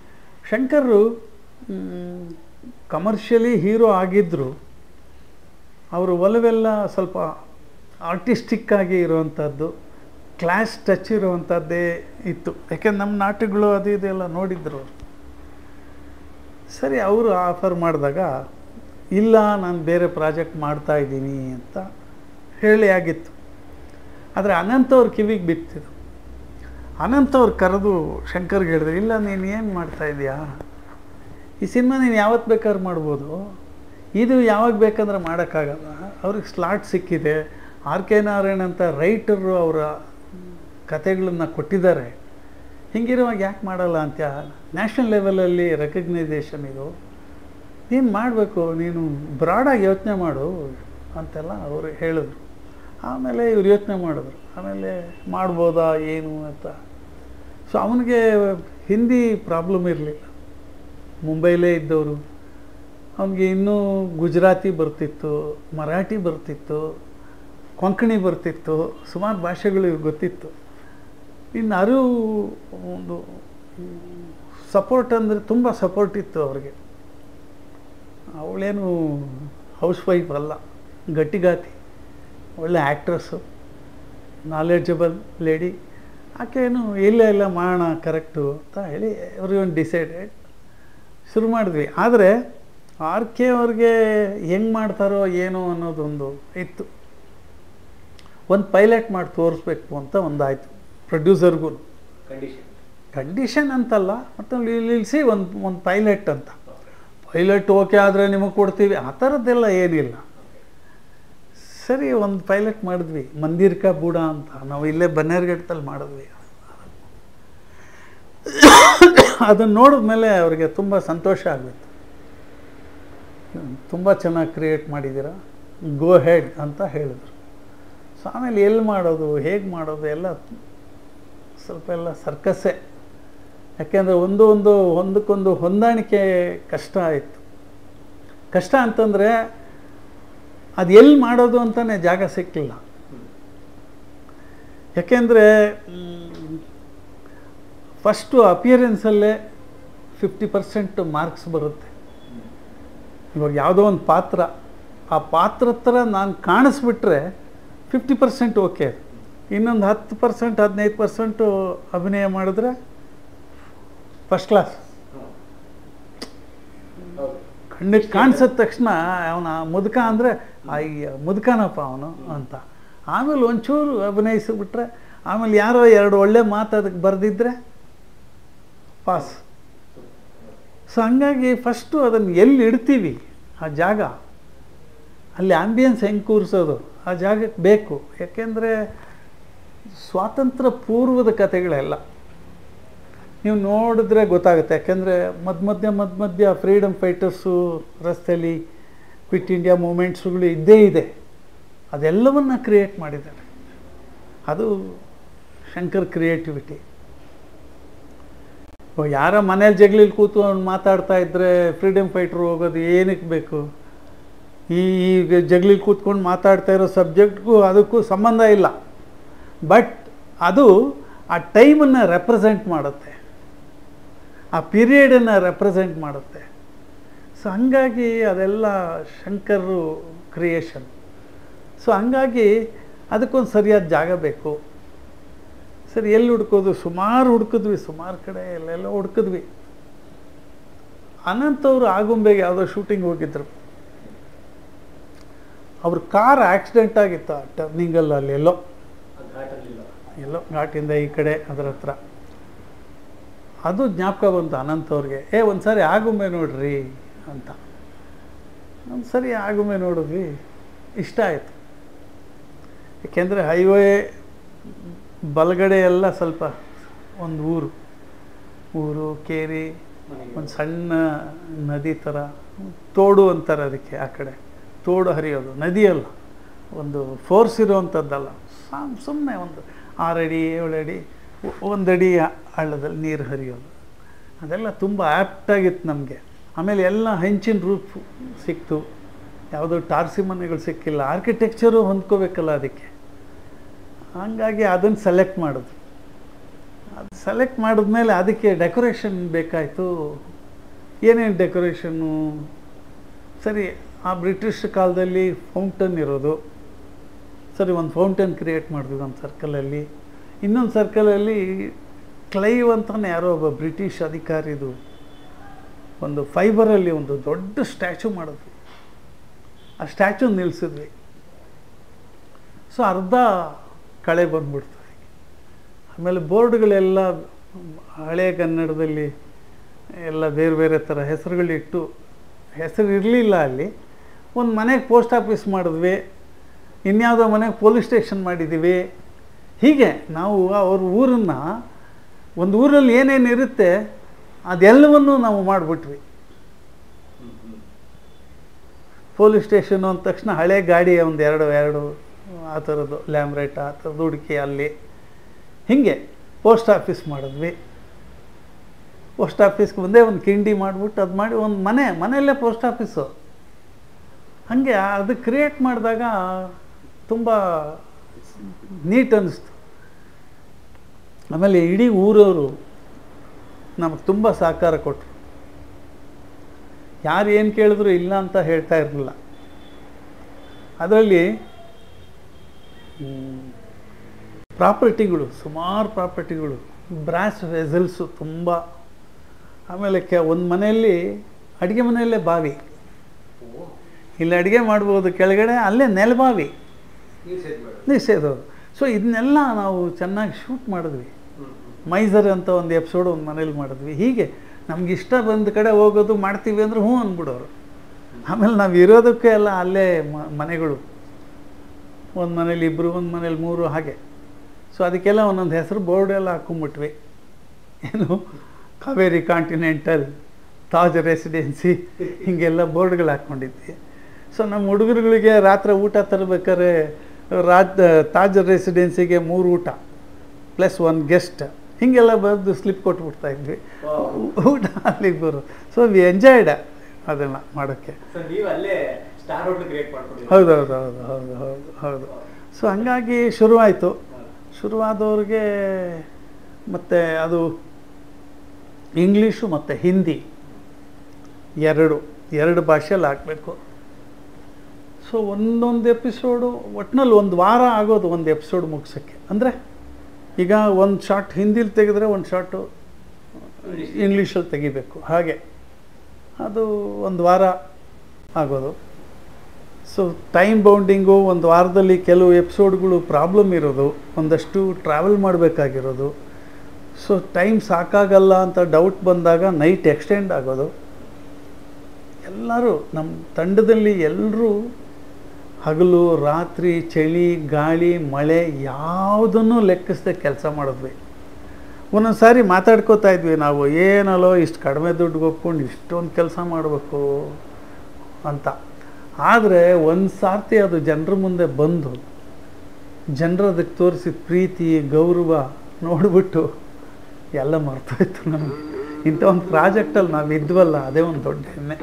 ಶಂಕರು ಕಮರ್ಷಿಯಲಿ ಹೀರೋ ಆಗಿದ್ದರು ಅವರು ಒಲವೆಲ್ಲ ಸ್ವಲ್ಪ ಆರ್ಟಿಸ್ಟಿಕ್ ಆಗಿ ಇರುವಂಥದ್ದು ಕ್ಲಾಸ್ ಟಚ್ ಇರುವಂಥದ್ದೇ ಇತ್ತು ಯಾಕೆಂದ್ರೆ ನಮ್ಮ ನಾಟಕಗಳು ಅದು ಇದೆಲ್ಲ ನೋಡಿದ್ರು ಅವ್ರು. ಸರಿ ಅವರು ಆಫರ್ ಮಾಡಿದಾಗ ಇಲ್ಲ ನಾನು ಬೇರೆ ಪ್ರಾಜೆಕ್ಟ್ ಮಾಡ್ತಾ ಇದ್ದೀನಿ ಅಂತ ಹೇಳಿ ಆಗಿತ್ತು ಆದರೆ ಅನಂತ್ ಅವ್ರ ಕಿವಿಗೆ ಬಿತ್ತಿದ್ದು ಅನಂತ್ ಅವ್ರು ಕರೆದು ಶಂಕರ್ಗೆ ಹೇಳಿದ್ರು ಇಲ್ಲ ನೀನು ಏನು ಮಾಡ್ತಾ ಇದೀಯಾ ಈ ಸಿನಿಮಾ ನೀನು ಯಾವತ್ತು ಬೇಕಾದ್ರೂ ಮಾಡ್ಬೋದು ಇದು ಯಾವಾಗ ಬೇಕಂದ್ರೆ ಮಾಡೋಕ್ಕಾಗಲ್ಲ ಅವ್ರಿಗೆ ಸ್ಲಾಟ್ ಸಿಕ್ಕಿದೆ ಆರ್ ಕೆ ನಾರಾಯಣ್ ಅಂತ ರೈಟರು ಅವರ ಕತೆಗಳನ್ನು ಕೊಟ್ಟಿದ್ದಾರೆ ಹಿಂಗಿರುವಾಗ ಯಾಕೆ ಮಾಡಲ್ಲ ಅಂತ ನ್ಯಾಷನಲ್ ಲೆವೆಲಲ್ಲಿ ರೆಕಗ್ನೈಸೇಷನ್ ಇದು ನೀನು ಮಾಡಬೇಕು ನೀನು ಬ್ರಾಡಾಗಿ ಯೋಚನೆ ಮಾಡು ಅಂತೆಲ್ಲ ಅವರು ಹೇಳಿದ್ರು ಆಮೇಲೆ ಇವ್ರು ಯೋಚನೆ ಮಾಡಿದ್ರು ಆಮೇಲೆ ಮಾಡ್ಬೋದಾ ಏನು ಅಂತ ಸೊ ಅವನಿಗೆ ಹಿಂದಿ ಪ್ರಾಬ್ಲಮ್ ಇರಲಿಲ್ಲ ಮುಂಬೈಲೇ ಇದ್ದವರು ಅವನಿಗೆ ಇನ್ನೂ ಗುಜರಾತಿ ಬರ್ತಿತ್ತು ಮರಾಠಿ ಬರ್ತಿತ್ತು ಕೊಂಕಣಿ ಬರ್ತಿತ್ತು ಸುಮಾರು ಭಾಷೆಗಳು ಇವ್ರಿಗೆ ಗೊತ್ತಿತ್ತು ಇನ್ನು ಅರು ಒಂದು ಸಪೋರ್ಟ್ ಅಂದರೆ ತುಂಬ ಸಪೋರ್ಟ್ ಇತ್ತು ಅವ್ರಿಗೆ ಅವಳೇನು ಹೌಸ್ ವೈಫ್ ಅಲ್ಲ ಗಟ್ಟಿಗಾತಿ ಒಳ್ಳೆ ಆ್ಯಕ್ಟ್ರಸ್ಸು ನಾಲೆಡ್ಜಬಲ್ ಲೇಡಿ ಆಕೆನು ಇಲ್ಲ ಇಲ್ಲ ಮಾಡೋಣ ಕರೆಕ್ಟು ಅಂತ ಹೇಳಿ ಒಂದು ಡಿಸೈಡೆಡ್ ಶುರು ಮಾಡಿದ್ವಿ ಆದರೆ ಆರ್ ಕೆ ಅವ್ರಿಗೆ ಹೆಂಗೆ ಮಾಡ್ತಾರೋ ಏನೋ ಅನ್ನೋದೊಂದು ಇತ್ತು ಒಂದು ಪೈಲಟ್ ಮಾಡಿ ತೋರಿಸ್ಬೇಕು ಅಂತ ಒಂದಾಯಿತು ಪ್ರೊಡ್ಯೂಸರ್ಗೂ
ಕಂಡೀಷನ್
ಕಂಡೀಷನ್ ಅಂತಲ್ಲ ಮತ್ತು ನಿಲ್ಲಿಸಿ ಒಂದು ಒಂದು ಪೈಲಟ್ ಅಂತ ಪೈಲಟ್ ಓಕೆ ಆದರೆ ನಿಮಗೆ ಕೊಡ್ತೀವಿ ಆ ಥರದ್ದೆಲ್ಲ ಏನಿಲ್ಲ ಸರಿ ಒಂದು ಪೈಲಟ್ ಮಾಡಿದ್ವಿ ಮಂದಿರ್ ಕಾ ಬೂಡ ಅಂತ ನಾವು ಇಲ್ಲೇ ಬನ್ನೇರ್ಘಟ್ಟದಲ್ಲಿ ಮಾಡಿದ್ವಿ ಅದನ್ನು ನೋಡಿದ್ಮೇಲೆ ಅವರಿಗೆ ತುಂಬ ಸಂತೋಷ ಆಗುತ್ತೆ ತುಂಬ ಚೆನ್ನಾಗಿ ಕ್ರಿಯೇಟ್ ಮಾಡಿದ್ದೀರಾ ಗೋ ಹೆಡ್ ಅಂತ ಹೇಳಿದ್ರು ಸೊ ಆಮೇಲೆ ಎಲ್ಲಿ ಮಾಡೋದು ಹೇಗೆ ಮಾಡೋದು ಎಲ್ಲ ಸ್ವಲ್ಪ ಎಲ್ಲ ಸರ್ಕಸ್ಸೇ ಯಾಕೆಂದರೆ ಒಂದು ಒಂದು ಒಂದಕ್ಕೊಂದು ಹೊಂದಾಣಿಕೆ ಕಷ್ಟ ಆಯಿತು ಕಷ್ಟ ಅಂತಂದರೆ ಅದು ಎಲ್ಲಿ ಮಾಡೋದು ಅಂತಲೇ ಜಾಗ ಸಿಕ್ಕಿಲ್ಲ ಯಾಕೆಂದರೆ ಫಸ್ಟು ಅಪಿಯರೆನ್ಸಲ್ಲೇ ಫಿಫ್ಟಿ ಪರ್ಸೆಂಟ್ ಮಾರ್ಕ್ಸ್ ಬರುತ್ತೆ ಇವಾಗ ಯಾವುದೋ ಒಂದು ಪಾತ್ರ ಆ ಪಾತ್ರ ಥರ ನಾನು ಕಾಣಿಸ್ಬಿಟ್ರೆ ಫಿಫ್ಟಿ ಪರ್ಸೆಂಟ್ ಓಕೆ ಇನ್ನೊಂದು ಹತ್ತು ಪರ್ಸೆಂಟ್ ಹದಿನೈದು ಪರ್ಸೆಂಟು ಅಭಿನಯ ಮಾಡಿದ್ರೆ ಫಸ್ಟ್ ಕ್ಲಾಸ್ ಕಣ್ಣಿಗೆ ಕಾಣಿಸಿದ ತಕ್ಷಣ ಅವನ ಮುದುಕ ಅಂದರೆ ಅಯ್ಯ ಮುದುಕನಪ್ಪ ಅವನು ಅಂತ ಆಮೇಲೆ ಒಂಚೂರು ಅಭಿನಯಿಸಿಬಿಟ್ರೆ ಆಮೇಲೆ ಯಾರೋ ಎರಡು ಒಳ್ಳೆ ಮಾತು ಅದಕ್ಕೆ ಬರೆದಿದ್ರೆ ಪಾಸ್ ಸೊ ಹಂಗಾಗಿ ಫಸ್ಟು ಅದನ್ನು ಎಲ್ಲಿ ಇಡ್ತೀವಿ ಆ ಜಾಗ ಅಲ್ಲಿ ಆಂಬಿಯನ್ಸ್ ಹೆಂಗೆ ಕೂರಿಸೋದು ಆ ಜಾಗಕ್ಕೆ ಬೇಕು ಯಾಕೆಂದರೆ ಸ್ವಾತಂತ್ರ್ಯ ಪೂರ್ವದ ಕಥೆಗಳೆಲ್ಲ ನೀವು ನೋಡಿದ್ರೆ ಗೊತ್ತಾಗುತ್ತೆ ಯಾಕೆಂದರೆ ಮಧ್ಯ ಮಧ್ಯ ಮಧ್ಯ ಮಧ್ಯ ಫ್ರೀಡಮ್ ಫೈಟರ್ಸು ರಸ್ತೆಯಲ್ಲಿ ಕ್ವಿಟ್ ಇಂಡಿಯಾ ಮೂಮೆಂಟ್ಸ್ಗಳು ಇದ್ದೇ ಇದೆ ಅದೆಲ್ಲವನ್ನು ಕ್ರಿಯೇಟ್ ಮಾಡಿದ್ದಾರೆ ಅದು ಶಂಕರ್ ಕ್ರಿಯೇಟಿವಿಟಿ ಯಾರ ಮನೇಲಿ ಜಗ್ಲಿಲಿ ಕೂತು ಅವ್ನು ಮಾತಾಡ್ತಾ ಇದ್ದರೆ ಫ್ರೀಡಮ್ ಫೈಟ್ರು ಹೋಗೋದು ಏನಕ್ಕೆ ಬೇಕು ಈ ಈಗ ಜಗ್ಲಿಲಿ ಕೂತ್ಕೊಂಡು ಮಾತಾಡ್ತಾ ಇರೋ ಸಬ್ಜೆಕ್ಟ್ಗೂ ಅದಕ್ಕೂ ಸಂಬಂಧ ಇಲ್ಲ ಬಟ್ ಅದು ಆ ಟೈಮನ್ನು ರೆಪ್ರೆಸೆಂಟ್ ಮಾಡುತ್ತೆ ಆ ಪೀರಿಯಡನ್ನು ರೆಪ್ರೆಸೆಂಟ್ ಮಾಡುತ್ತೆ ಸೊ ಹಂಗಾಗಿ ಅದೆಲ್ಲ ಶಂಕರು ಕ್ರಿಯೇಷನ್ ಸೊ ಹಂಗಾಗಿ ಅದಕ್ಕೊಂದು ಸರಿಯಾದ ಜಾಗ ಬೇಕು ಸರಿ ಎಲ್ಲಿ ಹುಡ್ಕೋದು ಸುಮಾರು ಹುಡ್ಕಿದ್ವಿ ಸುಮಾರು ಕಡೆ ಎಲ್ಲೆಲ್ಲ ಹುಡ್ಕಿದ್ವಿ ಅನಂತವರು ಆಗುಂಬೆಗೆ ಯಾವುದೋ ಶೂಟಿಂಗ್ ಹೋಗಿದ್ರು ಅವ್ರ ಕಾರ್ ಆಕ್ಸಿಡೆಂಟ್ ಆಗಿತ್ತು ಆ ಟರ್ನಿಂಗಲ್ಲಿ ಅಲ್ಲಿ ಎಲ್ಲೋ ಎಲ್ಲೋ ಘಾಟಿಂದ ಈ ಕಡೆ ಅದರ ಹತ್ರ ಅದು ಜ್ಞಾಪಕ ಬಂತು ಅನಂತ್ ಅವ್ರಿಗೆ ಏ ಒಂದು ಸಾರಿ ಆಗುಂಬೆ ನೋಡ್ರಿ ಅಂತ ಒಂದು ಸರಿ ಆಗುಂಬೆ ನೋಡಿದ್ವಿ ಇಷ್ಟ ಆಯಿತು ಏಕೆಂದರೆ ಹೈವೇ ಬಲಗಡೆ ಎಲ್ಲ ಸ್ವಲ್ಪ ಒಂದು ಊರು ಊರು ಕೇರಿ ಒಂದು ಸಣ್ಣ ನದಿ ಥರ ತೋಡು ಅಂತಾರೆ ಅದಕ್ಕೆ ಆ ಕಡೆ ತೋಡು ಹರಿಯೋದು ನದಿಯಲ್ಲ ಒಂದು ಫೋರ್ಸ್ ಇರುವಂಥದ್ದಲ್ಲ ಸುಮ್ಮನೆ ಒಂದು ಆರಡಿ ಏಳಡಿ ಒಂದಡಿ ಹಳ್ಳದಲ್ಲಿ ನೀರು ಹರಿಯೋದು ಅದೆಲ್ಲ ತುಂಬ ಆ್ಯಪ್ಟಾಗಿತ್ತು ನಮಗೆ ಆಮೇಲೆ ಎಲ್ಲ ಹೆಂಚಿನ ರೂಫ್ ಸಿಕ್ತು ಯಾವುದೋ ಟಾರ್ಸಿ ಮನೆಗಳು ಸಿಕ್ಕಿಲ್ಲ ಆರ್ಕಿಟೆಕ್ಚರು ಹೊಂದ್ಕೋಬೇಕಲ್ಲ ಅದಕ್ಕೆ ಹಂಗಾಗಿ ಅದನ್ನು ಸೆಲೆಕ್ಟ್ ಮಾಡಿದ್ರು ಅದು ಸೆಲೆಕ್ಟ್ ಮಾಡಿದ್ಮೇಲೆ ಅದಕ್ಕೆ ಡೆಕೋರೇಷನ್ ಬೇಕಾಯಿತು ಏನೇನು ಡೆಕೋರೇಷನ್ನು ಸರಿ ಆ ಬ್ರಿಟಿಷ್ ಕಾಲದಲ್ಲಿ ಫೌಂಟನ್ ಇರೋದು ಸರಿ ಒಂದು ಫೌಂಟೇನ್ ಕ್ರಿಯೇಟ್ ಮಾಡಿದ್ವಿ ಒಂದು ಸರ್ಕಲಲ್ಲಿ ಇನ್ನೊಂದು ಸರ್ಕಲಲ್ಲಿ ಕ್ಲೈವ್ ಅಂತಾನೆ ಯಾರೋ ಒಬ್ಬ ಬ್ರಿಟಿಷ್ ಅಧಿಕಾರಿದು ಒಂದು ಫೈಬರಲ್ಲಿ ಒಂದು ದೊಡ್ಡ ಸ್ಟ್ಯಾಚು ಮಾಡಿದ್ವಿ ಆ ಸ್ಟ್ಯಾಚು ನಿಲ್ಲಿಸಿದ್ವಿ ಸೊ ಅರ್ಧ ಕಳೆ ಬಂದ್ಬಿಡ್ತು ಆಮೇಲೆ ಬೋರ್ಡ್ಗಳೆಲ್ಲ ಹಳೆಯ ಕನ್ನಡದಲ್ಲಿ ಎಲ್ಲ ಬೇರೆ ಬೇರೆ ಥರ ಹೆಸರುಗಳಿಟ್ಟು ಹೆಸರು ಇರಲಿಲ್ಲ ಅಲ್ಲಿ ಒಂದು ಮನೆಗೆ ಪೋಸ್ಟ್ ಆಫೀಸ್ ಮಾಡಿದ್ವಿ ಇನ್ಯಾವುದೋ ಮನೆಗೆ ಪೊಲೀಸ್ ಸ್ಟೇಷನ್ ಮಾಡಿದ್ದೀವಿ ಹೀಗೆ ನಾವು ಅವ್ರ ಊರನ್ನು ಒಂದು ಊರಲ್ಲಿ ಏನೇನು ಇರುತ್ತೆ ಅದೆಲ್ಲವನ್ನೂ ನಾವು ಮಾಡಿಬಿಟ್ವಿ ಪೊಲೀಸ್ ಸ್ಟೇಷನು ಅಂದ ತಕ್ಷಣ ಹಳೆ ಗಾಡಿ ಒಂದು ಎರಡು ಎರಡು ಆ ಥರದ್ದು ಲ್ಯಾಮ್ರೇಟ್ ಆ ಥರದ್ದು ಹುಡುಕಿ ಅಲ್ಲಿ ಹೀಗೆ ಪೋಸ್ಟ್ ಆಫೀಸ್ ಮಾಡಿದ್ವಿ ಪೋಸ್ಟ್ ಆಫೀಸ್ಗೆ ಒಂದೇ ಒಂದು ಕಿಂಡಿ ಮಾಡಿಬಿಟ್ಟು ಅದು ಮಾಡಿ ಒಂದು ಮನೆ ಮನೆಯಲ್ಲೇ ಪೋಸ್ಟ್ ಆಫೀಸು ಹಾಗೆ ಅದು ಕ್ರಿಯೇಟ್ ಮಾಡಿದಾಗ ತುಂಬ ನೀಟ್ ಅನ್ನಿಸ್ತು ಆಮೇಲೆ ಇಡೀ ಊರವರು ನಮಗೆ ತುಂಬ ಸಹಕಾರ ಕೊಟ್ಟರು ಯಾರು ಏನು ಕೇಳಿದ್ರು ಇಲ್ಲ ಅಂತ ಹೇಳ್ತಾ ಇರಲಿಲ್ಲ ಅದರಲ್ಲಿ ಪ್ರಾಪರ್ಟಿಗಳು ಸುಮಾರು ಪ್ರಾಪರ್ಟಿಗಳು ಬ್ರಾಸ್ ವೆಸಲ್ಸು ತುಂಬ ಆಮೇಲೆ ಕೆ ಒಂದು ಮನೆಯಲ್ಲಿ ಅಡುಗೆ ಮನೆಯಲ್ಲೇ ಬಾವಿ ಇಲ್ಲಿ ಅಡುಗೆ ಮಾಡ್ಬೋದು ಕೆಳಗಡೆ ಅಲ್ಲೇ ನೆಲಬಾವಿ ನಿಷೇಧೋದು ಸೊ ಇದನ್ನೆಲ್ಲ ನಾವು ಚೆನ್ನಾಗಿ ಶೂಟ್ ಮಾಡಿದ್ವಿ ಮೈಸರ್ ಅಂತ ಒಂದು ಎಪಿಸೋಡ್ ಒಂದು ಮನೇಲಿ ಮಾಡಿದ್ವಿ ಹೀಗೆ ನಮ್ಗೆ ಇಷ್ಟ ಬಂದ ಕಡೆ ಹೋಗೋದು ಮಾಡ್ತೀವಿ ಅಂದ್ರೆ ಹ್ಞೂ ಅಂದ್ಬಿಡೋರು ಆಮೇಲೆ ನಾವು ಇರೋದಕ್ಕೆ ಎಲ್ಲ ಅಲ್ಲೇ ಮ- ಮನೆಗಳು ಒಂದು ಮನೇಲಿ ಇಬ್ಬರು ಒಂದು ಮನೇಲಿ ಮೂರು ಹಾಗೆ ಸೊ ಅದಕ್ಕೆಲ್ಲ ಒಂದೊಂದು ಹೆಸರು ಬೋರ್ಡ್ ಎಲ್ಲ ಹಾಕೊಂಬಿಟ್ವಿ ಏನು ಕಾವೇರಿ ಕಾಂಟಿನೆಂಟಲ್ ತಾಜ್ ರೆಸಿಡೆನ್ಸಿ ಹೀಗೆಲ್ಲ ಬೋರ್ಡ್ಗಳು ಹಾಕ್ಕೊಂಡಿದ್ವಿ ಸೊ ನಮ್ಮ ಹುಡುಗರುಗಳಿಗೆ ರಾತ್ರಿ ಊಟ ತರಬೇಕಾದ್ರೆ ರಾತ್ ತಾಜ್ ರೆಸಿಡೆನ್ಸಿಗೆ ಮೂರು ಊಟ ಪ್ಲಸ್ ಒನ್ ಗೆಸ್ಟ್ ಹೀಗೆಲ್ಲ ಬರೆದು ಸ್ಲಿಪ್ ಕೊಟ್ಬಿಡ್ತಾ ಇದ್ವಿ ಊಟ ಅಲ್ಲಿಗೆ ಬರೋದು ಸೊ ವಿ ಎಂಜಾಯ್ಡ್ ಅದನ್ನು ಮಾಡೋಕ್ಕೆ
ನೀವು ಅಲ್ಲೇ ಸ್ಟಾರ್ ಹೋಟ್ಲ್ ಕ್ರಿಯೇಟ್ ಮಾಡ್ಕೊಂಡಿದ್ದೀರಿ
ಹೌದು ಹೌದು ಹೌದು ಹೌದು ಹೌದು ಹೌದು ಸೊ ಹಂಗಾಗಿ ಶುರುವಾಯಿತು ಶುರುವಾದವ್ರಿಗೆ ಮತ್ತು ಅದು ಇಂಗ್ಲೀಷು ಮತ್ತು ಹಿಂದಿ ಎರಡು ಎರಡು ಭಾಷೆಯಲ್ಲಿ ಹಾಕಬೇಕು ಸೊ ಒಂದೊಂದು ಎಪಿಸೋಡು ಒಟ್ಟಿನಲ್ಲಿ ಒಂದು ವಾರ ಆಗೋದು ಒಂದು ಎಪಿಸೋಡ್ ಮುಗಿಸೋಕ್ಕೆ ಅಂದರೆ ಈಗ ಒಂದು ಶಾರ್ಟ್ ಹಿಂದಿಲಿ ತೆಗೆದ್ರೆ ಒಂದು ಶಾರ್ಟು ಇಂಗ್ಲೀಷಲ್ಲಿ ತೆಗಿಬೇಕು ಹಾಗೆ ಅದು ಒಂದು ವಾರ ಆಗೋದು ಸೊ ಟೈಮ್ ಬೌಂಡಿಂಗು ಒಂದು ವಾರದಲ್ಲಿ ಕೆಲವು ಎಪಿಸೋಡ್ಗಳು ಪ್ರಾಬ್ಲಮ್ ಇರೋದು ಒಂದಷ್ಟು ಟ್ರಾವೆಲ್ ಮಾಡಬೇಕಾಗಿರೋದು ಸೊ ಟೈಮ್ ಸಾಕಾಗಲ್ಲ ಅಂತ ಡೌಟ್ ಬಂದಾಗ ನೈಟ್ ಎಕ್ಸ್ಟೆಂಡ್ ಆಗೋದು ಎಲ್ಲರೂ ನಮ್ಮ ತಂಡದಲ್ಲಿ ಎಲ್ಲರೂ ಹಗಲು ರಾತ್ರಿ ಚಳಿ ಗಾಳಿ ಮಳೆ ಯಾವುದನ್ನು ಲೆಕ್ಕಿಸದೆ ಕೆಲಸ ಮಾಡಿದ್ವಿ ಒಂದೊಂದು ಸಾರಿ ಮಾತಾಡ್ಕೋತಾ ಇದ್ವಿ ನಾವು ಏನಲ್ಲೋ ಇಷ್ಟು ಕಡಿಮೆ ದುಡ್ಡು ಒಪ್ಕೊಂಡು ಇಷ್ಟೊಂದು ಕೆಲಸ ಮಾಡಬೇಕು ಅಂತ ಆದರೆ ಒಂದು ಸಾರ್ತಿ ಅದು ಜನರ ಮುಂದೆ ಬಂದು ಜನರು ಅದಕ್ಕೆ ತೋರಿಸಿದ ಪ್ರೀತಿ ಗೌರವ ನೋಡಿಬಿಟ್ಟು ಎಲ್ಲ ಮರ್ತೋಯ್ತು ನಮಗೆ ಇಂಥ ಒಂದು ಪ್ರಾಜೆಕ್ಟಲ್ಲಿ ನಾವು ಇದ್ವಲ್ಲ ಅದೇ ಒಂದು ದೊಡ್ಡ ಹೆಮ್ಮೆ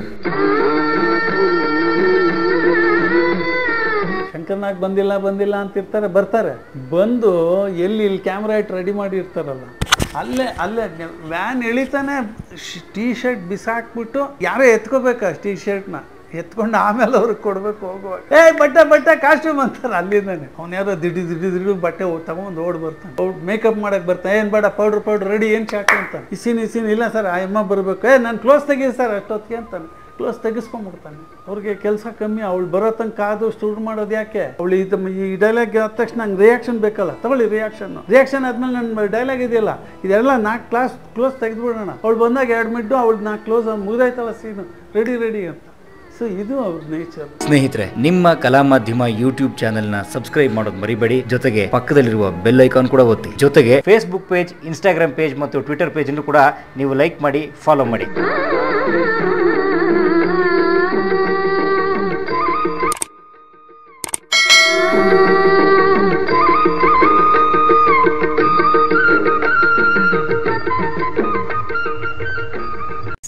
ಶಂಕರ್ನಾಗ್ ಬಂದಿಲ್ಲ ಬಂದಿಲ್ಲ ಅಂತಿರ್ತಾರೆ ಬರ್ತಾರೆ ಬಂದು ಎಲ್ಲಿ ಇಲ್ಲಿ ಕ್ಯಾಮ್ರಾ ಇಟ್ಟು ರೆಡಿ ಮಾಡಿ ಇರ್ತಾರಲ್ಲ ಅಲ್ಲೇ ಅಲ್ಲೇ ವ್ಯಾನ್ ಎಳಿತಾನೆ ಟೀ ಶರ್ಟ್ ಬಿಸಾಕ್ಬಿಟ್ಟು ಯಾರೋ ಎತ್ಕೋಬೇಕಾ ಟೀ ಶರ್ಟ್ನ ಎತ್ಕೊಂಡು ಆಮೇಲೆ ಅವ್ರಿಗೆ ಕೊಡ್ಬೇಕು ಹೋಗುವಾಗ ಏ ಬಟ್ಟೆ ಬಟ್ಟೆ ಕಾಸ್ಟ್ಯೂಮ್ ಅಂತಾರೆ ಅಲ್ಲಿಂದಾನೆ ಅವ್ನು ಯಾರೋ ದಿಡಿ ದಿಡಿ ದಿಡಿ ಬಟ್ಟೆ ತಗೊಂಡು ಓಡ್ ಬರ್ತಾನೆ ಅವ್ರು ಮೇಕಪ್ ಮಾಡಕ್ ಬರ್ತಾನೆ ಏನು ಬೇಡ ಪೌಡ್ರ್ ಪೌಡ್ರ್ ರೆಡಿ ಏನು ಚಾಕು ಅಂತ ಇಸಿನ್ ಇಸಿನ್ ಇಲ್ಲ ಸರ್ ಆ ಅಮ್ಮ ಬರಬೇಕು ಏ ನಾನು ಕ್ಲೋಸ್ ತೆಗಿ ಸರ್ ಅಷ್ಟೊತ್ತಿಗೆ ಅಂತಾನೆ ಕ್ಲೋಸ್ ತೆಗಿಸ್ಕೊಂಡ್ಬಿಡ್ತಾನೆ ಅವ್ರಿಗೆ ಕೆಲಸ ಕಮ್ಮಿ ಅವಳು ಬರೋ ತನಕ ಕಾದು ಸ್ಟೂಡ್ ಮಾಡೋದು ಯಾಕೆ ಅವಳು ಇದು ಈ ಡೈಲಾಗ್ ಆದ ತಕ್ಷಣ ನಂಗೆ ರಿಯಾಕ್ಷನ್ ಬೇಕಲ್ಲ ತಗೊಳ್ಳಿ ರಿಯಾಕ್ಷನ್ ರಿಯಾಕ್ಷನ್ ಆದ್ಮೇಲೆ ನನ್ನ ಡೈಲಾಗ್ ಇದೆಯಲ್ಲ ಇದೆಲ್ಲ ನಾಲ್ಕು ಕ್ಲಾಸ್ ಕ್ಲೋಸ್ ತೆಗೆದ್ಬಿಡೋಣ ಅವಳು ಬಂದಾಗ ಎರಡು ಮಿಡ್ಡು ಅವಳು ನಾಲ್ಕು ಕ್ಲೋಸ್ ಮುಗಿದಾಯ್ತಲ್ಲ ಸೀನು ರೆಡಿ ರೆಡಿ ಅಂತ ಸೊ ಇದು ಅವ್ರ ನೇಚರ್
ಸ್ನೇಹಿತರೆ ನಿಮ್ಮ ಕಲಾ ಮಾಧ್ಯಮ ಯೂಟ್ಯೂಬ್ ಚಾನೆಲ್ನ ಸಬ್ಸ್ಕ್ರೈಬ್ ಮಾಡೋದು ಮರಿಬೇಡಿ ಜೊತೆಗೆ ಪಕ್ಕದಲ್ಲಿರುವ ಬೆಲ್ ಐಕಾನ್ ಕೂಡ ಒತ್ತಿ ಜೊತೆಗೆ ಫೇಸ್ಬುಕ್ ಪೇಜ್ ಇನ್ಸ್ಟಾಗ್ರಾಮ್ ಪೇಜ್ ಮತ್ತು ಟ್ವಿಟರ್ ಪೇಜ್ ಅನ್ನು ಕೂಡ ನೀವು ಲೈಕ್ ಮಾಡಿ ಫಾಲೋ ಮಾಡಿ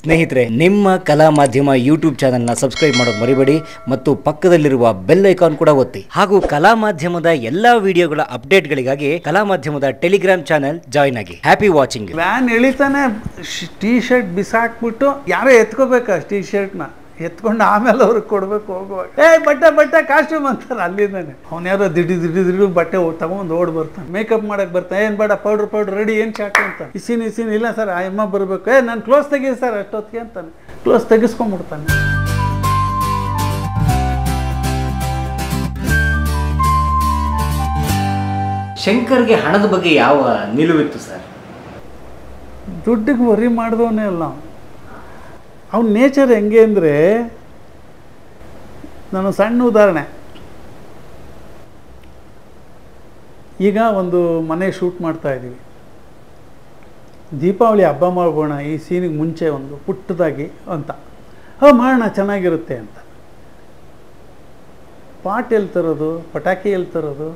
ಸ್ನೇಹಿತರೆ ನಿಮ್ಮ ಕಲಾ ಮಾಧ್ಯಮ ಯೂಟ್ಯೂಬ್ ಚಾನೆಲ್ನ ಸಬ್ಸ್ಕ್ರೈಬ್ ಮಾಡೋದು ಮರಿಬೇಡಿ ಮತ್ತು ಪಕ್ಕದಲ್ಲಿರುವ ಬೆಲ್ ಐಕಾನ್ ಕೂಡ ಒತ್ತಿ ಹಾಗೂ ಕಲಾ ಮಾಧ್ಯಮದ ಎಲ್ಲಾ ವಿಡಿಯೋಗಳ ಅಪ್ಡೇಟ್ಗಳಿಗಾಗಿ ಕಲಾ ಮಾಧ್ಯಮದ ಟೆಲಿಗ್ರಾಮ್ ಚಾನೆಲ್ ಜಾಯಿನ್ ಆಗಿ ಹ್ಯಾಪಿ ವಾಚಿಂಗ್
ವ್ಯಾನ್ ಇಳಿತಾನೆ ಟೀ ಶರ್ಟ್ ಬಿಸಾಕ್ಬಿಟ್ಟು ಯಾರೋ ಎತ್ಕೋಬೇಕಾ ಟೀ ಶರ್ಟ್ನ ಎತ್ಕೊಂಡು ಆಮೇಲೆ ಅವ್ರಿಗೆ ಕೊಡ್ಬೇಕು ಹೋಗುವಾಗ ಏ ಬಟ್ಟೆ ಬಟ್ಟೆ ಕಾಸ್ಟ್ಯೂಮ್ ಅಂತಾರೆ ಅಲ್ಲಿಂದಾನೆ ಅವ್ನು ಯಾರೋ ದಿಡಿ ದಿಡಿ ದಿಡಿ ಬಟ್ಟೆ ತಗೊಂಡು ಓಡ್ ಬರ್ತಾನೆ ಮೇಕಪ್ ಮಾಡಕ್ ಬರ್ತಾನೆ ಏನು ಬೇಡ ಪೌಡ್ರ್ ಪೌಡ್ರ್ ರೆಡಿ ಏನು ಚಾಕು ಅಂತ ಇಸಿನ್ ಇಸಿನ್ ಇಲ್ಲ ಸರ್ ಆ ಅಮ್ಮ ಬರಬೇಕು ಏ ನಾನು ಕ್ಲೋಸ್ ತೆಗಿ ಸರ್ ಅಷ್ಟೊತ್ತಿಗೆ ಅಂತಾನೆ ಕ್ಲೋಸ್ ತೆಗಿಸ್ಕೊಂಡ್ಬಿಡ್ತಾನೆ
ಶಂಕರ್ಗೆ ಹಣದ ಬಗ್ಗೆ ಯಾವ ನಿಲುವಿತ್ತು ಸರ್
ದುಡ್ಡಿಗೆ ವರಿ ಮಾಡಿದವನೇ ಅಲ್ಲ ಅವನ ನೇಚರ್ ಹೆಂಗೆ ಅಂದರೆ ನಾನು ಸಣ್ಣ ಉದಾಹರಣೆ ಈಗ ಒಂದು ಮನೆ ಶೂಟ್ ಮಾಡ್ತಾ ಇದ್ದೀವಿ ದೀಪಾವಳಿ ಹಬ್ಬ ಮಾಡೋಣ ಈ ಸೀನಿಗೆ ಮುಂಚೆ ಒಂದು ಪುಟ್ಟದಾಗಿ ಅಂತ ಹಾಂ ಮಾಡೋಣ ಚೆನ್ನಾಗಿರುತ್ತೆ ಅಂತ ಪಾಟ್ ಎಲ್ಲಿ ತರೋದು ಪಟಾಕಿ ಎಲ್ಲಿ ತರೋದು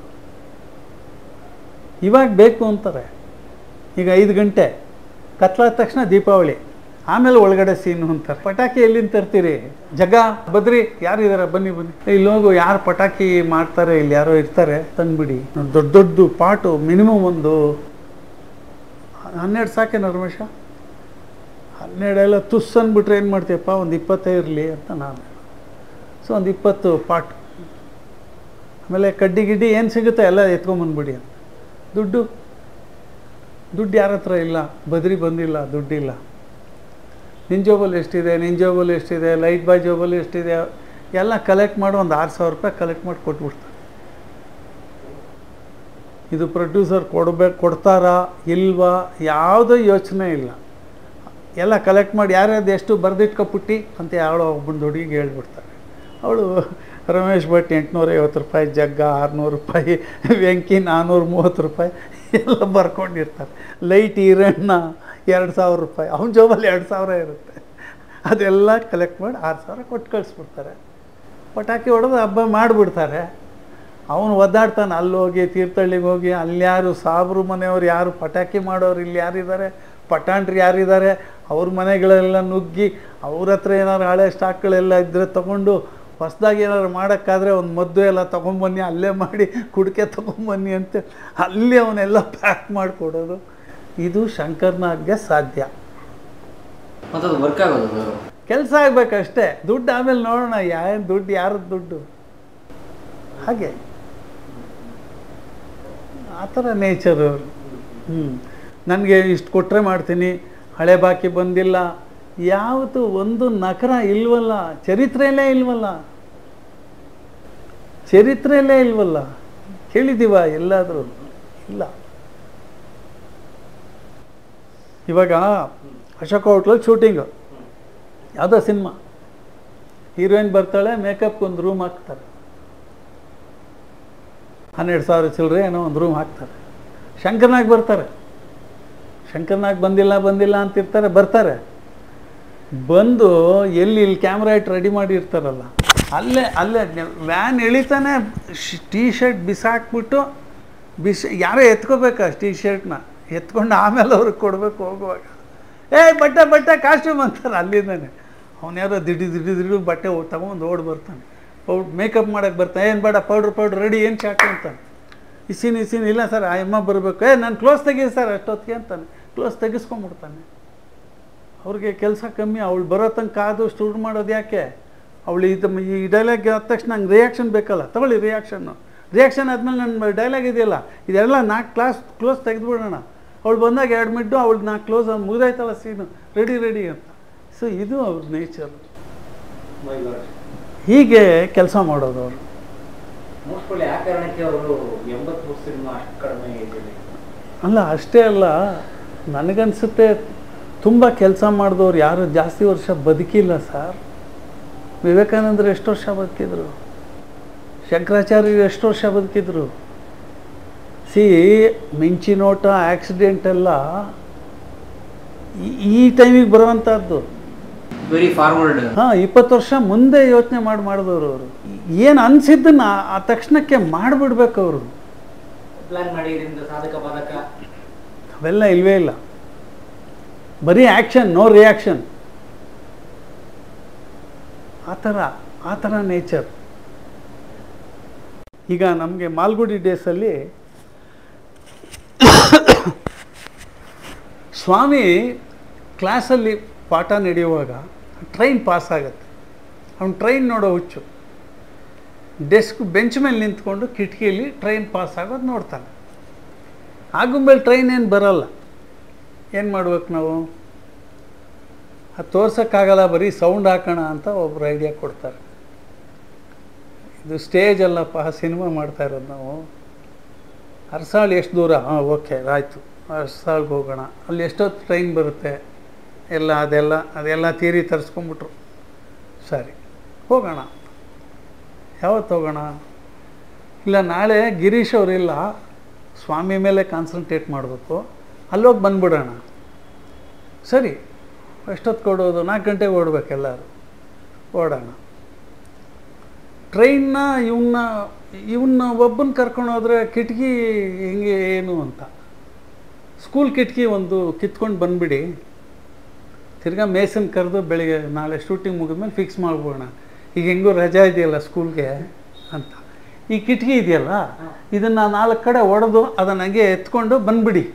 ಇವಾಗ ಬೇಕು ಅಂತಾರೆ ಈಗ ಐದು ಗಂಟೆ ಕತ್ಲಾದ ತಕ್ಷಣ ದೀಪಾವಳಿ ಆಮೇಲೆ ಒಳಗಡೆ ಸೀನು ಅಂತಾರೆ ಪಟಾಕಿ ಎಲ್ಲಿಂದ ತರ್ತೀರಿ ಜಗ ಬದ್ರಿ ಯಾರಿದಾರೆ ಬನ್ನಿ ಬನ್ನಿ ಇಲ್ಲಿ ಹೋಗು ಯಾರು ಪಟಾಕಿ ಮಾಡ್ತಾರೆ ಇಲ್ಲಿ ಯಾರೋ ಇರ್ತಾರೆ ತಂದ್ಬಿಡಿ ದೊಡ್ಡ ದೊಡ್ಡ ಪಾಟು ಮಿನಿಮಮ್ ಒಂದು ಹನ್ನೆರಡು ಸಾಕೇನ ರಮೇಶ ಹನ್ನೆರಡೆಲ್ಲ ತುಸ್ ಅಂದ್ಬಿಟ್ರೆ ಏನು ಮಾಡ್ತೀಯಪ್ಪ ಒಂದು ಇಪ್ಪತ್ತೇ ಇರಲಿ ಅಂತ ನಾನು ಸೊ ಒಂದು ಇಪ್ಪತ್ತು ಪಾಟ್ ಆಮೇಲೆ ಕಡ್ಡಿ ಗಿಡ್ಡಿ ಏನು ಸಿಗುತ್ತೆ ಎಲ್ಲ ಎತ್ಕೊಂಬಂದ್ಬಿಡಿ ಅಂತ ದುಡ್ಡು ದುಡ್ಡು ಯಾರ ಹತ್ರ ಇಲ್ಲ ಬದ್ರಿ ಬಂದಿಲ್ಲ ದುಡ್ಡಿಲ್ಲ ನಿನ್ನ ಜೋಬಲ್ಲಿ ಎಷ್ಟಿದೆ ನಿನ್ನ ಜೋಬಲ್ಲಿ ಎಷ್ಟಿದೆ ಲೈಟ್ ಬಾಯ್ ಜೋಬಲ್ಲಿ ಎಷ್ಟಿದೆ ಎಲ್ಲ ಕಲೆಕ್ಟ್ ಮಾಡಿ ಒಂದು ಆರು ಸಾವಿರ ರೂಪಾಯಿ ಕಲೆಕ್ಟ್ ಮಾಡಿ ಕೊಟ್ಬಿಡ್ತಾರೆ ಇದು ಪ್ರೊಡ್ಯೂಸರ್ ಕೊಡ್ಬೇಕು ಕೊಡ್ತಾರಾ ಇಲ್ವಾ ಯಾವುದೂ ಯೋಚನೆ ಇಲ್ಲ ಎಲ್ಲ ಕಲೆಕ್ಟ್ ಮಾಡಿ ಯಾರ್ಯಾರ್ದು ಎಷ್ಟು ಬರೆದಿಟ್ಕೊಪುಟ್ಟಿ ಅಂತ ಯಾವಳೋ ಒಬ್ಬನ ಹುಡುಗಿಗೆ ಹೇಳ್ಬಿಡ್ತಾರೆ ಅವಳು ರಮೇಶ್ ಭಟ್ ಎಂಟುನೂರೈವತ್ತು ರೂಪಾಯಿ ಜಗ್ಗ ಆರುನೂರು ರೂಪಾಯಿ ವೆಂಕಿ ನಾನ್ನೂರ ಮೂವತ್ತು ರೂಪಾಯಿ ಎಲ್ಲ ಬರ್ಕೊಂಡಿರ್ತಾರೆ ಲೈಟ್ ಈರಣ್ಣ ಎರಡು ಸಾವಿರ ರೂಪಾಯಿ ಅವನ ಜೋಬಲ್ಲಿ ಎರಡು ಸಾವಿರ ಇರುತ್ತೆ ಅದೆಲ್ಲ ಕಲೆಕ್ಟ್ ಮಾಡಿ ಆರು ಸಾವಿರ ಕೊಟ್ಟು ಕಳಿಸ್ಬಿಡ್ತಾರೆ ಪಟಾಕಿ ಹೊಡೆದು ಹಬ್ಬ ಮಾಡಿಬಿಡ್ತಾರೆ ಅವನು ಒದ್ದಾಡ್ತಾನೆ ಅಲ್ಲಿ ಹೋಗಿ ತೀರ್ಥಹಳ್ಳಿಗೆ ಹೋಗಿ ಅಲ್ಲಿ ಯಾರು ಸಾಬ್ರು ಮನೆಯವ್ರು ಯಾರು ಪಟಾಕಿ ಮಾಡೋರು ಇಲ್ಲಿ ಯಾರಿದ್ದಾರೆ ಪಟಾಣ್ರು ಯಾರಿದ್ದಾರೆ ಅವ್ರ ಮನೆಗಳೆಲ್ಲ ನುಗ್ಗಿ ಅವ್ರ ಹತ್ರ ಏನಾದ್ರು ಹಳೆ ಸ್ಟಾಕ್ಗಳೆಲ್ಲ ಇದ್ದರೆ ತೊಗೊಂಡು ಹೊಸ್ದಾಗಿ ಏನಾದ್ರು ಮಾಡೋಕ್ಕಾದ್ರೆ ಒಂದು ಮದ್ದು ಎಲ್ಲ ತೊಗೊಂಬನ್ನಿ ಅಲ್ಲೇ ಮಾಡಿ ಕುಡಿಕೆ ತೊಗೊಂಬನ್ನಿ ಅಂತ ಅಲ್ಲಿ ಅವನ್ನೆಲ್ಲ ಪ್ಯಾಕ್ ಮಾಡಿಕೊಡೋದು ಇದು ಶಂಕರ್ನಾಗ್ಗೆ ಸಾಧ್ಯ
ಮತ್ತು ಅದು ವರ್ಕ್ ಆಗೋದು
ಕೆಲಸ ಆಗಬೇಕಷ್ಟೇ ದುಡ್ಡು ಆಮೇಲೆ ನೋಡೋಣ ಏನು ದುಡ್ಡು ಯಾರದ್ದು ದುಡ್ಡು ಹಾಗೆ ಆ ಥರ ನೇಚರ್ ಅವರು ಹ್ಞೂ ನನಗೆ ಇಷ್ಟು ಕೊಟ್ಟರೆ ಮಾಡ್ತೀನಿ ಹಳೆ ಬಾಕಿ ಬಂದಿಲ್ಲ ಯಾವುದು ಒಂದು ನಕರ ಇಲ್ವಲ್ಲ ಚರಿತ್ರೆಯಲ್ಲೇ ಇಲ್ವಲ್ಲ ಚರಿತ್ರೆಯಲ್ಲೇ ಇಲ್ವಲ್ಲ ಕೇಳಿದ್ದೀವ ಎಲ್ಲಾದರೂ ಇಲ್ಲ ಇವಾಗ ಅಶೋಕ ಹೋಟ್ಲಲ್ಲಿ ಶೂಟಿಂಗು ಯಾವುದೋ ಸಿನಿಮಾ ಹೀರೋಯಿನ್ ಬರ್ತಾಳೆ ಮೇಕಪ್ಗೆ ಒಂದು ರೂಮ್ ಹಾಕ್ತಾರೆ ಹನ್ನೆರಡು ಸಾವಿರ ಚಿಲ್ಲರೆ ಏನೋ ಒಂದು ರೂಮ್ ಹಾಕ್ತಾರೆ ಶಂಕರ್ನಾಗ್ ಬರ್ತಾರೆ ಶಂಕರ್ನಾಗ್ ಬಂದಿಲ್ಲ ಬಂದಿಲ್ಲ ಅಂತಿರ್ತಾರೆ ಬರ್ತಾರೆ ಬಂದು ಎಲ್ಲಿ ಇಲ್ಲಿ ಕ್ಯಾಮ್ರಾ ಇಟ್ಟು ರೆಡಿ ಮಾಡಿರ್ತಾರಲ್ಲ ಅಲ್ಲೇ ಅಲ್ಲೇ ವ್ಯಾನ್ ಎಳಿತಾನೆ ಟೀ ಶರ್ಟ್ ಬಿಸಾಕ್ಬಿಟ್ಟು ಬಿಸ್ ಯಾರೋ ಎತ್ಕೋಬೇಕಾ ಟೀ ಶರ್ಟ್ನ ಎತ್ಕೊಂಡು ಆಮೇಲೆ ಅವ್ರಿಗೆ ಕೊಡಬೇಕು ಹೋಗುವಾಗ ಏ ಬಟ್ಟೆ ಬಟ್ಟೆ ಕಾಸ್ಟ್ಯೂಮ್ ಅಂತಾರೆ ಅಲ್ಲಿಂದಾನೆ ಅವ್ನು ಯಾರೋ ದಿಡಿ ದಿಡಿ ದಿಡಿ ಬಟ್ಟೆ ತಗೊಂಡು ಓಡ್ ಬರ್ತಾನೆ ಪೌಡ್ ಮೇಕಪ್ ಮಾಡೋಕ್ಕೆ ಬರ್ತಾನೆ ಏನು ಬೇಡ ಪೌಡ್ರ್ ಪೌಡ್ರ್ ರೆಡಿ ಏನು ಚಾಕು ಅಂತಾನೆ ಇಸಿನ್ ಇಸಿನ್ ಇಲ್ಲ ಸರ್ ಆ ಅಮ್ಮ ಬರಬೇಕು ಏ ನಾನು ಕ್ಲೋಸ್ ತೆಗಿ ಸರ್ ಅಷ್ಟೊತ್ತಿಗೆ ಅಂತಾನೆ ಕ್ಲೋಸ್ ತೆಗಿಸ್ಕೊಂಬಿಡ್ತಾನೆ ಅವ್ರಿಗೆ ಕೆಲಸ ಕಮ್ಮಿ ಅವಳು ಬರೋ ತನಕ ಕಾದು ಸ್ಟೂಡ್ ಮಾಡೋದು ಯಾಕೆ ಅವಳು ಇದು ಈ ಡೈಲಾಗ್ ಆದ ತಕ್ಷಣ ನಂಗೆ ರಿಯಾಕ್ಷನ್ ಬೇಕಲ್ಲ ತಗೊಳ್ಳಿ ರಿಯಾಕ್ಷನ್ನು ರಿಯಾಕ್ಷನ್ ಆದಮೇಲೆ ನನ್ನ ಡೈಲಾಗ್ ಇದೆಯಲ್ಲ ಇದೆಲ್ಲ ನಾಲ್ಕು ಕ್ಲಾಸ್ ಕ್ಲೋಸ್ ತೆಗೆದುಬಿಡೋಣ ಅವಳು ಬಂದಾಗ ಎರಡು ಮಿಡ್ಡು ಅವಳು ನಾಲ್ಕು ಕ್ಲೋಸ್ ಅದು ಮುಗಿದಾಯ್ತಲ್ಲ ಸೀನು ರೆಡಿ ರೆಡಿ ಅಂತ ಸೊ ಇದು ಅವ್ರ ನೇಚರ್ ಹೀಗೆ ಕೆಲಸ ಮಾಡೋದು ಅವರು
ಮೋಸ್ಟ್ಲಿ ಆ ಕಾರಣಕ್ಕೆ ಅವರು ಎಂಬತ್ತು ಸಿನಿಮಾ ಅಷ್ಟು ಕಡಿಮೆ ಏಜಲ್ಲಿ
ಅಲ್ಲ ಅಷ್ಟೇ ಅಲ್ಲ ನನಗನ್ಸುತ್ತೆ ತುಂಬ ಕೆಲಸ ಮಾಡಿದವ್ರು ಯಾರು ಜಾಸ್ತಿ ವರ್ಷ ಬದುಕಿಲ್ಲ ಸರ್ ವಿವೇಕಾನಂದರು ಎಷ್ಟು ವರ್ಷ ಬದುಕಿದ್ರು ಶಂಕರಾಚಾರ್ಯರು ಎಷ್ಟು ವರ್ಷ ಬದುಕಿದ್ರು ಸಿ ಮಿಂಚಿನೋಟ ಆಕ್ಸಿಡೆಂಟ್ ಎಲ್ಲ ಈ- ಈ ಟೈಮಿಗೆ ಬರುವಂಥದ್ದು
ವೆರಿ ಫಾರ್ವರ್ಡ್
ಹಾಂ ಇಪ್ಪತ್ತು ವರ್ಷ ಮುಂದೆ ಯೋಚನೆ ಮಾಡಿ ಮಾಡಿದವರು ಅವರು ಏನು ಅನಿಸಿದ್ದನ್ನ ಆ ತಕ್ಷಣಕ್ಕೆ ಮಾಡಿಬಿಡ್ಬೇಕು ಅವರು
ಪ್ಲಾನ್ ಮಾಡಿ ಇದರಿಂದ ಸಾಧಕ ಬಾಧಕ
ಅವೆಲ್ಲ ಇಲ್ವೇ ಇಲ್ಲ ಬರೀ ಆ್ಯಕ್ಷನ್ ನೋ ರಿಯಾಕ್ಷನ್ ಥರ ಆ ಥರ ನೇಚರ್ ಈಗ ನಮಗೆ ಮಾಲ್ಗುಡಿ ಡೇಸಲ್ಲಿ ಸ್ವಾಮಿ ಕ್ಲಾಸಲ್ಲಿ ಪಾಠ ನಡೆಯುವಾಗ ಟ್ರೈನ್ ಪಾಸ್ ಆಗುತ್ತೆ ಅವ್ನು ಟ್ರೈನ್ ನೋಡೋ ಹುಚ್ಚು ಡೆಸ್ಕ್ ಬೆಂಚ್ ಮೇಲೆ ನಿಂತ್ಕೊಂಡು ಕಿಟಕಿಯಲ್ಲಿ ಟ್ರೈನ್ ಪಾಸ್ ಆಗೋದು ನೋಡ್ತಾನೆ ಆಗುಂಬೇಲೆ ಟ್ರೈನ್ ಏನು ಬರಲ್ಲ ಏನು ಮಾಡ್ಬೇಕು ನಾವು ಅದು ತೋರ್ಸೋಕ್ಕಾಗಲ್ಲ ಬರೀ ಸೌಂಡ್ ಹಾಕೋಣ ಅಂತ ಒಬ್ರು ಐಡಿಯಾ ಕೊಡ್ತಾರೆ ಇದು ಸ್ಟೇಜ್ ಅಲ್ಲಪ್ಪ ಸಿನಿಮಾ ಮಾಡ್ತಾ ಇರೋದು ನಾವು ಅರಸಾಳು ಎಷ್ಟು ದೂರ ಹಾಂ ಓಕೆ ಆಯಿತು ಅರಸಾಳ್ಗೆ ಹೋಗೋಣ ಅಲ್ಲಿ ಎಷ್ಟೊತ್ತು ಟ್ರೈನ್ ಬರುತ್ತೆ ಎಲ್ಲ ಅದೆಲ್ಲ ಅದೆಲ್ಲ ತೀರಿ ತರಿಸ್ಕೊಂಬಿಟ್ರು ಸರಿ ಹೋಗೋಣ ಯಾವತ್ತು ಹೋಗೋಣ ಇಲ್ಲ ನಾಳೆ ಗಿರೀಶ್ ಅವರಿಲ್ಲ ಸ್ವಾಮಿ ಮೇಲೆ ಕಾನ್ಸಂಟ್ರೇಟ್ ಮಾಡಬೇಕು ಅಲ್ಲೋಗಿ ಬಂದ್ಬಿಡೋಣ ಸರಿ ಎಷ್ಟೊತ್ತು ಕೊಡೋದು ನಾಲ್ಕು ಗಂಟೆಗೆ ಓಡ್ಬೇಕು ಎಲ್ಲರೂ ಓಡೋಣ ಟ್ರೈನ್ನ ಇವನ್ನ ಇವನ್ನ ಒಬ್ಬನ ಕರ್ಕೊಂಡು ಹೋದರೆ ಕಿಟಕಿ ಹೆಂಗೆ ಏನು ಅಂತ ಸ್ಕೂಲ್ ಕಿಟಕಿ ಒಂದು ಕಿತ್ಕೊಂಡು ಬಂದುಬಿಡಿ ತಿರ್ಗಾ ಮೇಸನ್ ಕರೆದು ಬೆಳಿಗ್ಗೆ ನಾಳೆ ಶೂಟಿಂಗ್ ಮುಗಿದ್ಮೇಲೆ ಫಿಕ್ಸ್ ಮಾಡ್ಬೋಣ ಈಗ ಹೆಂಗೂ ರಜಾ ಇದೆಯಲ್ಲ ಸ್ಕೂಲ್ಗೆ ಅಂತ ಈ ಕಿಟಕಿ ಇದೆಯಲ್ಲ ಇದನ್ನು ನಾಲ್ಕು ಕಡೆ ಒಡೆದು ಅದನ್ನು ಹಂಗೆ ಎತ್ಕೊಂಡು ಬಂದ್ಬಿಡಿ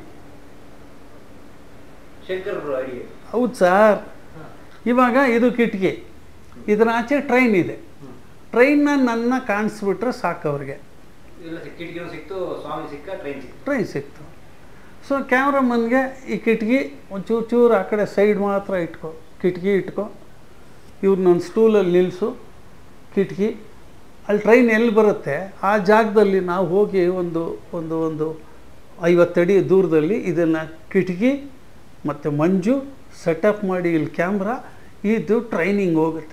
ಶಂಕರ್ ಅಡಿಗೆ
ಹೌದು ಸರ್ ಇವಾಗ ಇದು ಕಿಟಕಿ ಇದರ ಆಚೆ ಟ್ರೈನ್ ಇದೆ ಟ್ರೈನ್ನ ನನ್ನ ಕಾಣಿಸ್ಬಿಟ್ರೆ ಸಾಕು ಅವ್ರಿಗೆ
ಇಲ್ಲ ಕಿಟಕಿನೂ ಸಿಕ್ತು ಸ್ವಾಮಿ ಸಿಕ್ಕ ಟ್ರೈನ್ ಸಿಕ್ತು
ಟ್ರೈನ್ ಸಿಕ್ತು ಸೊ ಕ್ಯಾಮ್ರಾಮನ್ಗೆ ಈ ಕಿಟಕಿ ಒಂಚೂರು ಚೂರು ಆ ಕಡೆ ಸೈಡ್ ಮಾತ್ರ ಇಟ್ಕೊ ಕಿಟಕಿ ಇಟ್ಕೊ ಇವ್ರನ್ನೊಂದು ಸ್ಟೂಲಲ್ಲಿ ನಿಲ್ಲಿಸು ಕಿಟಕಿ ಅಲ್ಲಿ ಟ್ರೈನ್ ಎಲ್ಲಿ ಬರುತ್ತೆ ಆ ಜಾಗದಲ್ಲಿ ನಾವು ಹೋಗಿ ಒಂದು ಒಂದು ಒಂದು ಐವತ್ತಡಿ ದೂರದಲ್ಲಿ ಇದನ್ನು ಕಿಟಕಿ ಮತ್ತು ಮಂಜು ಸೆಟಪ್ ಮಾಡಿ ಇಲ್ಲಿ ಕ್ಯಾಮ್ರಾ ಇದು ಟ್ರೈನಿಂಗ್ ಹೋಗುತ್ತೆ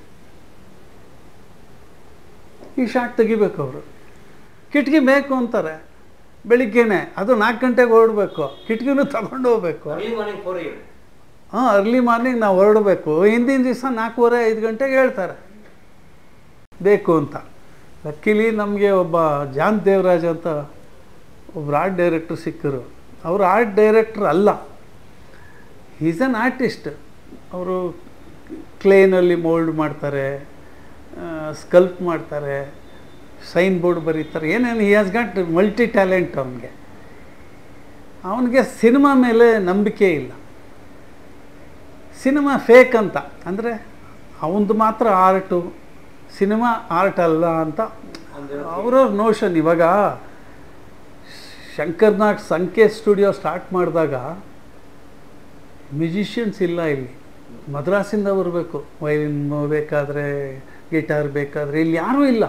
ಈ ಶಾಟ್ ತೆಗಿಬೇಕು ಅವರು ಕಿಟಕಿ ಬೇಕು ಅಂತಾರೆ ಬೆಳಿಗ್ಗೆನೆ ಅದು ನಾಲ್ಕು ಗಂಟೆಗೆ ಹೊರಡಬೇಕು ಕಿಟಕಿನೂ ತಗೊಂಡು ಹೋಗ್ಬೇಕು
ಅರ್ಲಿ ಮಾರ್ನಿಂಗ್ ಫೋರ್ ಇಯರ್
ಹಾಂ ಅರ್ಲಿ ಮಾರ್ನಿಂಗ್ ನಾವು ಹೊರಡಬೇಕು ಹಿಂದಿನ ದಿವಸ ನಾಲ್ಕೂವರೆ ಐದು ಗಂಟೆಗೆ ಹೇಳ್ತಾರೆ ಬೇಕು ಅಂತ ಲಕ್ಕಿಲಿ ನಮಗೆ ಒಬ್ಬ ಜಾನ್ ದೇವರಾಜ್ ಅಂತ ಒಬ್ಬರು ಆರ್ಟ್ ಡೈರೆಕ್ಟ್ರ್ ಸಿಕ್ಕರು ಅವರು ಆರ್ಟ್ ಡೈರೆಕ್ಟ್ರ್ ಅಲ್ಲ ಈಸ್ ಅನ್ ಆರ್ಟಿಸ್ಟ್ ಅವರು ಕ್ಲೇನಲ್ಲಿ ಮೋಲ್ಡ್ ಮಾಡ್ತಾರೆ ಸ್ಕಲ್ಪ್ ಮಾಡ್ತಾರೆ ಸೈನ್ ಬೋರ್ಡ್ ಬರೀತಾರೆ ಏನೇನು he has got multi talent ಅವನಿಗೆ ಅವನಿಗೆ ಸಿನಿಮಾ ಮೇಲೆ ನಂಬಿಕೆ ಇಲ್ಲ ಸಿನಿಮಾ ಫೇಕ್ ಅಂತ ಅಂದರೆ ಅವನದು ಮಾತ್ರ ಆರ್ಟು ಸಿನಿಮಾ ಆರ್ಟ್ ಅಲ್ಲ ಅಂತ ಅವ್ರವ್ರ ನೋಷನ್ ಇವಾಗ ಶಂಕರ್ನಾಗ್ ಸಂಕೇತ್ ಸ್ಟುಡಿಯೋ ಸ್ಟಾರ್ಟ್ ಮಾಡಿದಾಗ ಮ್ಯೂಸಿಷಿಯನ್ಸ್ ಇಲ್ಲ ಇಲ್ಲಿ ಮದ್ರಾಸಿಂದ ಬರಬೇಕು ವೈಲಿನ್ ಬೇಕಾದರೆ ಗಿಟಾರ್ ಬೇಕಾದರೆ ಇಲ್ಲಿ ಯಾರೂ ಇಲ್ಲ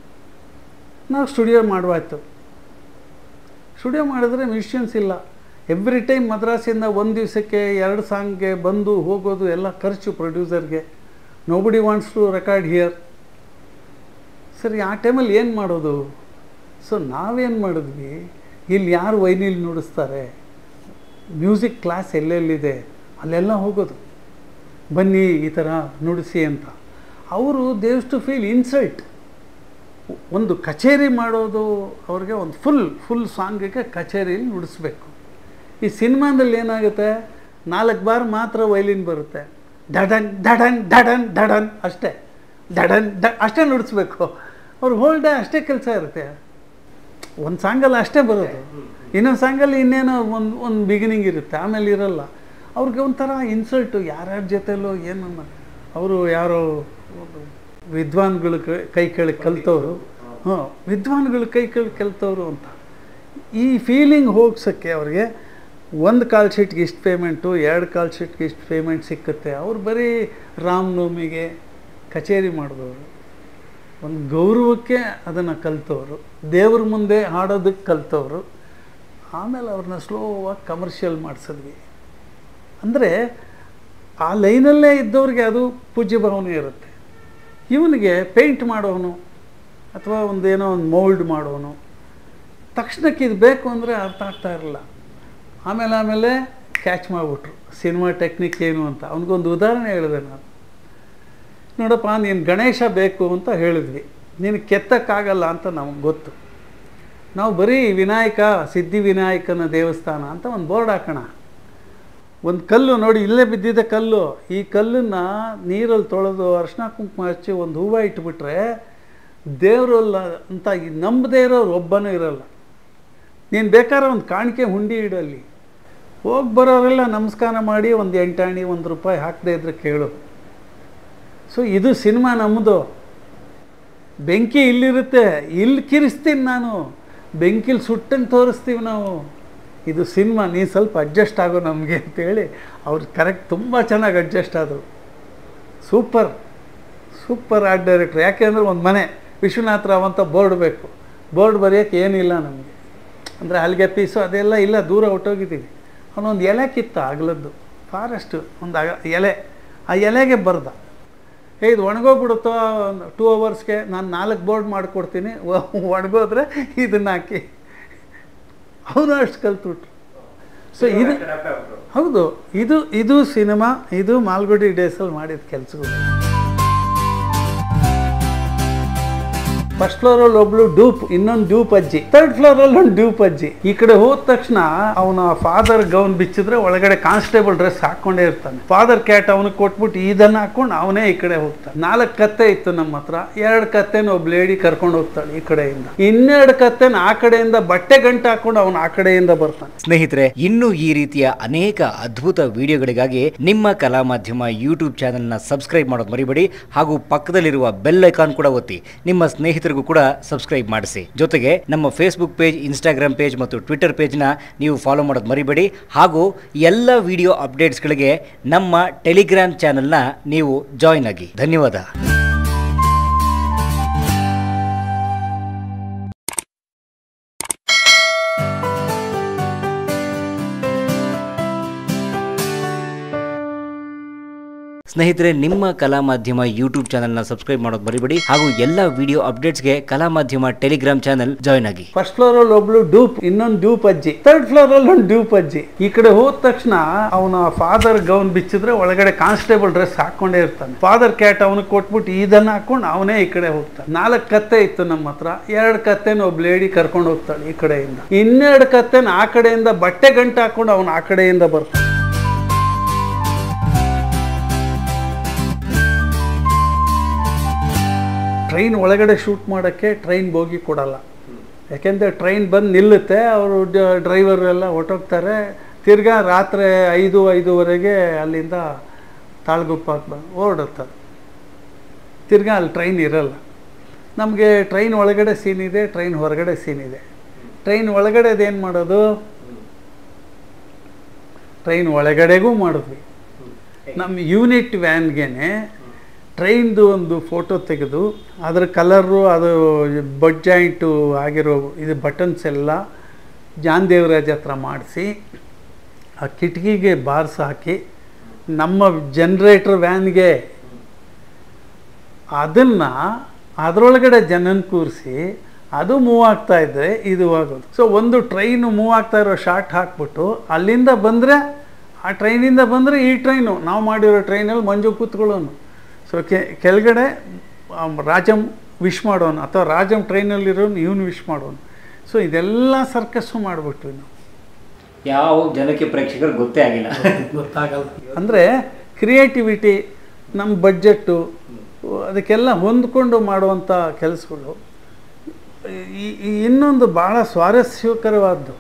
ನಾವು ಸ್ಟುಡಿಯೋ ಮಾಡುವಾಯ್ತು ಸ್ಟುಡಿಯೋ ಮಾಡಿದ್ರೆ ಮ್ಯೂಸಿಷಿಯನ್ಸ್ ಇಲ್ಲ ಎವ್ರಿ ಟೈಮ್ ಮದ್ರಾಸಿಂದ ಒಂದು ದಿವಸಕ್ಕೆ ಎರಡು ಸಾಂಗ್ಗೆ ಬಂದು ಹೋಗೋದು ಎಲ್ಲ ಖರ್ಚು ಪ್ರೊಡ್ಯೂಸರ್ಗೆ nobody wants to record here ಸರಿ ಆ ಟೈಮಲ್ಲಿ ಏನು ಮಾಡೋದು ಸೊ ನಾವೇನು ಮಾಡಿದ್ವಿ ಇಲ್ಲಿ ಯಾರು ವೈನಿಲ್ ನುಡಿಸ್ತಾರೆ ಮ್ಯೂಸಿಕ್ ಕ್ಲಾಸ್ ಎಲ್ಲೆಲ್ಲಿದೆ ಅಲ್ಲೆಲ್ಲ ಹೋಗೋದು ಬನ್ನಿ ಈ ಥರ ನುಡಿಸಿ ಅಂತ ಅವರು ದೇವ್ಸ್ ಟು ಫೀಲ್ ಇನ್ಸಲ್ಟ್ ಒಂದು ಕಚೇರಿ ಮಾಡೋದು ಅವ್ರಿಗೆ ಒಂದು ಫುಲ್ ಫುಲ್ ಸಾಂಗಿಗೆ ಕಚೇರಿಯಲ್ಲಿ ನುಡಿಸ್ಬೇಕು ಈ ಸಿನಿಮಾದಲ್ಲಿ ಏನಾಗುತ್ತೆ ನಾಲ್ಕು ಬಾರ್ ಮಾತ್ರ ವೈಲಿನ್ ಬರುತ್ತೆ ಡಡನ್ ಡಡನ್ ಡಡನ್ ಡಡನ್ ಅಷ್ಟೇ ಡಡನ್ ಡ ಅಷ್ಟೇ ನುಡಿಸ್ಬೇಕು ಅವ್ರು ಹೋಲ್ ಡೇ ಅಷ್ಟೇ ಕೆಲಸ ಇರುತ್ತೆ ಒಂದು ಸಾಂಗಲ್ಲಿ ಅಷ್ಟೇ ಬರೋದು ಇನ್ನೊಂದು ಸಾಂಗಲ್ಲಿ ಇನ್ನೇನೋ ಒಂದು ಒಂದು ಬಿಗಿನಿಂಗ್ ಇರುತ್ತೆ ಆಮೇಲೆ ಇರಲ್ಲ ಅವ್ರಿಗೆ ಒಂಥರ ಇನ್ಸಲ್ಟು ಯಾರ್ಯಾರ ಜೊತೆಲೋ ಏನು ಅವರು ಯಾರೋ ಒಂದು ವಿದ್ವಾನ್ಗಳು ಕ- ಕೈ ಕೆಳಗೆ ಕಲ್ತವರು ಹಾಂ ವಿದ್ವಾನ್ಗಳು ಕೈ ಕೆಳಗೆ ಕಲ್ತವರು ಅಂತ ಈ ಫೀಲಿಂಗ್ ಹೋಗ್ಸೋಕ್ಕೆ ಅವ್ರಿಗೆ ಒಂದು ಕಾಲ್ ಶೀಟ್ಗೆ ಇಷ್ಟು ಪೇಮೆಂಟು ಎರಡು ಕಾಲ್ ಶೀಟ್ಗೆ ಇಷ್ಟು ಪೇಮೆಂಟ್ ಸಿಕ್ಕುತ್ತೆ ಅವ್ರು ಬರೀ ರಾಮನವಮಿಗೆ ಕಚೇರಿ ಮಾಡಿದವರು ಒಂದು ಗೌರವಕ್ಕೆ ಅದನ್ನು ಕಲ್ತವರು ದೇವ್ರ ಮುಂದೆ ಹಾಡೋದಕ್ಕೆ ಕಲ್ತವರು ಆಮೇಲೆ ಅವ್ರನ್ನ ಸ್ಲೋವಾಗಿ ಕಮರ್ಷಿಯಲ್ ಮಾಡಿಸಿದ್ವಿ ಅಂದರೆ ಆ ಲೈನಲ್ಲೇ ಇದ್ದವ್ರಿಗೆ ಅದು ಪೂಜ್ಯ ಭಾವನೆ ಇರುತ್ತೆ ಇವನಿಗೆ ಪೇಂಟ್ ಮಾಡೋನು ಅಥವಾ ಒಂದೇನೋ ಒಂದು ಮೌಲ್ಡ್ ಮಾಡೋನು ತಕ್ಷಣಕ್ಕೆ ಇದು ಬೇಕು ಅಂದರೆ ಅರ್ಥ ಆಗ್ತಾ ಇರಲಿಲ್ಲ ಆಮೇಲೆ ಆಮೇಲೆ ಕ್ಯಾಚ್ ಮಾಡಿಬಿಟ್ರು ಸಿನಿಮಾ ಟೆಕ್ನಿಕ್ ಏನು ಅಂತ ಅವನಿಗೊಂದು ಉದಾಹರಣೆ ಹೇಳಿದೆ ನಾನು ನೋಡಪ್ಪ ನೀನು ಗಣೇಶ ಬೇಕು ಅಂತ ಹೇಳಿದ್ವಿ ನೀನು ಕೆತ್ತಕ್ಕಾಗಲ್ಲ ಅಂತ ನಮಗೆ ಗೊತ್ತು ನಾವು ಬರೀ ವಿನಾಯಕ ಸಿದ್ಧಿ ವಿನಾಯಕನ ದೇವಸ್ಥಾನ ಅಂತ ಒಂದು ಬೋರ್ಡ್ ಹಾಕೋಣ ಒಂದು ಕಲ್ಲು ನೋಡಿ ಇಲ್ಲೇ ಬಿದ್ದಿದೆ ಕಲ್ಲು ಈ ಕಲ್ಲನ್ನು ನೀರಲ್ಲಿ ತೊಳೆದು ಅರ್ಶಿನ ಕುಂಕುಮ ಹಚ್ಚಿ ಒಂದು ಹೂವು ಇಟ್ಬಿಟ್ರೆ ದೇವರಲ್ಲ ಅಂತ ಈ ನಂಬದೇ ಇರೋರು ಒಬ್ಬನೂ ಇರಲ್ಲ ನೀನು ಬೇಕಾದ್ರೆ ಒಂದು ಕಾಣಿಕೆ ಹುಂಡಿ ಇಡಲ್ಲಿ ಹೋಗಿ ಬರೋರೆಲ್ಲ ನಮಸ್ಕಾರ ಮಾಡಿ ಒಂದು ಎಂಟಾಣಿ ಒಂದು ರೂಪಾಯಿ ಹಾಕದೇ ಇದ್ರೆ ಕೇಳು ಸೊ ಇದು ಸಿನಿಮಾ ನಮ್ಮದು ಬೆಂಕಿ ಇಲ್ಲಿರುತ್ತೆ ಇಲ್ಲಿ ಕಿರಿಸ್ತೀನಿ ನಾನು ಬೆಂಕಿಲಿ ಸುಟ್ಟಂಗೆ ತೋರಿಸ್ತೀವಿ ನಾವು ಇದು ಸಿನಿಮಾ ನೀ ಸ್ವಲ್ಪ ಅಡ್ಜಸ್ಟ್ ಆಗೋ ನಮಗೆ ಅಂತೇಳಿ ಅವ್ರು ಕರೆಕ್ಟ್ ತುಂಬ ಚೆನ್ನಾಗಿ ಅಡ್ಜಸ್ಟ್ ಆದರು ಸೂಪರ್ ಸೂಪರ್ ಆರ್ಟ್ ಡೈರೆಕ್ಟ್ರ್ ಯಾಕೆಂದರೆ ಒಂದು ಮನೆ ವಿಶ್ವನಾಥ್ ರಾವ್ ಅಂತ ಬೋರ್ಡ್ ಬೇಕು ಬೋರ್ಡ್ ಬರೆಯೋಕ್ಕೆ ಏನಿಲ್ಲ ನಮಗೆ ಅಂದರೆ ಹಲ್ಗೆ ಪೀಸು ಅದೆಲ್ಲ ಇಲ್ಲ ದೂರ ಹೊಟ್ಟೋಗಿದ್ದೀವಿ ಅವನೊಂದು ಎಲೆ ಕಿತ್ತ ಅಗಲದ್ದು ಫಾರೆಸ್ಟ್ ಒಂದು ಅಗ ಎಲೆ ಆ ಎಲೆಗೆ ಬರ್ದ ಏ ಇದು ಒಣಗೋಗ್ಬಿಡುತ್ತೋ ಟೂ ಅವರ್ಸ್ಗೆ ನಾನು ನಾಲ್ಕು ಬೋರ್ಡ್ ಮಾಡಿಕೊಡ್ತೀನಿ ಒಣಗೋದ್ರೆ ಇದನ್ನ ಹಾಕಿ ಅವನು ಅಷ್ಟು ಕಲ್ತ್ಬಿಟ್ರು ಸೊ ಇದು ಹೌದು ಇದು ಇದು ಸಿನಿಮಾ ಇದು ಮಾಲ್ಗುಡಿ ಡೇಸಲ್ಲಿ ಮಾಡಿದ ಕೆಲಸಗಳು ಫಸ್ಟ್ ಫ್ಲೋರಲ್ಲಿ ಒಬ್ಳು ಡೂಪ್ ಇನ್ನೊಂದು ಡ್ಯೂಪ್ ಅಜ್ಜಿ ಥರ್ಡ್ ಫ್ಲೋರಲ್ಲಿ ಒಂದು ಡ್ಯೂಪ್ ಅಜ್ಜಿ ಈ ಕಡೆ ಹೋದ ತಕ್ಷಣ ಅವನ ಫಾದರ್ ಗೌನ್ ಬಿಚ್ಚಿದ್ರೆ ಒಳಗಡೆ ಕಾನ್ಸ್ಟೇಬಲ್ ಡ್ರೆಸ್ ಹಾಕೊಂಡೇ ಇರ್ತಾನೆ ಫಾದರ್ ಕ್ಯಾಟ್ ಅವನಿಗೆ ಕೊಟ್ಬಿಟ್ಟು ಇದನ್ನ ಹಾಕೊಂಡು ಅವನೇ ಈ ಕಡೆ ಹೋಗ್ತಾನೆ ನಾಲ್ಕು ಕತ್ತೆ ಇತ್ತು ನಮ್ಮ ಹತ್ರ ಎರಡು ಕತ್ತೆನ ಒಬ್ಬ ಲೇಡಿ ಕರ್ಕೊಂಡು ಹೋಗ್ತಾಳೆ ಈ ಕಡೆಯಿಂದ ಇನ್ನೆರಡು ಕತ್ತೆನ ಆ ಕಡೆಯಿಂದ ಬಟ್ಟೆ ಗಂಟು ಹಾಕೊಂಡು ಅವನು ಆ ಕಡೆಯಿಂದ ಬರ್ತಾನೆ
ಸ್ನೇಹಿತರೆ ಇನ್ನು ಈ ರೀತಿಯ ಅನೇಕ ಅದ್ಭುತ ವಿಡಿಯೋಗಳಿಗಾಗಿ ನಿಮ್ಮ ಕಲಾ ಮಾಧ್ಯಮ ಯೂಟ್ಯೂಬ್ ಚಾನೆಲ್ನ ಸಬ್ಸ್ಕ್ರೈಬ್ ಮಾಡೋದು ಮರಿಬೇಡಿ ಹಾಗೂ ಪಕ್ಕದಲ್ಲಿರುವ ಬೆಲ್ ಐಕಾನ್ ಕೂಡ ಒತ್ತಿ ನಿಮ್ಮ ಸ್ನೇಹಿತರಿಗೂ ಕೂಡ ಸಬ್ಸ್ಕ್ರೈಬ್ ಮಾಡಿಸಿ ಜೊತೆಗೆ ನಮ್ಮ ಫೇಸ್ಬುಕ್ ಪೇಜ್ ಇನ್ಸ್ಟಾಗ್ರಾಮ್ ಪೇಜ್ ಮತ್ತು ಟ್ವಿಟರ್ ಪೇಜ್ನ ನೀವು ಫಾಲೋ ಮಾಡೋದು ಮರಿಬೇಡಿ ಹಾಗೂ ಎಲ್ಲ ವಿಡಿಯೋ ಅಪ್ಡೇಟ್ಸ್ಗಳಿಗೆ ನಮ್ಮ ಟೆಲಿಗ್ರಾಮ್ ಚಾನೆಲ್ನ ನೀವು ಜಾಯ್ನ್ ಆಗಿ ಧನ್ಯವಾದ ಸ್ನೇಹಿತರೆ ನಿಮ್ಮ ಕಲಾ ಮಾಧ್ಯಮ ಯೂಟ್ಯೂಬ್ ಚಾನೆಲ್ನ ಸಬ್ಸ್ಕ್ರೈಬ್ ಮಾಡೋದು ಮರಿಬೇಡಿ ಹಾಗೂ ಎಲ್ಲ ವಿಡಿಯೋ ಅಪ್ಡೇಟ್ಸ್ಗೆ Kala Madhyama Telegram channel join ಆಗಿ
ಫಸ್ಟ್ ಫ್ಲೋರಲ್ಲಿ ಒಬ್ಳು ಡೂಪ್ ಇನ್ನೊಂದು ಡ್ಯೂಪ್ ಅಜ್ಜಿ ಥರ್ಡ್ ಫ್ಲೋರಲ್ಲಿ ಒಂದು ಡ್ಯೂಪ್ ಅಜ್ಜಿ ಈ ಕಡೆ ಹೋದ ತಕ್ಷಣ ಅವನ ಫಾದರ್ ಗೌನ್ ಬಿಚ್ಚಿದ್ರೆ ಒಳಗಡೆ ಕಾನ್ಸ್ಟೇಬಲ್ ಡ್ರೆಸ್ ಹಾಕೊಂಡೇ ಇರ್ತಾನೆ ಫಾದರ್ ಕ್ಯಾಟ್ ಅವನಿಗೆ ಕೊಟ್ಬಿಟ್ಟು ಇದನ್ನ ಹಾಕೊಂಡು ಅವನೇ ಈ ಕಡೆ ಹೋಗ್ತಾನೆ ನಾಲ್ಕು ಕತ್ತೆ ಇತ್ತು ನಮ್ಮ ಹತ್ರ ಎರಡು ಕತ್ತೆನ ಒಬ್ಬ ಲೇಡಿ ಕರ್ಕೊಂಡು ಹೋಗ್ತಾಳೆ ಈ ಕಡೆಯಿಂದ ಇನ್ನೆರಡು ಕತ್ತೆನ ಆ ಕಡೆಯಿಂದ ಬಟ್ಟೆ ಗಂಟು ಹಾಕೊಂಡು ಅವನು ಆ ಕಡೆಯಿಂದ ಬರ್ತಾನೆ ಟ್ರೈನ್ ಒಳಗಡೆ ಶೂಟ್ ಮಾಡೋಕ್ಕೆ ಟ್ರೈನ್ ಬೋಗಿ ಕೊಡಲ್ಲ ಯಾಕೆಂದರೆ ಟ್ರೈನ್ ಬಂದು ನಿಲ್ಲುತ್ತೆ ಅವರು ಡ್ರೈವರ್ ಎಲ್ಲ ಹೊಟ್ಟೋಗ್ತಾರೆ ತಿರ್ಗಾ ರಾತ್ರಿ ಐದು ಐದೂವರೆಗೆ ಅಲ್ಲಿಂದ ತಾಳ್ಗುಪ್ಪಕ್ಕೆ ಬಂದು ಹೊರಡುತ್ತದೆ ತಿರ್ಗಾ ಅಲ್ಲಿ ಟ್ರೈನ್ ಇರಲ್ಲ ನಮಗೆ ಟ್ರೈನ್ ಒಳಗಡೆ ಸೀನ್ ಇದೆ ಟ್ರೈನ್ ಹೊರಗಡೆ ಸೀನ್ ಇದೆ ಟ್ರೈನ್ ಒಳಗಡೆದು ಏನು ಮಾಡೋದು ಟ್ರೈನ್ ಒಳಗಡೆಗೂ ಮಾಡಿದ್ವಿ ನಮ್ಮ ಯೂನಿಟ್ ವ್ಯಾನ್ಗೇನೆ ಟ್ರೈನ್ದು ಒಂದು ಫೋಟೋ ತೆಗೆದು ಅದರ ಕಲರು ಅದು ಬಡ್ ಜಾಯಿಂಟು ಆಗಿರೋ ಇದು ಬಟನ್ಸ್ ಎಲ್ಲ ಜಾನ್ ದೇವರಾಜ್ ಹತ್ರ ಮಾಡಿಸಿ ಆ ಕಿಟಕಿಗೆ ಬಾರ್ಸ್ ಹಾಕಿ ನಮ್ಮ ಜನ್ರೇಟ್ರ್ ವ್ಯಾನ್ಗೆ ಅದನ್ನು ಅದರೊಳಗಡೆ ಜನನ ಕೂರಿಸಿ ಅದು ಮೂವ್ ಆಗ್ತಾ ಇದ್ದರೆ ಇದು ಆಗೋದು ಸೊ ಒಂದು ಟ್ರೈನು ಮೂವ್ ಆಗ್ತಾ ಇರೋ ಶಾರ್ಟ್ ಹಾಕ್ಬಿಟ್ಟು ಅಲ್ಲಿಂದ ಬಂದರೆ ಆ ಟ್ರೈನಿಂದ ಬಂದರೆ ಈ ಟ್ರೈನು ನಾವು ಮಾಡಿರೋ ಟ್ರೈನಲ್ಲಿ ಮಂಜು ಕೂತ್ಕೊಳ್ಳೋನು ಸೊ ಕೆ ಕೆಳಗಡೆ ಆಮ್, ರಾಜಂ ವಿಶ್ ಮಾಡೋನು ಅಥವಾ ರಾಜಂ ಟ್ರೈನಲ್ಲಿರೋನು ಇವನು ವಿಶ್ ಮಾಡೋನು ಸೊ ಇದೆಲ್ಲ ಸರ್ಕಸ್ಸು ಮಾಡಿಬಿಟ್ವಿ ನಾವು
ಯಾವ ಜನಕ್ಕೆ ಪ್ರೇಕ್ಷಕರು ಗೊತ್ತೇ ಆಗಿಲ್ಲ
ಗೊತ್ತಾಗಲ್ಲ ಅಂದರೆ ಕ್ರಿಯೇಟಿವಿಟಿ ನಮ್ಮ ಬಡ್ಜೆಟ್ಟು ಅದಕ್ಕೆಲ್ಲ ಹೊಂದ್ಕೊಂಡು ಮಾಡುವಂಥ ಕೆಲಸಗಳು ಈ- ಈ ಇನ್ನೊಂದು ಭಾಳ ಸ್ವಾರಸ್ಯಕರವಾದ್ದು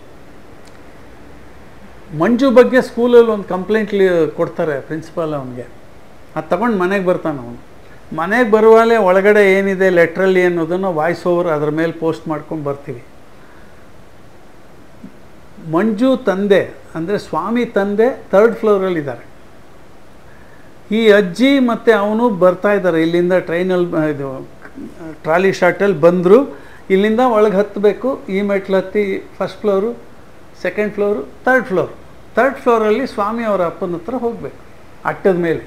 ಮಂಜು ಬಗ್ಗೆ ಸ್ಕೂಲಲ್ಲಿ ಒಂದು ಕಂಪ್ಲೇಂಟ್ ಕೊಡ್ತಾರೆ ಪ್ರಿನ್ಸಿಪಾಲ್ ಅವನಿಗೆ ಅದು ತಗೊಂಡು ಮನೆಗೆ ಬರ್ತಾನೆ ಅವನು ಮನೆಗೆ ಬರುವಾಗಲೇ ಒಳಗಡೆ ಏನಿದೆ ಲೆಟ್ರಲ್ಲಿ ಅನ್ನೋದನ್ನು ವಾಯ್ಸ್ ಓವರ್ ಅದ್ರ ಮೇಲೆ ಪೋಸ್ಟ್ ಮಾಡ್ಕೊಂಡು ಬರ್ತೀವಿ ಮಂಜು ತಂದೆ ಅಂದರೆ ಸ್ವಾಮಿ ತಂದೆ ಥರ್ಡ್ ಫ್ಲೋರಲ್ಲಿದ್ದಾರೆ ಈ ಅಜ್ಜಿ ಮತ್ತು ಅವನು ಬರ್ತಾ ಇದ್ದಾರೆ ಇಲ್ಲಿಂದ ಟ್ರೈನಲ್ಲಿ ಬ- ಇದು ಟ್ರಾಲಿ ಶಾರ್ಟಲ್ಲಿ ಬಂದರು ಇಲ್ಲಿಂದ ಒಳಗೆ ಹತ್ತಬೇಕು ಈ ಮೆಟ್ಲು ಹತ್ತಿ first floor second floor third floor third ಫ್ಲೋರಲ್ಲಿ ಸ್ವಾಮಿ ಅವರ ಅಪ್ಪನ ಹತ್ರ ಹೋಗಬೇಕು ಅಟ್ಟದ ಮೇಲೆ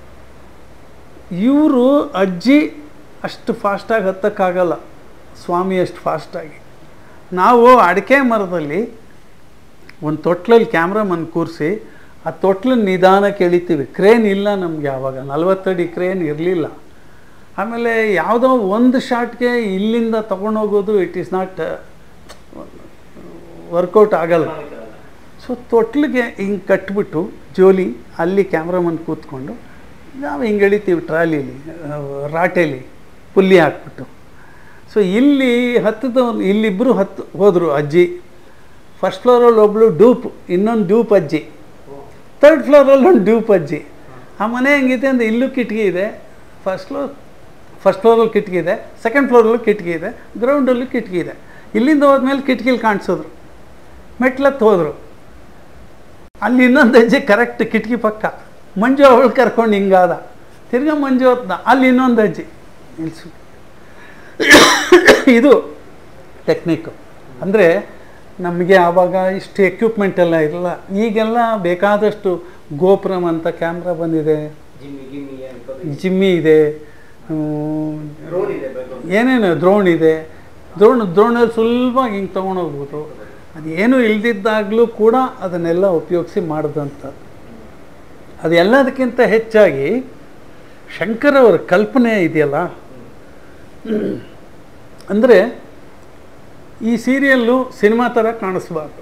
ಇವರು ಅಜ್ಜಿ ಅಷ್ಟು ಫಾಸ್ಟಾಗಿ ಹತ್ತಕ್ಕಾಗಲ್ಲ ಸ್ವಾಮಿ ಅಷ್ಟು ಫಾಸ್ಟಾಗಿ ನಾವು ಅಡಿಕೆ ಮರದಲ್ಲಿ ಒಂದು ತೊಟ್ಲಲ್ಲಿ ಕ್ಯಾಮ್ರಾಮನ್ ಕೂರಿಸಿ ಆ ತೊಟ್ಲನ್ನ ನಿಧಾನಕ್ಕೆ ಎಳಿತೀವಿ ಕ್ರೇನ್ ಇಲ್ಲ ನಮಗೆ ಆವಾಗ ನಲ್ವತ್ತಡಿ ಕ್ರೇನ್ ಇರಲಿಲ್ಲ ಆಮೇಲೆ ಯಾವುದೋ ಒಂದು ಶಾಟ್ಗೆ ಇಲ್ಲಿಂದ ತೊಗೊಂಡೋಗೋದು ಇಟ್ ಈಸ್ ನಾಟ್ ವರ್ಕೌಟ್ ಆಗಲ್ಲ ಸೊ ತೊಟ್ಲಿಗೆ ಹಿಂಗೆ ಕಟ್ಬಿಟ್ಟು ಜೋಲಿ ಅಲ್ಲಿ ಕ್ಯಾಮ್ರಾಮನ್ ಕೂತ್ಕೊಂಡು ನಾವು ಹಿಂಗೆ ಎಳಿತೀವಿ ಟ್ರಾಲಿಲಿ ಆ, ರಾಟೆಲಿ ಪುಲ್ಲಿ ಹಾಕ್ಬಿಟ್ಟು ಸೊ ಇಲ್ಲಿ ಹತ್ತದವನು ಇಲ್ಲಿಬ್ಬರು ಹತ್ತು ಹೋದರು ಅಜ್ಜಿ ಫಸ್ಟ್ ಫ್ಲೋರಲ್ಲಿ ಒಬ್ಬಳು ಡೂಪ್ ಇನ್ನೊಂದು ಡೂಪ್ ಅಜ್ಜಿ ತರ್ಡ್ ಫ್ಲೋರಲ್ಲಿ ಒಂದು ಡ್ಯೂಪ್ ಅಜ್ಜಿ ಆ ಮನೆ ಹೆಂಗಿದೆ ಅಂದರೆ ಇಲ್ಲೂ ಕಿಟಕಿ ಇದೆ ಫಸ್ಟ್ ಫ್ಲೋರ್ ಫಸ್ಟ್ ಫ್ಲೋರಲ್ಲಿ ಕಿಟಕಿ ಇದೆ ಸೆಕೆಂಡ್ ಫ್ಲೋರಲ್ಲೂ ಕಿಟಕಿ ಇದೆ ಗ್ರೌಂಡಲ್ಲೂ ಕಿಟಕಿ ಇದೆ ಇಲ್ಲಿಂದ ಹೋದ್ಮೇಲೆ ಕಿಟಕಿಲಿ ಕಾಣಿಸೋದ್ರು ಮೆಟ್ಲತ್ತು ಹೋದರು ಅಲ್ಲಿ ಇನ್ನೊಂದು ಅಜ್ಜಿ ಕರೆಕ್ಟ್ ಕಿಟಕಿ ಪಕ್ಕ ಮಂಜು ಅವಳು ಕರ್ಕೊಂಡು ಹಿಂಗಾದ ತಿರ್ಗಾ ಮಂಜು ಹೊತ್ನ ಅಲ್ಲಿ ಇನ್ನೊಂದು ಅಜ್ಜಿ ನಿಲ್ಸು ಇದು ಟೆಕ್ನಿಕ್ಕು ಅಂದರೆ ನಮಗೆ ಆವಾಗ ಇಷ್ಟು ಎಕ್ವಿಪ್ಮೆಂಟ್ ಎಲ್ಲ ಇರಲ್ಲ ಈಗೆಲ್ಲ ಬೇಕಾದಷ್ಟು ಗೋಪುರಮ್ ಅಂತ ಕ್ಯಾಮ್ರಾ ಬಂದಿದೆ ಜಿಮ್ಮಿ ಇದೆ ಏನೇನು ದ್ರೋಣ್ ಇದೆ ದ್ರೋಣ್ ದ್ರೋಣಲ್ಲಿ ಸುಲಭವಾಗಿ ಹಿಂಗೆ ತೊಗೊಂಡೋಗ್ಬೋದು ಅದೇನು ಇಲ್ದಿದ್ದಾಗಲೂ ಕೂಡ ಅದನ್ನೆಲ್ಲ ಉಪಯೋಗಿಸಿ ಮಾಡಿದಂಥದ್ದು ಅದು ಎಲ್ಲದಕ್ಕಿಂತ ಹೆಚ್ಚಾಗಿ ಶಂಕರ್ ಅವರ ಕಲ್ಪನೆ ಇದೆಯಲ್ಲ ಅಂದರೆ ಈ ಸೀರಿಯಲ್ಲು ಸಿನಿಮಾ ಥರ ಕಾಣಿಸ್ಬಾರ್ದು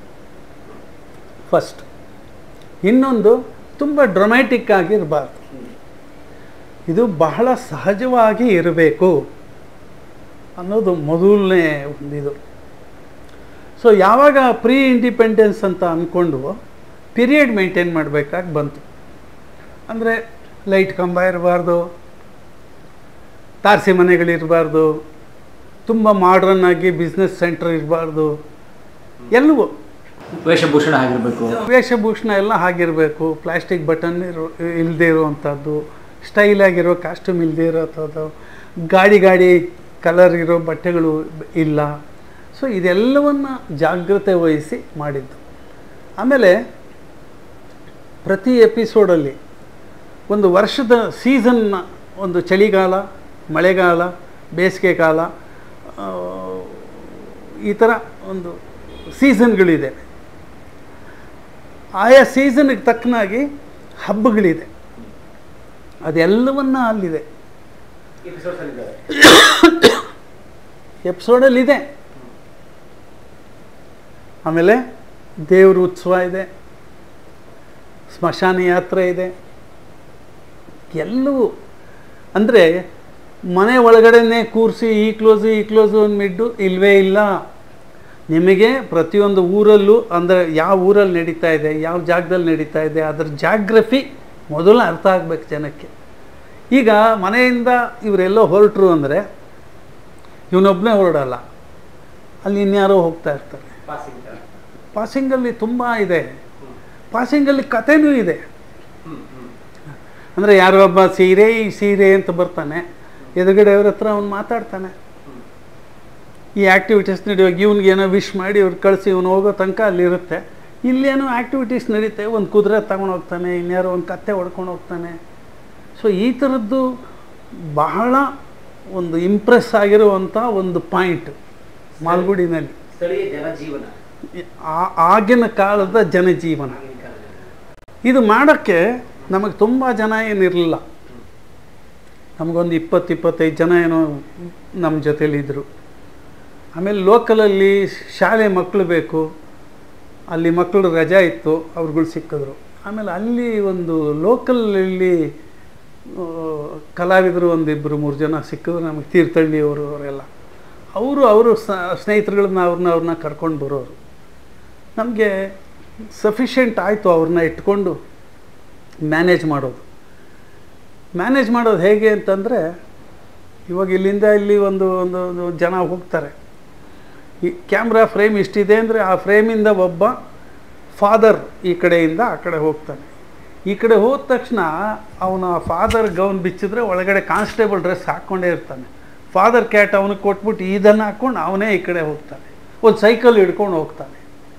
ಫಸ್ಟ್ ಇನ್ನೊಂದು ತುಂಬ ಡ್ರಮ್ಯಾಟಿಕ್ ಆಗಿರಬಾರ್ದು ಇದು ಬಹಳ ಸಹಜವಾಗಿ ಇರಬೇಕು ಅನ್ನೋದು ಮೊದಲನೇ ಒಂದಿದು ಸೊ ಯಾವಾಗ ಪ್ರೀ ಇಂಡಿಪೆಂಡೆನ್ಸ್ ಅಂತ ಅಂದ್ಕೊಂಡು ಪೀರಿಯಡ್ ಮೇಂಟೈನ್ ಮಾಡಬೇಕಾಗಿ ಬಂತು ಅಂದರೆ ಲೈಟ್ ಕಂಬ ಇರಬಾರ್ದು ತಾರಸಿ ಮನೆಗಳಿರಬಾರ್ದು ತುಂಬ ಮಾಡ್ರನ್ ಆಗಿ ಬಿಸ್ನೆಸ್ ಸೆಂಟರ್ ಇರಬಾರ್ದು ಎಲ್ಲವೂ
ವೇಷಭೂಷಣ ಆಗಿರಬೇಕು
ವೇಷಭೂಷಣ ಎಲ್ಲ ಹಾಗಿರಬೇಕು ಪ್ಲಾಸ್ಟಿಕ್ ಬಟನ್ ಇರೋ ಇಲ್ಲದೆ ಇರುವಂಥದ್ದು ಸ್ಟೈಲ್ ಆಗಿರೋ ಕಾಸ್ಟ್ಯೂಮ್ ಇಲ್ಲದೆ ಇರೋಂಥದ್ದು ಗಾಡಿ ಗಾಡಿ ಕಲರ್ ಇರೋ ಬಟ್ಟೆಗಳು ಇಲ್ಲ ಸೊ ಇದೆಲ್ಲವನ್ನು ಜಾಗ್ರತೆ ವಹಿಸಿ ಮಾಡಿದ್ದು ಆಮೇಲೆ ಪ್ರತಿ ಎಪಿಸೋಡಲ್ಲಿ ಒಂದು ವರ್ಷದ ಸೀಸನ್ನ ಒಂದು ಚಳಿಗಾಲ ಮಳೆಗಾಲ ಬೇಸಿಗೆ ಕಾಲ ಆ, ಈ ಥರ ಒಂದು ಸೀಸನ್ಗಳಿದೆ ಆಯಾ ಸೀಸನ್ಗೆ ತಕ್ಕನಾಗಿ ಹಬ್ಬಗಳಿದೆ ಅದೆಲ್ಲವನ್ನ ಅಲ್ಲಿದೆ ಎಪಿಸೋಡಲ್ಲಿದೆ ಆಮೇಲೆ ದೇವ್ರ ಉತ್ಸವ ಇದೆ ಸ್ಮಶಾನ ಯಾತ್ರೆ ಇದೆ ಎಲ್ಲವೂ ಅಂದರೆ ಮನೆ ಒಳಗಡೆನೇ ಕೂರಿಸಿ ಈ ಕ್ಲೋಸು ಈ ಕ್ಲೋಸು ಅಂದ್ಬಿಟ್ಟು ಇಲ್ವೇ ಇಲ್ಲ ನಿಮಗೆ ಪ್ರತಿಯೊಂದು ಊರಲ್ಲೂ ಅಂದರೆ ಯಾವ ಊರಲ್ಲಿ ನಡೀತಾ ಇದೆ ಯಾವ ಜಾಗದಲ್ಲಿ ನಡೀತಾ ಇದೆ ಅದರ ಜಾಗ್ರಫಿ ಮೊದಲು ಅರ್ಥ ಆಗ್ಬೇಕು ಜನಕ್ಕೆ ಈಗ ಮನೆಯಿಂದ ಇವರೆಲ್ಲೋ ಹೊರಟರು ಅಂದರೆ ಇವನೊಬ್ಬನೇ ಹೊರಡಲ್ಲ ಅಲ್ಲಿ ಇನ್ಯಾರೋ ಹೋಗ್ತಾ ಇರ್ತಾರೆ ಪಾಸಿಂಗಲ್ಲಿ ತುಂಬ ಇದೆ ಪಾಸಿಂಗಲ್ಲಿ ಕಥೆನೂ ಇದೆ ಅಂದರೆ ಯಾರೋ ಒಬ್ಬ ಸೀರೆ ಈ ಸೀರೆ ಅಂತ ಬರ್ತಾನೆ ಎದುರುಗಡೆ ಅವ್ರ ಹತ್ರ ಅವ್ನು ಮಾತಾಡ್ತಾನೆ ಈ ಆ್ಯಕ್ಟಿವಿಟೀಸ್ ನಡೆಯುವಾಗ ಇವ್ನಿಗೆ ಏನೋ ವಿಶ್ ಮಾಡಿ ಇವ್ರು ಕಳಿಸಿ ಇವನು ಹೋಗೋ ತನಕ ಅಲ್ಲಿರುತ್ತೆ ಇಲ್ಲೇನೋ ಆ್ಯಕ್ಟಿವಿಟೀಸ್ ನಡೀತೆ ಒಂದು ಕುದುರೆ ತಗೊಂಡು ಹೋಗ್ತಾನೆ ಇನ್ಯಾರೋ ಒಂದು ಕತ್ತೆ ಹೊಡ್ಕೊಂಡು ಹೋಗ್ತಾನೆ ಸೊ ಈ ಥರದ್ದು ಬಹಳ ಒಂದು ಇಂಪ್ರೆಸ್ ಆಗಿರುವಂಥ ಒಂದು ಪಾಯಿಂಟ್ ಮಾಲ್ಗುಡಿನಲ್ಲಿ
ಸ್ಥಳೀಯ ಜನಜೀವನ
ಆ- ಆಗಿನ ಕಾಲದ ಜನಜೀವನ ಇದು ಮಾಡೋಕ್ಕೆ ನಮಗೆ ತುಂಬ ಜನ ಏನಿರಲಿಲ್ಲ ನಮಗೊಂದು ಇಪ್ಪತ್ತು ಇಪ್ಪತ್ತೈದು ಜನ ಏನೋ ನಮ್ಮ ಜೊತೇಲಿದ್ದರು ಆಮೇಲೆ ಲೋಕಲಲ್ಲಿ ಶಾಲೆ ಮಕ್ಕಳು ಬೇಕು ಅಲ್ಲಿ ಮಕ್ಕಳು ರಜಾ ಇತ್ತು ಅವ್ರುಗಳು ಸಿಕ್ಕಿದ್ರು ಆಮೇಲೆ ಅಲ್ಲಿ ಒಂದು ಲೋಕಲಲ್ಲಿ ಆ, ಕಲಾವಿದರು ಒಂದಿಬ್ಬರು ಮೂರು ಜನ ಸಿಕ್ಕಿದ್ರು ನಮಗೆ ತೀರ್ಥಹಳ್ಳಿಯವರು ಅವರೆಲ್ಲ ಅವರು ಅವರು ಸ್ನೇಹಿತರುಗಳನ್ನ ಅವ್ರನ್ನ ಅವ್ರನ್ನ ಕರ್ಕೊಂಡು ಬರೋರು ನಮಗೆ ಸಫಿಷಿಯೆಂಟ್ ಆಯಿತು ಅವ್ರನ್ನ ಇಟ್ಕೊಂಡು ಮ್ಯಾನೇಜ್ ಮಾಡೋದು ಮ್ಯಾನೇಜ್ ಮಾಡೋದು ಹೇಗೆ ಅಂತಂದರೆ ಇವಾಗ ಇಲ್ಲಿಂದ ಇಲ್ಲಿ ಒಂದು ಒಂದು ಒಂದು ಜನ ಹೋಗ್ತಾರೆ ಈ ಕ್ಯಾಮ್ರಾ ಫ್ರೇಮ್ ಇಷ್ಟಿದೆ ಅಂದರೆ ಆ ಫ್ರೇಮಿಂದ ಒಬ್ಬ ಫಾದರ್ ಈ ಕಡೆಯಿಂದ ಆ ಕಡೆ ಹೋಗ್ತಾನೆ ಈ ಕಡೆ ಹೋದ ತಕ್ಷಣ ಅವನ ಫಾದರ್ ಗೌನ್ ಬಿಚ್ಚಿದ್ರೆ ಒಳಗಡೆ ಕಾನ್ಸ್ಟೇಬಲ್ ಡ್ರೆಸ್ ಹಾಕ್ಕೊಂಡೇ ಇರ್ತಾನೆ ಫಾದರ್ ಕ್ಯಾಟ್ ಅವನಿಗೆ ಕೊಟ್ಬಿಟ್ಟು ಇದನ್ನು ಹಾಕ್ಕೊಂಡು ಅವನೇ ಈ ಕಡೆ ಹೋಗ್ತಾನೆ ಒಂದು ಸೈಕಲ್ ಹಿಡ್ಕೊಂಡು ಹೋಗ್ತಾನೆ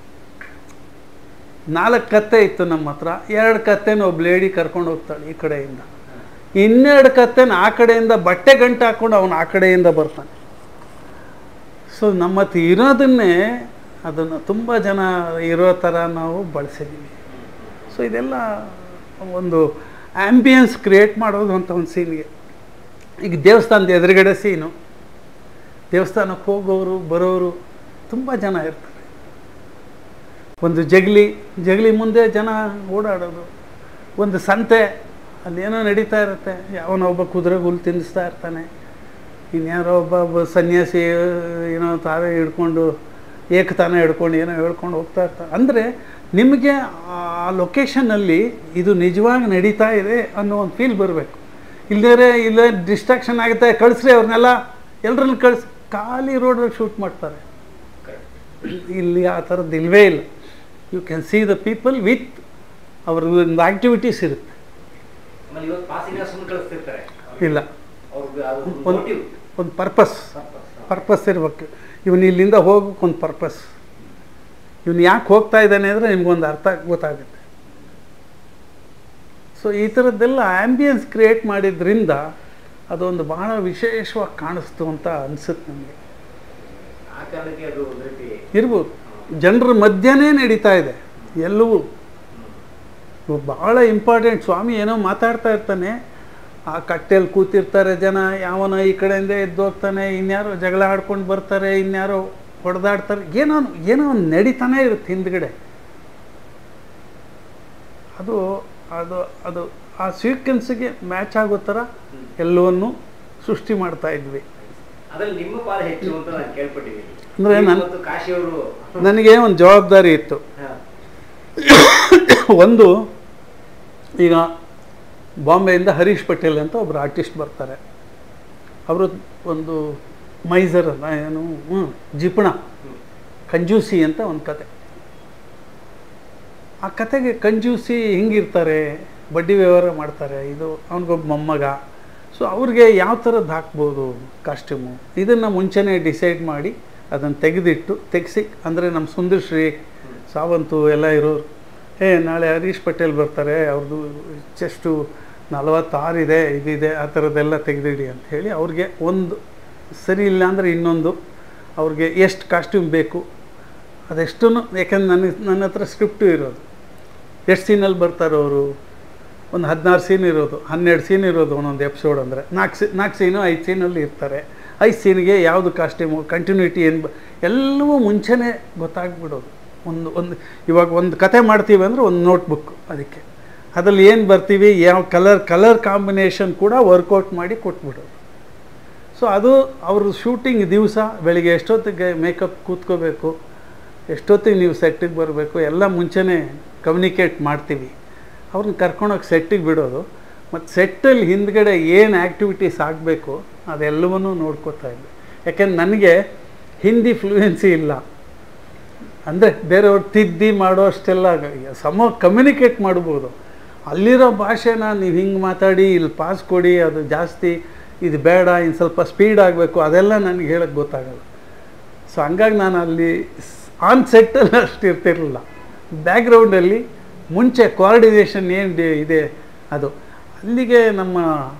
ನಾಲ್ಕು ಕತ್ತೆ ಇತ್ತು ನಮ್ಮ ಹತ್ರ ಎರಡು ಕತ್ತೆನ ಒಬ್ಬ ಲೇಡಿ ಕರ್ಕೊಂಡು ಹೋಗ್ತಾಳೆ ಈ ಕಡೆಯಿಂದ ಇನ್ನೆರಡು ಕತ್ತೆನ ಆ ಕಡೆಯಿಂದ ಬಟ್ಟೆ ಗಂಟು ಹಾಕ್ಕೊಂಡು ಅವನು ಆ ಕಡೆಯಿಂದ ಬರ್ತಾನೆ ಸೊ ನಮ್ಮ ಹತ್ರ ಇರೋದನ್ನೇ ಅದನ್ನು ತುಂಬ ಜನ ಇರೋ ಥರ ನಾವು ಬಳಸಿದ್ದೀವಿ ಸೊ ಇದೆಲ್ಲ ಒಂದು ಆ್ಯಂಬಿಯನ್ಸ್ ಕ್ರಿಯೇಟ್ ಮಾಡೋದು ಅಂತ ಒಂದು ಸೀನ್ಗೆ ಈಗ ದೇವಸ್ಥಾನದ ಎದುರುಗಡೆ ಸೀನು ದೇವಸ್ಥಾನಕ್ಕೆ ಹೋಗೋರು ಬರೋರು ತುಂಬ ಜನ ಇರ್ತಾರೆ ಒಂದು ಜಗಲಿ ಜಗಲಿ ಮುಂದೆ ಜನ ಓಡಾಡೋದು ಒಂದು ಸಂತೆ ಅಲ್ಲೇನೋ ನಡೀತಾ ಇರುತ್ತೆ ಯಾವನೋ ಒಬ್ಬ ಕುದುರೆ ಹುಲ್ಲು ತಿನ್ನಿಸ್ತಾ ಇರ್ತಾನೆ ಇನ್ಯಾರೋ ಒಬ್ಬ ಒಬ್ಬ ಸನ್ಯಾಸಿ ಏನೋ ತಾವೇ ಹಿಡ್ಕೊಂಡು ಏಕತಾನ ಹಿಡ್ಕೊಂಡು ಏನೋ ಹೇಳ್ಕೊಂಡು ಹೋಗ್ತಾ ಇರ್ತಾರೆ ಅಂದರೆ ನಿಮಗೆ ಆ ಲೊಕೇಶನ್ನಲ್ಲಿ ಇದು ನಿಜವಾಗಿ ನಡೀತಾ ಇದೆ ಅನ್ನೋ ಒಂದು ಫೀಲ್ ಬರಬೇಕು ಇಲ್ಲದೇ ಇಲ್ಲ ಡಿಸ್ಟ್ರಾಕ್ಷನ್ ಆಗುತ್ತೆ ಕಳಿಸ್ರಿ ಅವ್ರನ್ನೆಲ್ಲ ಎಲ್ಲರನ್ನು ಕಳಿಸಿ ಖಾಲಿ ರೋಡಲ್ಲಿ ಶೂಟ್ ಮಾಡ್ತಾರೆ ಇಲ್ಲಿ ಆ ಥರದ್ದು ಇಲ್ವೇ ಇಲ್ಲ you can see the people with ಅವ್ರದ್ದು ಒಂದು ಆ್ಯಕ್ಟಿವಿಟೀಸ್ ಇರುತ್ತೆ
ಆಮೇಲೆ ಇವತ್ತು ಪಾಸಿನ ಸುಮ್ಮನೆ ಕಳಿಸ್ತಿರ್ತಾರೆ
ಇಲ್ಲ
ಅವ್ರಿಗೆ ಅದು ಒಂದು
ಒಂದು
motive.
ಒಂದು ಪರ್ಪಸ್ ಪರ್ಪಸ್ ಇರ್ಬೇಕು ಇವನು ಇಲ್ಲಿಂದ ಹೋಗೋಕೆ ಒಂದು ಪರ್ಪಸ್ ಇವನು ಯಾಕೆ ಹೋಗ್ತಾ ಇದ್ದಾನೆ ಅಂದರೆ ನಿಮ್ಗೊಂದು ಅರ್ಥ ಗೊತ್ತಾಗುತ್ತೆ ಸೊ ಈ ಥರದ್ದೆಲ್ಲ ಆ್ಯಂಬಿಯನ್ಸ್ ಕ್ರಿಯೇಟ್ ಮಾಡಿದ್ರಿಂದ ಅದೊಂದು ಬಹಳ ವಿಶೇಷವಾಗಿ ಕಾಣಿಸ್ತು ಅಂತ ಅನಿಸುತ್ತೆ ನನಗೆ
ಆ ಕಾರಣಕ್ಕೆ ಅದು ಒಂದು ರೀತಿ
ಇರ್ಬೋದು ಜನರ ಮಧ್ಯನೇ ನಡೀತಾ ಇದೆ ಎಲ್ಲವೂ ಇವು ಭಾಳ ಇಂಪಾರ್ಟೆಂಟ್ ಸ್ವಾಮಿ ಏನೋ ಮಾತಾಡ್ತಾ ಇರ್ತಾನೆ ಆ ಕಟ್ಟೆಯಲ್ಲಿ ಕೂತಿರ್ತಾರೆ ಜನ ಯಾವನೋ ಈ ಕಡೆಯಿಂದ ಎದ್ದು ಹೋಗ್ತಾನೆ ಇನ್ಯಾರೋ ಜಗಳ ಆಡ್ಕೊಂಡು ಬರ್ತಾರೆ ಇನ್ಯಾರೋ ಹೊಡೆದಾಡ್ತಾರೆ ಏನೋ ಏನೋ ಒಂದು ನಡೀತಾನೆ ಇರುತ್ತೆ ಹಿಂದ್ಗಡೆ ಅದು ಅದು ಅದು ಆ ಸೀಕ್ವೆನ್ಸ್ಗೆ ಮ್ಯಾಚ್ ಆಗೋ ಥರ ಎಲ್ಲವನ್ನೂ ಸೃಷ್ಟಿ ಮಾಡ್ತಾ ಇದ್ವಿ
ಅದ್ರಲ್ಲಿ ನಿಮ್ಮ ಪಾಲು ಹೆಚ್ಚು ಅಂತ ನಾನು ಕೇಳ್ಪಟ್ಟಿದ್ದೀನಿ
ಅಂದ್ರೆ
ನೀವು
ನನ್-
ಮತ್ತು ಕಾಶಿಯವರು
ನನಗೆ ಒಂದು ಜವಾಬ್ದಾರಿ ಇತ್ತು
ಹಾ,
ಒಂದು ಈಗ ಬಾಂಬೆಯಿಂದ ಹರೀಶ್ ಪಟೇಲ್ ಅಂತ ಒಬ್ಬರು ಆರ್ಟಿಸ್ಟ್ ಬರ್ತಾರೆ ಅವರು ಒಂದು ಮೈಸರ್ ಅಲ್ಲ ಏನು ಹ್ಞೂ ಜಿಪಣ ಕಂಜೂಸಿ ಅಂತ ಒಂದು ಕತೆ ಆ ಕತೆಗೆ ಕಂಜೂಸಿ ಹಿಂಗಿರ್ತಾರೆ ಬಡ್ಡಿ ವ್ಯವಹಾರ ಮಾಡ್ತಾರೆ ಇದು ಅವನಿಗೊಬ್ಬ ಮೊಮ್ಮಗ ಸೊ ಅವ್ರಿಗೆ ಯಾವ ಥರದ್ದು ಹಾಕ್ಬೋದು ಕಾಸ್ಟ್ಯೂಮು ಇದನ್ನು ಮುಂಚೆನೇ ಡಿಸೈಡ್ ಮಾಡಿ ಅದನ್ನು ತೆಗೆದಿಟ್ಟು ತೆಗೆಸಿ ಅಂದರೆ ನಮ್ಮ ಸುಂದರ್ಶ್ರೀ ಸಾವಂತು ಎಲ್ಲ ಇರೋರು ಏ ನಾಳೆ ಹರೀಶ್ ಪಟೇಲ್ ಬರ್ತಾರೆ ಅವ್ರದ್ದು ಚೆಸ್ಟು ನಲವತ್ತಾರಿದೆ ಇದಿದೆ ಆ ಥರದ್ದೆಲ್ಲ ತೆಗೆದಿಡಿ ಅಂತ ಹೇಳಿ ಅವ್ರಿಗೆ ಒಂದು ಸರಿ ಇಲ್ಲ ಅಂದರೆ ಇನ್ನೊಂದು ಅವ್ರಿಗೆ ಎಷ್ಟು ಕಾಸ್ಟ್ಯೂಮ್ ಬೇಕು ಅದೆಷ್ಟೂ ಯಾಕಂದ್ರೆ ನನ್ನ ನನ್ನ ಹತ್ರ ಸ್ಕ್ರಿಪ್ಟು ಇರೋದು ಎಷ್ಟು ಸೀನಲ್ಲಿ ಬರ್ತಾರೆ ಅವರು ಒಂದು ಹದಿನಾರು ಸೀನ್ ಇರೋದು ಹನ್ನೆರಡು ಸೀನ್ ಇರೋದು ಒಂದೊಂದು ಎಪಿಸೋಡ್ ಅಂದರೆ ನಾಲ್ಕು ಸಿ ನಾಲ್ಕು ಸೀನು ಐದು ಸೀನಲ್ಲಿ ಇರ್ತಾರೆ ಐದು ಸೀನ್ಗೆ ಯಾವುದು ಕಾಸ್ಟ್ಯೂಮು ಕಂಟಿನ್ಯೂಟಿ ಏನು ಬ ಎಲ್ಲವೂ ಮುಂಚೆನೇ ಗೊತ್ತಾಗ್ಬಿಡೋದು ಒಂದು ಒಂದು ಇವಾಗ ಒಂದು ಕತೆ ಮಾಡ್ತೀವಿ ಅಂದರೆ ಒಂದು ನೋಟ್ಬುಕ್ ಅದಕ್ಕೆ ಅದರಲ್ಲಿ ಏನು ಬರ್ತೀವಿ ಯಾವ ಕಲರ್ ಕಲರ್ ಕಾಂಬಿನೇಷನ್ ಕೂಡ ವರ್ಕೌಟ್ ಮಾಡಿ ಕೊಟ್ಬಿಡೋದು ಸೊ ಅದು ಅವ್ರ ಶೂಟಿಂಗ್ ದಿವಸ ಬೆಳಿಗ್ಗೆ ಎಷ್ಟೊತ್ತಿಗೆ ಮೇಕಪ್ ಕೂತ್ಕೋಬೇಕು ಎಷ್ಟೊತ್ತಿಗೆ ನೀವು ಸೆಟ್ಟಿಗೆ ಬರಬೇಕು ಎಲ್ಲ ಮುಂಚೆನೇ ಕಮ್ಯುನಿಕೇಟ್ ಮಾಡ್ತೀವಿ ಅವ್ರನ್ನ ಕರ್ಕೊಂಡೋಗಿ ಸೆಟ್ಟಿಗೆ ಬಿಡೋದು ಮತ್ತು ಸೆಟ್ಟಲ್ಲಿ ಹಿಂದ್ಗಡೆ ಏನು ಆ್ಯಕ್ಟಿವಿಟೀಸ್ ಆಗಬೇಕು ಅದೆಲ್ಲವನ್ನೂ ನೋಡ್ಕೋತಾ ಇದ್ದೆ ಯಾಕೆಂದ್ರೆ ನನಗೆ ಹಿಂದಿ ಫ್ಲೂಯೆನ್ಸಿ ಇಲ್ಲ ಅಂದರೆ ಬೇರೆಯವ್ರು ತಿದ್ದಿ ಮಾಡೋ ಅಷ್ಟೆಲ್ಲ ಸಮ ಕಮ್ಯುನಿಕೇಟ್ ಮಾಡ್ಬೋದು ಅಲ್ಲಿರೋ ಭಾಷೆನ ನೀವು ಹಿಂಗೆ ಮಾತಾಡಿ ಇಲ್ಲಿ ಪಾಸ್ ಕೊಡಿ ಅದು ಜಾಸ್ತಿ ಇದು ಬೇಡ ಇನ್ನು ಸ್ವಲ್ಪ ಸ್ಪೀಡ್ ಆಗಬೇಕು ಅದೆಲ್ಲ ನನಗೆ ಹೇಳೋಕ್ಕೆ ಗೊತ್ತಾಗಲ್ಲ ಸೊ ಹಂಗಾಗಿ ನಾನು ಅಲ್ಲಿ ಆನ್ ಸೆಟ್ಟಲ್ಲಿ ಅಷ್ಟು ಇರ್ತಿರಲಿಲ್ಲ ಬ್ಯಾಕ್ಗ್ರೌಂಡಲ್ಲಿ ಮುಂಚೆ ಕೋಆರ್ಡಿನೇಷನ್ ಏನು ಇದೆ ಅದು ಅಲ್ಲಿಗೆ ನಮ್ಮ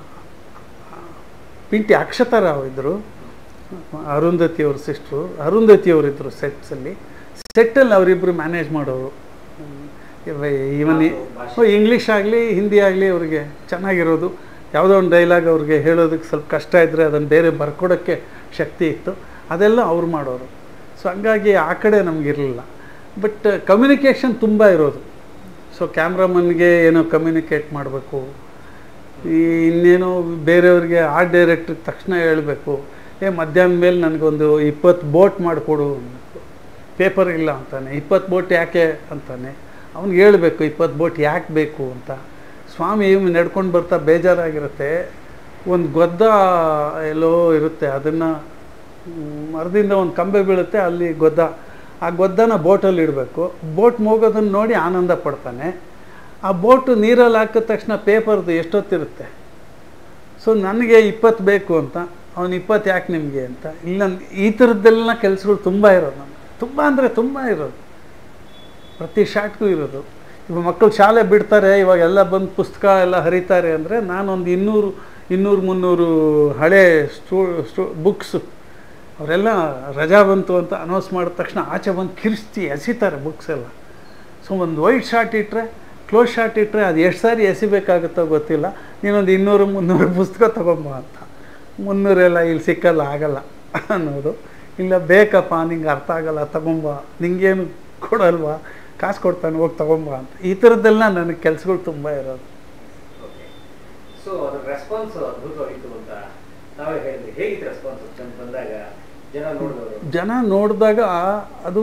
ಪಿಂಟಿ ಅಕ್ಷತಾರಾವ್ ಇದ್ದರು ಅರುಂಧತಿ ಅವ್ರ ಸಿಸ್ಟ್ರು ಅರುಂಧತಿ ಅವರಿದ್ದರು ಸೆಟ್ಸಲ್ಲಿ ಸೆಟ್ಟಲ್ಲಿ ಅವರಿಬ್ಬರು ಮ್ಯಾನೇಜ್ ಮಾಡೋರು ಇವನ್ ಇಂಗ್ಲೀಷ್ ಆಗಲಿ ಹಿಂದಿ ಆಗಲಿ ಅವ್ರಿಗೆ ಚೆನ್ನಾಗಿರೋದು ಯಾವುದೋ ಒಂದು ಡೈಲಾಗ್ ಅವ್ರಿಗೆ ಹೇಳೋದಕ್ಕೆ ಸ್ವಲ್ಪ ಕಷ್ಟ ಇದ್ದರೆ ಅದನ್ನು ಬೇರೆ ಬರ್ಕೊಡೋಕ್ಕೆ ಶಕ್ತಿ ಇತ್ತು ಅದೆಲ್ಲ ಅವ್ರು ಮಾಡೋರು ಸೊ ಹಂಗಾಗಿ ಆ ಕಡೆ ನಮಗಿರಲಿಲ್ಲ ಬಟ್ ಕಮ್ಯುನಿಕೇಷನ್ ತುಂಬ ಇರೋದು ಸೊ ಕ್ಯಾಮ್ರಾಮನ್ಗೆ ಏನೋ ಕಮ್ಯುನಿಕೇಟ್ ಮಾಡಬೇಕು ಈ ಇನ್ನೇನೋ ಬೇರೆಯವ್ರಿಗೆ ಆರ್ಟ್ ಡೈರೆಕ್ಟ್ರಿಗೆ ತಕ್ಷಣ ಹೇಳಬೇಕು ಏ ಮಧ್ಯಾಹ್ನ ಮೇಲೆ ನನಗೊಂದು ಇಪ್ಪತ್ತು ಬೋಟ್ ಮಾಡಿಕೊಡು ಪೇಪರ್ ಇಲ್ಲ ಅಂತಾನೆ ಇಪ್ಪತ್ತು ಬೋಟ್ ಯಾಕೆ ಅಂತಾನೆ ಅವ್ನಿಗೆ ಹೇಳಬೇಕು ಇಪ್ಪತ್ತು ಬೋಟ್ ಯಾಕೆ ಬೇಕು ಅಂತ ಸ್ವಾಮಿ ನಡ್ಕೊಂಡು ಬರ್ತಾ ಬೇಜಾರಾಗಿರುತ್ತೆ ಒಂದು ಗೊದ್ದ ಎಲ್ಲೋ ಇರುತ್ತೆ ಅದನ್ನು ಮರದಿಂದ ಒಂದು ಕಂಬೆ ಬೀಳುತ್ತೆ ಅಲ್ಲಿ ಗೊದ್ದ ಆ ಗೊದ್ದನ ಬೋಟಲ್ಲಿ ಇಡಬೇಕು ಬೋಟ್ ಹೋಗೋದನ್ನು ನೋಡಿ ಆನಂದ ಪಡ್ತಾನೆ ಆ ಬೋಟು ನೀರಲ್ಲಿ ಹಾಕಿದ ತಕ್ಷಣ ಪೇಪರ್ದು ಎಷ್ಟೊತ್ತಿರುತ್ತೆ ಸೊ ನನಗೆ ಇಪ್ಪತ್ತು ಬೇಕು ಅಂತ ಅವನು ಇಪ್ಪತ್ತು ಯಾಕೆ ನಿಮಗೆ ಅಂತ ಇಲ್ಲ ಈ ಥರದ್ದೆಲ್ಲ ಕೆಲಸಗಳು ತುಂಬ ಇರೋದು ನಮ್ಗೆ ತುಂಬ ಅಂದರೆ ತುಂಬ ಇರೋದು ಪ್ರತಿ ಶಾಟ್ಗೂ ಇರೋದು ಇವಾಗ ಮಕ್ಕಳು ಶಾಲೆ ಬಿಡ್ತಾರೆ ಇವಾಗ ಎಲ್ಲ ಬಂದು ಪುಸ್ತಕ ಎಲ್ಲ ಹರಿತಾರೆ ಅಂದರೆ ನಾನೊಂದು ಇನ್ನೂರು ಇನ್ನೂರು ಮುನ್ನೂರು ಹಳೆ ಸ್ಟೂ ಸ್ಟೂ ಬುಕ್ಸು ಅವರೆಲ್ಲ ರಜಾ ಬಂತು ಅಂತ ಅನೌನ್ಸ್ ಮಾಡಿದ ತಕ್ಷಣ ಆಚೆ ಬಂದು ಕಿರಿಸ್ತಿ ಎಸಿತಾರೆ ಬುಕ್ಸ್ ಎಲ್ಲ ಸೊ ಒಂದು ವೈಟ್ ಶಾರ್ಟ್ ಇಟ್ಟರೆ ಕ್ಲೋಸ್ ಶಾರ್ಟ್ ಇಟ್ಟರೆ ಅದು ಎಷ್ಟು ಸಾರಿ ಎಸಿಬೇಕಾಗುತ್ತೋ ಗೊತ್ತಿಲ್ಲ ನೀನೊಂದು ಇನ್ನೂರು ಮುನ್ನೂರು ಪುಸ್ತಕ ತೊಗೊಂಬ ಅಂತ ಮುನ್ನೂರೆಲ್ಲ ಇಲ್ಲಿ ಸಿಕ್ಕಲ್ಲ ಆಗಲ್ಲ ಅನ್ನೋದು ಇಲ್ಲ ಬೇಕಪ್ಪ ನಿಂಗೆ ಅರ್ಥ ಆಗಲ್ಲ ತಗೊಂಬ ನಿಂಗೇನು ಕೊಡಲ್ವಾ ಕಾಸು ಕೊಡ್ತಾನೆ ಹೋಗಿ ತಗೊಂಬ ಅಂತ ಈ ಥರದ್ದೆಲ್ಲ ನನಗೆ ಕೆಲಸಗಳು ತುಂಬ ಇರೋದು
ಓಕೆ ಸೊ ಅದ್ರ ರೆಸ್ಪಾನ್ಸ್ ಅದ್ಭುತವಾಗಿತ್ತು ಅಂತ ನಾವೇ ಹೇಳಿದ್ವಿ ಹೇಗಿತ್ತು ರೆಸ್ಪಾನ್ಸ್ ಬಂದು ಬಂದಾಗ ಜನ ನೋಡಿದವರು
ಜನ ನೋಡಿದಾಗ ಅದು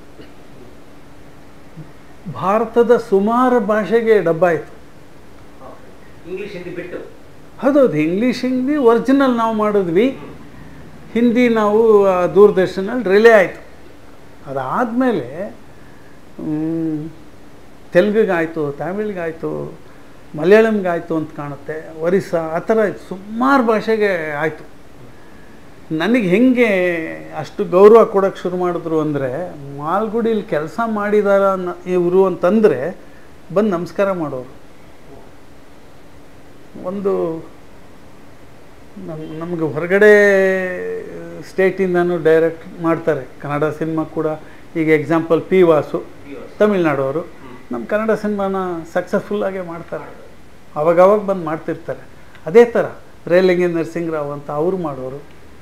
ಭಾರತದ ಸುಮಾರು ಭಾಷೆಗೆ ಡಬ್ಬ ಆಯಿತು
ಇಂಗ್ಲಿಷ್ ಹಿಂದಿ ಬಿಟ್ಟು
ಹೌದೌದು ಇಂಗ್ಲೀಷ್ ಹಿಂದಿ ಒರಿಜಿನಲ್ ನಾವು ಮಾಡಿದ್ವಿ ಹಿಂದಿ ನಾವು ಆ, ದೂರದರ್ಶನಲ್ಲಿ ರಿಲೇ ಆಯಿತು ಅದಾದಮೇಲೆ ತೆಲುಗಿಗಾಯಿತು ತಮಿಳ್ಗಾಯಿತು ಮಲಯಾಳಂಗಾಯಿತು ಅಂತ ಕಾಣುತ್ತೆ ಒರಿಸ್ಸಾ ಆ ಥರ ಸುಮಾರು ಭಾಷೆಗೆ ಆಯಿತು ನನಗೆ ಹೆಂಗೆ ಅಷ್ಟು ಗೌರವ ಕೊಡೋಕ್ಕೆ ಶುರು ಮಾಡಿದ್ರು ಅಂದರೆ ಮಾಲ್ಗುಡಿಲಿ ಕೆಲಸ ಮಾಡಿದಾರ ಇವರು ಅಂತಂದರೆ ಬಂದು ನಮಸ್ಕಾರ ಮಾಡೋರು ಒಂದು ನಮ್ ನಮಗೆ ಹೊರಗಡೆ ಸ್ಟೇಟಿಂದನೂ ಡೈರೆಕ್ಟ್ ಮಾಡ್ತಾರೆ ಕನ್ನಡ ಸಿನಿಮಾ ಕೂಡ ಈಗ ಎಕ್ಸಾಂಪಲ್ ಪಿ ವಾಸು ತಮಿಳ್ನಾಡವರು ನಮ್ಮ ಕನ್ನಡ ಸಿನಿಮಾನ ಸಕ್ಸಸ್ಫುಲ್ಲಾಗೆ ಮಾಡ್ತಾರೆ ಅವಾಗವಾಗ ಬಂದು ಮಾಡ್ತಿರ್ತಾರೆ ಅದೇ ಥರ ರೇಲಿಂಗಿ ನರಸಿಂಗರಾವ್ ಅಂತ ಅವರು ಮಾಡೋರು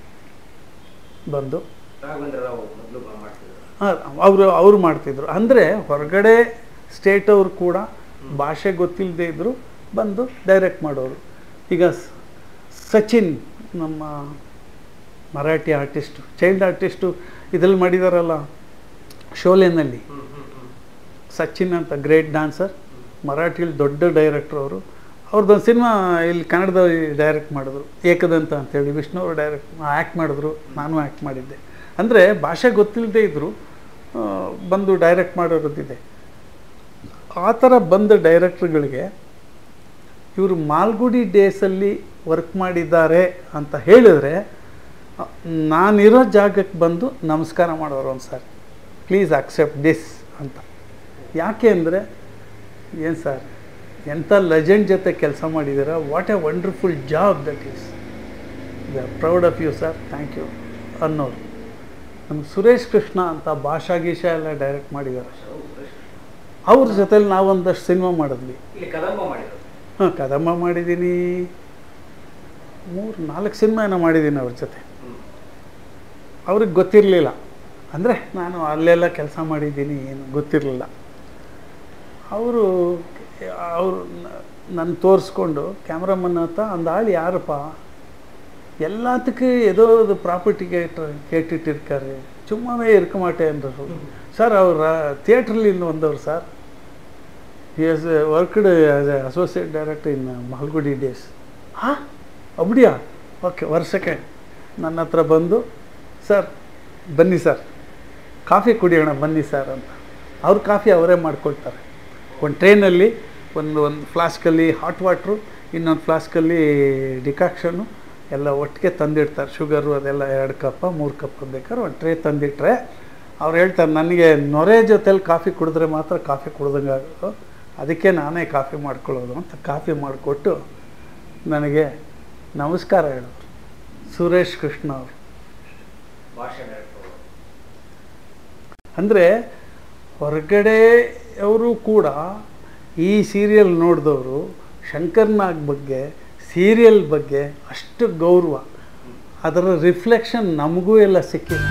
ಬಂದು
ರಾಘವೇಂದ್ರ ರಾವ್ ಮೊದಲು ಮಾಡ್ತಿದ್ರು
ಅವರು ಅವರು ಮಾಡ್ತಿದ್ರು ಅಂದರೆ ಹೊರಗಡೆ ಸ್ಟೇಟ್ ಅವರು ಕೂಡ ಭಾಷೆ ಗೊತ್ತಿಲ್ಲದೆ ಇದ್ದರು ಬಂದು ಡೈರೆಕ್ಟ್ ಮಾಡೋರು ಈಗ ಸ್- ಸಚಿನ್ ನಮ್ಮ ಮರಾಠಿ ಆರ್ಟಿಸ್ಟು ಚೈಲ್ಡ್ ಆರ್ಟಿಸ್ಟು ಇದ್ರಲ್ಲಿ ಮಾಡಿದಾರಲ್ಲ ಶೋಲೆನಲ್ಲಿ ಸಚಿನ್ ಅಂತ ಗ್ರೇಟ್ ಡ್ಯಾನ್ಸರ್ ಮರಾಠಿಲಿ ದೊಡ್ಡ ಡೈರೆಕ್ಟ್ರ್ ಅವರು ಅವ್ರದ್ದೊಂದು ಸಿನಿಮಾ ಇಲ್ಲಿ ಕನ್ನಡದಲ್ಲಿ ಡೈರೆಕ್ಟ್ ಮಾಡಿದ್ರು ಏಕದಂತ ಅಂತೇಳಿ ವಿಷ್ಣು ಅವರು ಡೈರೆಕ್ಟ್ ಆ್ಯಕ್ಟ್ ಮಾಡಿದ್ರು ನಾನು ಆ್ಯಕ್ಟ್ ಮಾಡಿದ್ದೆ ಅಂದರೆ ಭಾಷೆ ಗೊತ್ತಿಲ್ಲದೆ ಇದ್ದರು ಬಂದು ಡೈರೆಕ್ಟ್ ಮಾಡೋರದ್ದಿದೆ ಆ ಥರ ಬಂದ ಡೈರೆಕ್ಟ್ರುಗಳಿಗೆ ಇವರು ಮಾಲ್ಗುಡಿ ಡೇಸಲ್ಲಿ ವರ್ಕ್ ಮಾಡಿದ್ದಾರೆ ಅಂತ ಹೇಳಿದ್ರೆ ಅ, ನಾನಿರೋ ಜಾಗಕ್ಕೆ ಬಂದು ನಮಸ್ಕಾರ ಮಾಡೋರು ಒಂದು ಸಾರಿ ಪ್ಲೀಸ್ ಅಕ್ಸೆಪ್ಟ್ ದಿಸ್ ಅಂತ ಯಾಕೆ ಅಂದರೆ ಏನು ಸರ್ ಎಂಥ ಲೆಜೆಂಡ್ ಜೊತೆ ಕೆಲಸ ಮಾಡಿದ್ದೀರಾ what a wonderful job that is we are proud of you sir thank you ಅನ್ನೋರು ನಮ್ಗೆ ಸುರೇಶ್ ಕೃಷ್ಣ ಅಂತ ಭಾಷಾ ಗೀಷಾ ಎಲ್ಲ ಡೈರೆಕ್ಟ್ ಮಾಡಿದ್ದಾರೆ ಅವ್ರ ಜೊತೆಲಿ ನಾವೊಂದಷ್ಟು ಸಿನಿಮಾ ಮಾಡಿದ್ವಿ
ಇಲ್ಲಿ ಕದಂಬ ಮಾಡಿದ್ರು
ಹಾಂ ಕದಂಬ ಮಾಡಿದ್ದೀನಿ ಮೂರು ನಾಲ್ಕು ಸಿನಿಮಾ ಏನೋ ಮಾಡಿದ್ದೀನಿ ಅವ್ರ ಜೊತೆ ಅವ್ರಿಗೆ ಗೊತ್ತಿರಲಿಲ್ಲ ಅಂದರೆ ನಾನು ಅಲ್ಲೆಲ್ಲ ಕೆಲಸ ಮಾಡಿದ್ದೀನಿ ಏನು ಗೊತ್ತಿರಲಿಲ್ಲ ಅವರು ಅವರು ನನ್ನ ತೋರಿಸ್ಕೊಂಡು ಕ್ಯಾಮ್ರಾಮನ್ ಹತ್ರ அந்த ஆள் யாருப்பா எல்லாத்துக்கும் ஏதோ ஒரு ப்ராப்பர்ட்டி கேட்டு கேட்டுட்டு இருக்காரு சும்மாவே இருக்க மாட்டேன்றது சார் அவர் தியேட்டர்லேருந்து வந்தவர் sir he has worked as associate director in Malgudi days ಹಾಂ ಅಬ್ಡಿಯಾ ಓಕೆ ವರ್ಷಕ್ಕೆ ನನ್ನ ಹತ್ರ ಬಂದು ಸರ್ ಬನ್ನಿ ಸರ್ ಕಾಫಿ ಕುಡಿಯೋಣ ಬನ್ನಿ ಸರ್ ಅಂತ ಅವ್ರ ಕಾಫಿ ಅವರೇ ಮಾಡ್ಕೊಳ್ತಾರೆ ಒಂದು ಟ್ರೈನಲ್ಲಿ ಒಂದು ಒಂದು ಫ್ಲಾಸ್ಕಲ್ಲಿ ಹಾಟ್ ವಾಟ್ರು ಇನ್ನೊಂದು ಫ್ಲಾಸ್ಕಲ್ಲಿ ಡಿಕಾಕ್ಷನು ಎಲ್ಲ ಒಟ್ಟಿಗೆ ತಂದಿಡ್ತಾರೆ ಶುಗರು ಅದೆಲ್ಲ ಎರಡು ಕಪ್ಪ ಮೂರು ಕಪ್ ಬೇಕಾದ್ರೆ ಒಂದು ಟ್ರೇ ತಂದಿಟ್ರೆ ಅವ್ರು ಹೇಳ್ತಾರೆ ನನಗೆ ನೊರೆ ಜೊತೆಲಿ ಕಾಫಿ ಕುಡಿದ್ರೆ ಮಾತ್ರ ಕಾಫಿ ಕುಡ್ದಂಗೆ ಆಗೋದು ಅದಕ್ಕೆ ನಾನೇ ಕಾಫಿ ಮಾಡ್ಕೊಳ್ಳೋದು ಅಂತ ಕಾಫಿ ಮಾಡಿಕೊಟ್ಟು ನನಗೆ ನಮಸ್ಕಾರ ಹೇಳಿದ್ರು ಸುರೇಶ್ ಕೃಷ್ಣ ಅವರು
ಭಾಷೆ ಡೈರೆಕ್ಟರ್
ಅಂದರೆ ಹೊರಗಡೆ ಅವರು ಕೂಡ ಈ ಸೀರಿಯಲ್ ನೋಡಿದವರು ಶಂಕರ್ ನಾಗ್ ಬಗ್ಗೆ ಸೀರಿಯಲ್ ಬಗ್ಗೆ ಅಷ್ಟು ಗೌರವ ಅದರ ರಿಫ್ಲೆಕ್ಷನ್ ನಮಗೂ ಎಲ್ಲ ಸಿಕ್ಕಿದೆ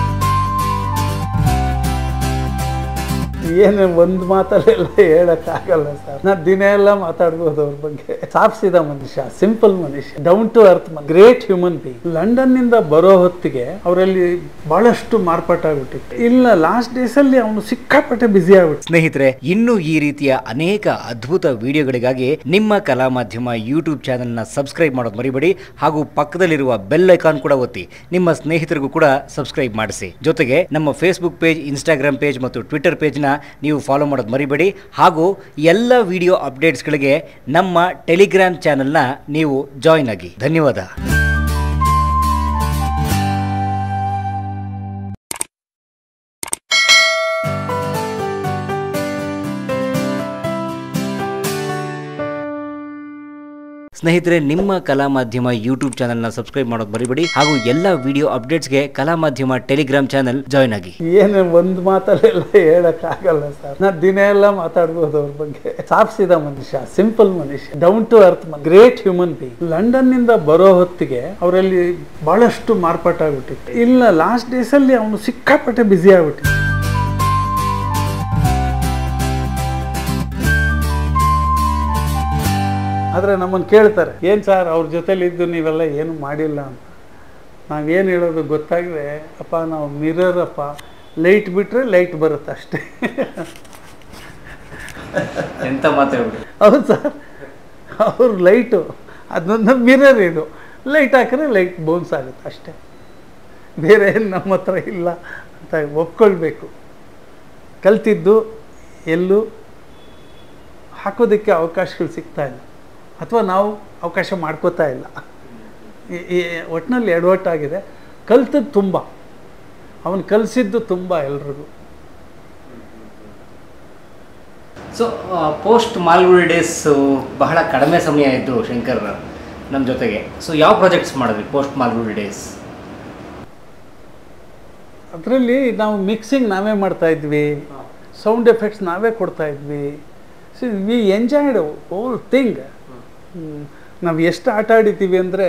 ಏನು ಒಂದು ಮಾತಲ್ಲೆಲ್ಲ ಹೇಳೋಕ್ಕಾಗಲ್ಲ ಸರ್ ನಾನು ದಿನ ಎಲ್ಲ ಮಾತಾಡ್ಬೋದು ಅವ್ರ ಬಗ್ಗೆ ಸಾಪ್ಸಿದ ಮನುಷ್ಯ ಸಿಂಪಲ್ ಮನುಷ್ಯ down to earth great human being ಲಂಡನ್ನಿಂದ ಬರೋ ಹೊತ್ತಿಗೆ ಅವರಲ್ಲಿ ಬಹಳಷ್ಟು ಮಾರ್ಪಾಟಾಗ್ಬಿಟ್ಟಿತ್ತು ಇಲ್ಲ ಲಾಸ್ಟ್ ಡೇಸಲ್ಲಿ ಅವನು ಸಿಕ್ಕಾಪಟ್ಟೆ ಬ್ಯುಸಿ ಆಗ್ಬಿಟ್ಟು
ಸ್ನೇಹಿತರೆ ಇನ್ನು ಈ ರೀತಿಯ ಅನೇಕ ಅದ್ಭುತ ವಿಡಿಯೋಗಳಿಗಾಗಿ ನಿಮ್ಮ ಕಲಾ ಮಾಧ್ಯಮ ಯೂಟ್ಯೂಬ್ ಚಾನೆಲ್ನ ಸಬ್ಸ್ಕ್ರೈಬ್ ಮಾಡೋದು ಮರಿಬೇಡಿ ಹಾಗೂ ಪಕ್ಕದಲ್ಲಿರುವ ಬೆಲ್ ಐಕಾನ್ ಕೂಡ ಒತ್ತಿ ನಿಮ್ಮ ಸ್ನೇಹಿತರಿಗೂ ಕೂಡ ಸಬ್ಸ್ಕ್ರೈಬ್ ಮಾಡಿಸಿ ಜೊತೆಗೆ ನಮ್ಮ ಫೇಸ್ಬುಕ್ ಪೇಜ್ ಇನ್ಸ್ಟಾಗ್ರಾಮ್ ಪೇಜ್ ಮತ್ತು ಟ್ವಿಟರ್ ಪೇಜ್ನ ನೀವು ಫಾಲೋ ಮಾಡೋದು ಮರಿಬೇಡಿ ಹಾಗೂ ಎಲ್ಲ ವಿಡಿಯೋ ಅಪ್ಡೇಟ್ಸ್ಗಳಿಗೆ ನಮ್ಮ ಟೆಲಿಗ್ರಾಮ್ ಚಾನೆಲ್ನ ನೀವು ಜಾಯ್ನ್ ಆಗಿ ಧನ್ಯವಾದ ಸ್ನೇಹಿತರೆ ನಿಮ್ಮ ಕಲಾ ಮಾಧ್ಯಮ ಯೂಟ್ಯೂಬ್ ಚಾನೆಲ್ನ ಸಬ್ಸ್ಕ್ರೈಬ್ ಮಾಡೋದು ಮರಿಬೇಡಿ ಹಾಗೂ ಎಲ್ಲ ವಿಡಿಯೋ ಅಪ್ಡೇಟ್ಸ್ಗೆ Kala Madhyama Telegram channel join ಆಗಿ
ಏನು ಒಂದು ಮಾತಲ್ಲೆಲ್ಲ ಹೇಳೋಕ್ಕಾಗಲ್ಲ ಸರ್ ನಾನು ದಿನ ಎಲ್ಲ ಮಾತಾಡ್ಬೋದು ಅವ್ರ ಬಗ್ಗೆ ಸಾಪ್ಸಿದ ಮನುಷ್ಯ ಸಿಂಪಲ್ ಮನುಷ್ಯ down to earth great human being ಲಂಡನ್ನಿಂದ ಬರೋ ಹೊತ್ತಿಗೆ ಅವರಲ್ಲಿ ಬಹಳಷ್ಟು ಮಾರ್ಪಾಟಾಗ್ಬಿಟ್ಟಿತ್ತು ಇಲ್ಲ ಲಾಸ್ಟ್ ಡೇಸಲ್ಲಿ ಅವನು ಸಿಕ್ಕಾಪಟ್ಟೆ ಬ್ಯುಸಿ ಆಗ್ಬಿಟ್ಟಿತ್ತು ಆದರೆ ನಮ್ಮನ್ನು ಕೇಳ್ತಾರೆ ಏನು ಸರ್ ಅವ್ರ ಜೊತೆಲಿದ್ದು ನೀವೆಲ್ಲ ಏನು ಮಾಡಿಲ್ಲ ಅಂತ ನಾವೇನು ಹೇಳೋದು ಗೊತ್ತಾಗದೆ ಅಪ್ಪ ನಾವು ಮಿರರ್ ಅಪ್ಪ ಲೈಟ್ ಬಿಟ್ಟರೆ ಲೈಟ್ ಬರುತ್ತೆ ಅಷ್ಟೇ
ಎಂತ ಮಾತಾಡ್ಬಿಡಿ
ಹೌದು ಸರ್ ಅವ್ರ ಲೈಟು ಅದೊಂದು ಮಿರರ್ ಇದು ಲೈಟ್ ಹಾಕಿದ್ರೆ ಲೈಟ್ ಬೌನ್ಸ್ ಆಗುತ್ತೆ ಅಷ್ಟೇ ಬೇರೆ ಏನು ನಮ್ಮ ಹತ್ರ ಇಲ್ಲ ಅಂತ ಒಪ್ಕೊಳ್ಬೇಕು ಕಲ್ತಿದ್ದು ಎಲ್ಲೂ ಹಾಕೋದಕ್ಕೆ ಅವಕಾಶಗಳು ಸಿಗ್ತಾ ಇಲ್ಲ ಅಥವಾ ನಾವು ಅವಕಾಶ ಮಾಡ್ಕೋತಾ ಇಲ್ಲ ಈ- ಈ ಒಟ್ಟಿನಲ್ಲಿ ಎಡವಟ್ಟಾಗಿದೆ ಕಲ್ತದ್ದು ತುಂಬ ಅವನು ಕಲಿಸಿದ್ದು ತುಂಬ ಎಲ್ರಿಗೂ
ಸೊ ಪೋಸ್ಟ್ ಮಾಲ್ಗುಡಿ ಡೇಸ್ ಬಹಳ ಕಡಿಮೆ ಸಮಯ ಇದ್ದು ಶಂಕರ್ ನಮ್ಮ ಜೊತೆಗೆ ಸೊ ಯಾವ ಪ್ರಾಜೆಕ್ಟ್ಸ್ ಮಾಡಿದ್ವಿ ಪೋಸ್ಟ್ ಮಾಲ್ಗುಡಿ ಡೇಸ್
ಅದರಲ್ಲಿ ನಾವು ಮಿಕ್ಸಿಂಗ್ ನಾವೇ ಮಾಡ್ತಾ ಇದ್ವಿ ಸೌಂಡ್ ಎಫೆಕ್ಟ್ಸ್ ನಾವೇ ಕೊಡ್ತಾ ಇದ್ವಿ so we enjoyed whole thing ನಾವು ಎಷ್ಟು ಆಟ ಆಡಿದ್ದೀವಿ ಅಂದರೆ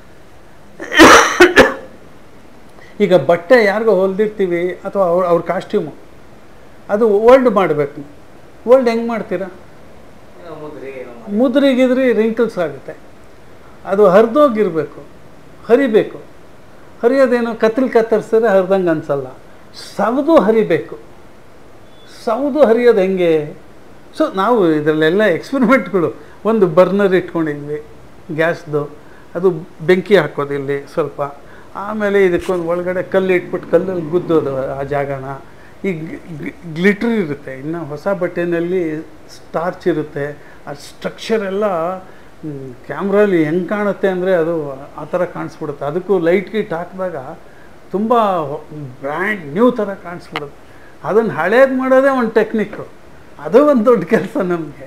ಈಗ ಬಟ್ಟೆ ಯಾರಿಗೋ ಹೊಲ್ದಿರ್ತೀವಿ ಅಥವಾ ಅವ್ರ ಅವ್ರ ಕಾಸ್ಟ್ಯೂಮು ಅದು ಓಲ್ಡ್ ಮಾಡಬೇಕು ಓಲ್ಡ್ ಹೆಂಗೆ ಮಾಡ್ತೀರಾ ಮುದ್ರಿಗಿದ್ರಿ ರಿಂಕಲ್ಸ್ ಆಗುತ್ತೆ ಅದು ಹರಿದೋಗಿರಬೇಕು ಹರಿಬೇಕು ಹರಿಯೋದೇನು ಕತ್ತಲ್ ಕತ್ತರಿಸಿದ್ರೆ ಹರಿದಂಗೆ ಅನ್ಸಲ್ಲ ಸವದು ಹರಿಬೇಕು ಸವದು ಹರಿಯೋದು ಹೆಂಗೆ ಸೊ ನಾವು ಇದರಲ್ಲೆಲ್ಲ ಎಕ್ಸ್ಪೆರಿಮೆಂಟ್ಗಳು ಒಂದು ಬರ್ನರ್ ಇಟ್ಕೊಂಡಿದ್ವಿ ಗ್ಯಾಸ್ದು ಅದು ಬೆಂಕಿ ಹಾಕೋದು ಇಲ್ಲಿ ಸ್ವಲ್ಪ ಆಮೇಲೆ ಇದಕ್ಕೊಂದು ಒಳಗಡೆ ಕಲ್ಲು ಇಟ್ಬಿಟ್ಟು ಕಲ್ಲಲ್ಲಿ ಗುದ್ದೋದು ಆ ಜಾಗನ ಈ ಗ್ಲಿಟ್ರ್ ಇರುತ್ತೆ ಇನ್ನು ಹೊಸ ಬಟ್ಟೆನಲ್ಲಿ ಸ್ಟಾರ್ಚ್ ಇರುತ್ತೆ ಆ ಸ್ಟ್ರಕ್ಚರ್ ಎಲ್ಲ ಕ್ಯಾಮ್ರಲ್ಲಿ ಹೆಂಗೆ ಕಾಣುತ್ತೆ ಅಂದರೆ ಅದು ಆ ಥರ ಕಾಣಿಸ್ಬಿಡುತ್ತೆ ಅದಕ್ಕೂ ಲೈಟ್ ಗಿಟ್ ಹಾಕಿದಾಗ ತುಂಬ ಬ್ರ್ಯಾಂಡ್ ನ್ಯೂ ಥರ ಕಾಣಿಸ್ಬಿಡುತ್ತೆ ಅದನ್ನು ಹಳೇದು ಮಾಡೋದೇ ಒಂದು ಟೆಕ್ನಿಕ್ಕು ಅದು ಒಂದು ದೊಡ್ಡ ಕೆಲಸ ನಮಗೆ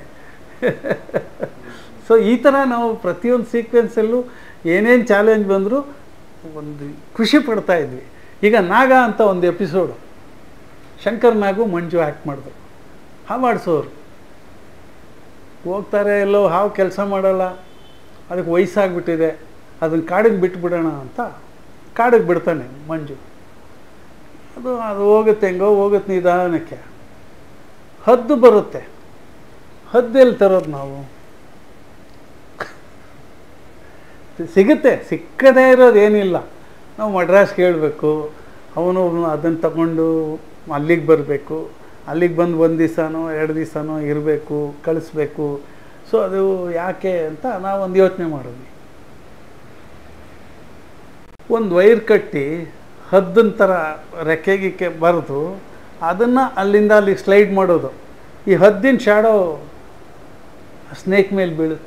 ಸೊ ಈ ಥರ ನಾವು ಪ್ರತಿಯೊಂದು ಸೀಕ್ವೆನ್ಸಲ್ಲೂ ಏನೇನು ಚಾಲೆಂಜ್ ಬಂದರೂ ಒಂದು ಖುಷಿ ಪಡ್ತಾ ಇದ್ವಿ ಈಗ ನಾಗ ಅಂತ ಒಂದು ಎಪಿಸೋಡು ಶಂಕರ್ ನಾಗು ಮಂಜು ಆ್ಯಕ್ಟ್ ಮಾಡಿದ್ರು ಹಾವಾಡ್ಸೋರು ಹೋಗ್ತಾರೆ ಎಲ್ಲೋ ಹಾವು ಕೆಲಸ ಮಾಡಲ್ಲ ಅದಕ್ಕೆ ವಯಸ್ಸಾಗ್ಬಿಟ್ಟಿದೆ ಅದನ್ನು ಕಾಡಿಗೆ ಬಿಟ್ಬಿಡೋಣ ಅಂತ ಕಾಡಿಗೆ ಬಿಡ್ತಾನೆ ಮಂಜು ಅದು ಅದು ಹೋಗುತ್ತೆ ಹೆಂಗೋ ಹೋಗುತ್ತೆ ನಿಧಾನಕ್ಕೆ ಹದ್ದು ಬರುತ್ತೆ ಹದ್ದೆಲ್ಲಿ ತರೋದು ನಾವು ಸಿಗುತ್ತೆ ಸಿಕ್ಕದೇ ಇರೋದು ಏನಿಲ್ಲ ನಾವು ಮಡ್ರಾಸ್ಗೆ ಹೇಳಬೇಕು ಅವನು ಅದನ್ನು ತಗೊಂಡು ಅಲ್ಲಿಗೆ ಬರಬೇಕು ಅಲ್ಲಿಗೆ ಬಂದು ಒಂದು ದಿವಸನೋ ಎರಡು ದಿವಸನೋ ಇರಬೇಕು ಕಳಿಸ್ಬೇಕು ಸೊ ಅದು ಯಾಕೆ ಅಂತ ನಾವು ಒಂದು ಯೋಚನೆ ಮಾಡಿದ್ವಿ ಒಂದು ವೈರ್ ಕಟ್ಟಿ ಹದ್ದನ ಥರ ರೆಕ್ಕೆ ಗಿಕ್ಕೆ ಬರೆದು ಅದನ್ನು ಅಲ್ಲಿಂದ ಅಲ್ಲಿಗೆ ಸ್ಲೈಡ್ ಮಾಡೋದು ಈ ಹದ್ದಿನ ಶಾಡೋ ಸ್ನೇಕ್ ಮೇಲೆ ಬೀಳುತ್ತೆ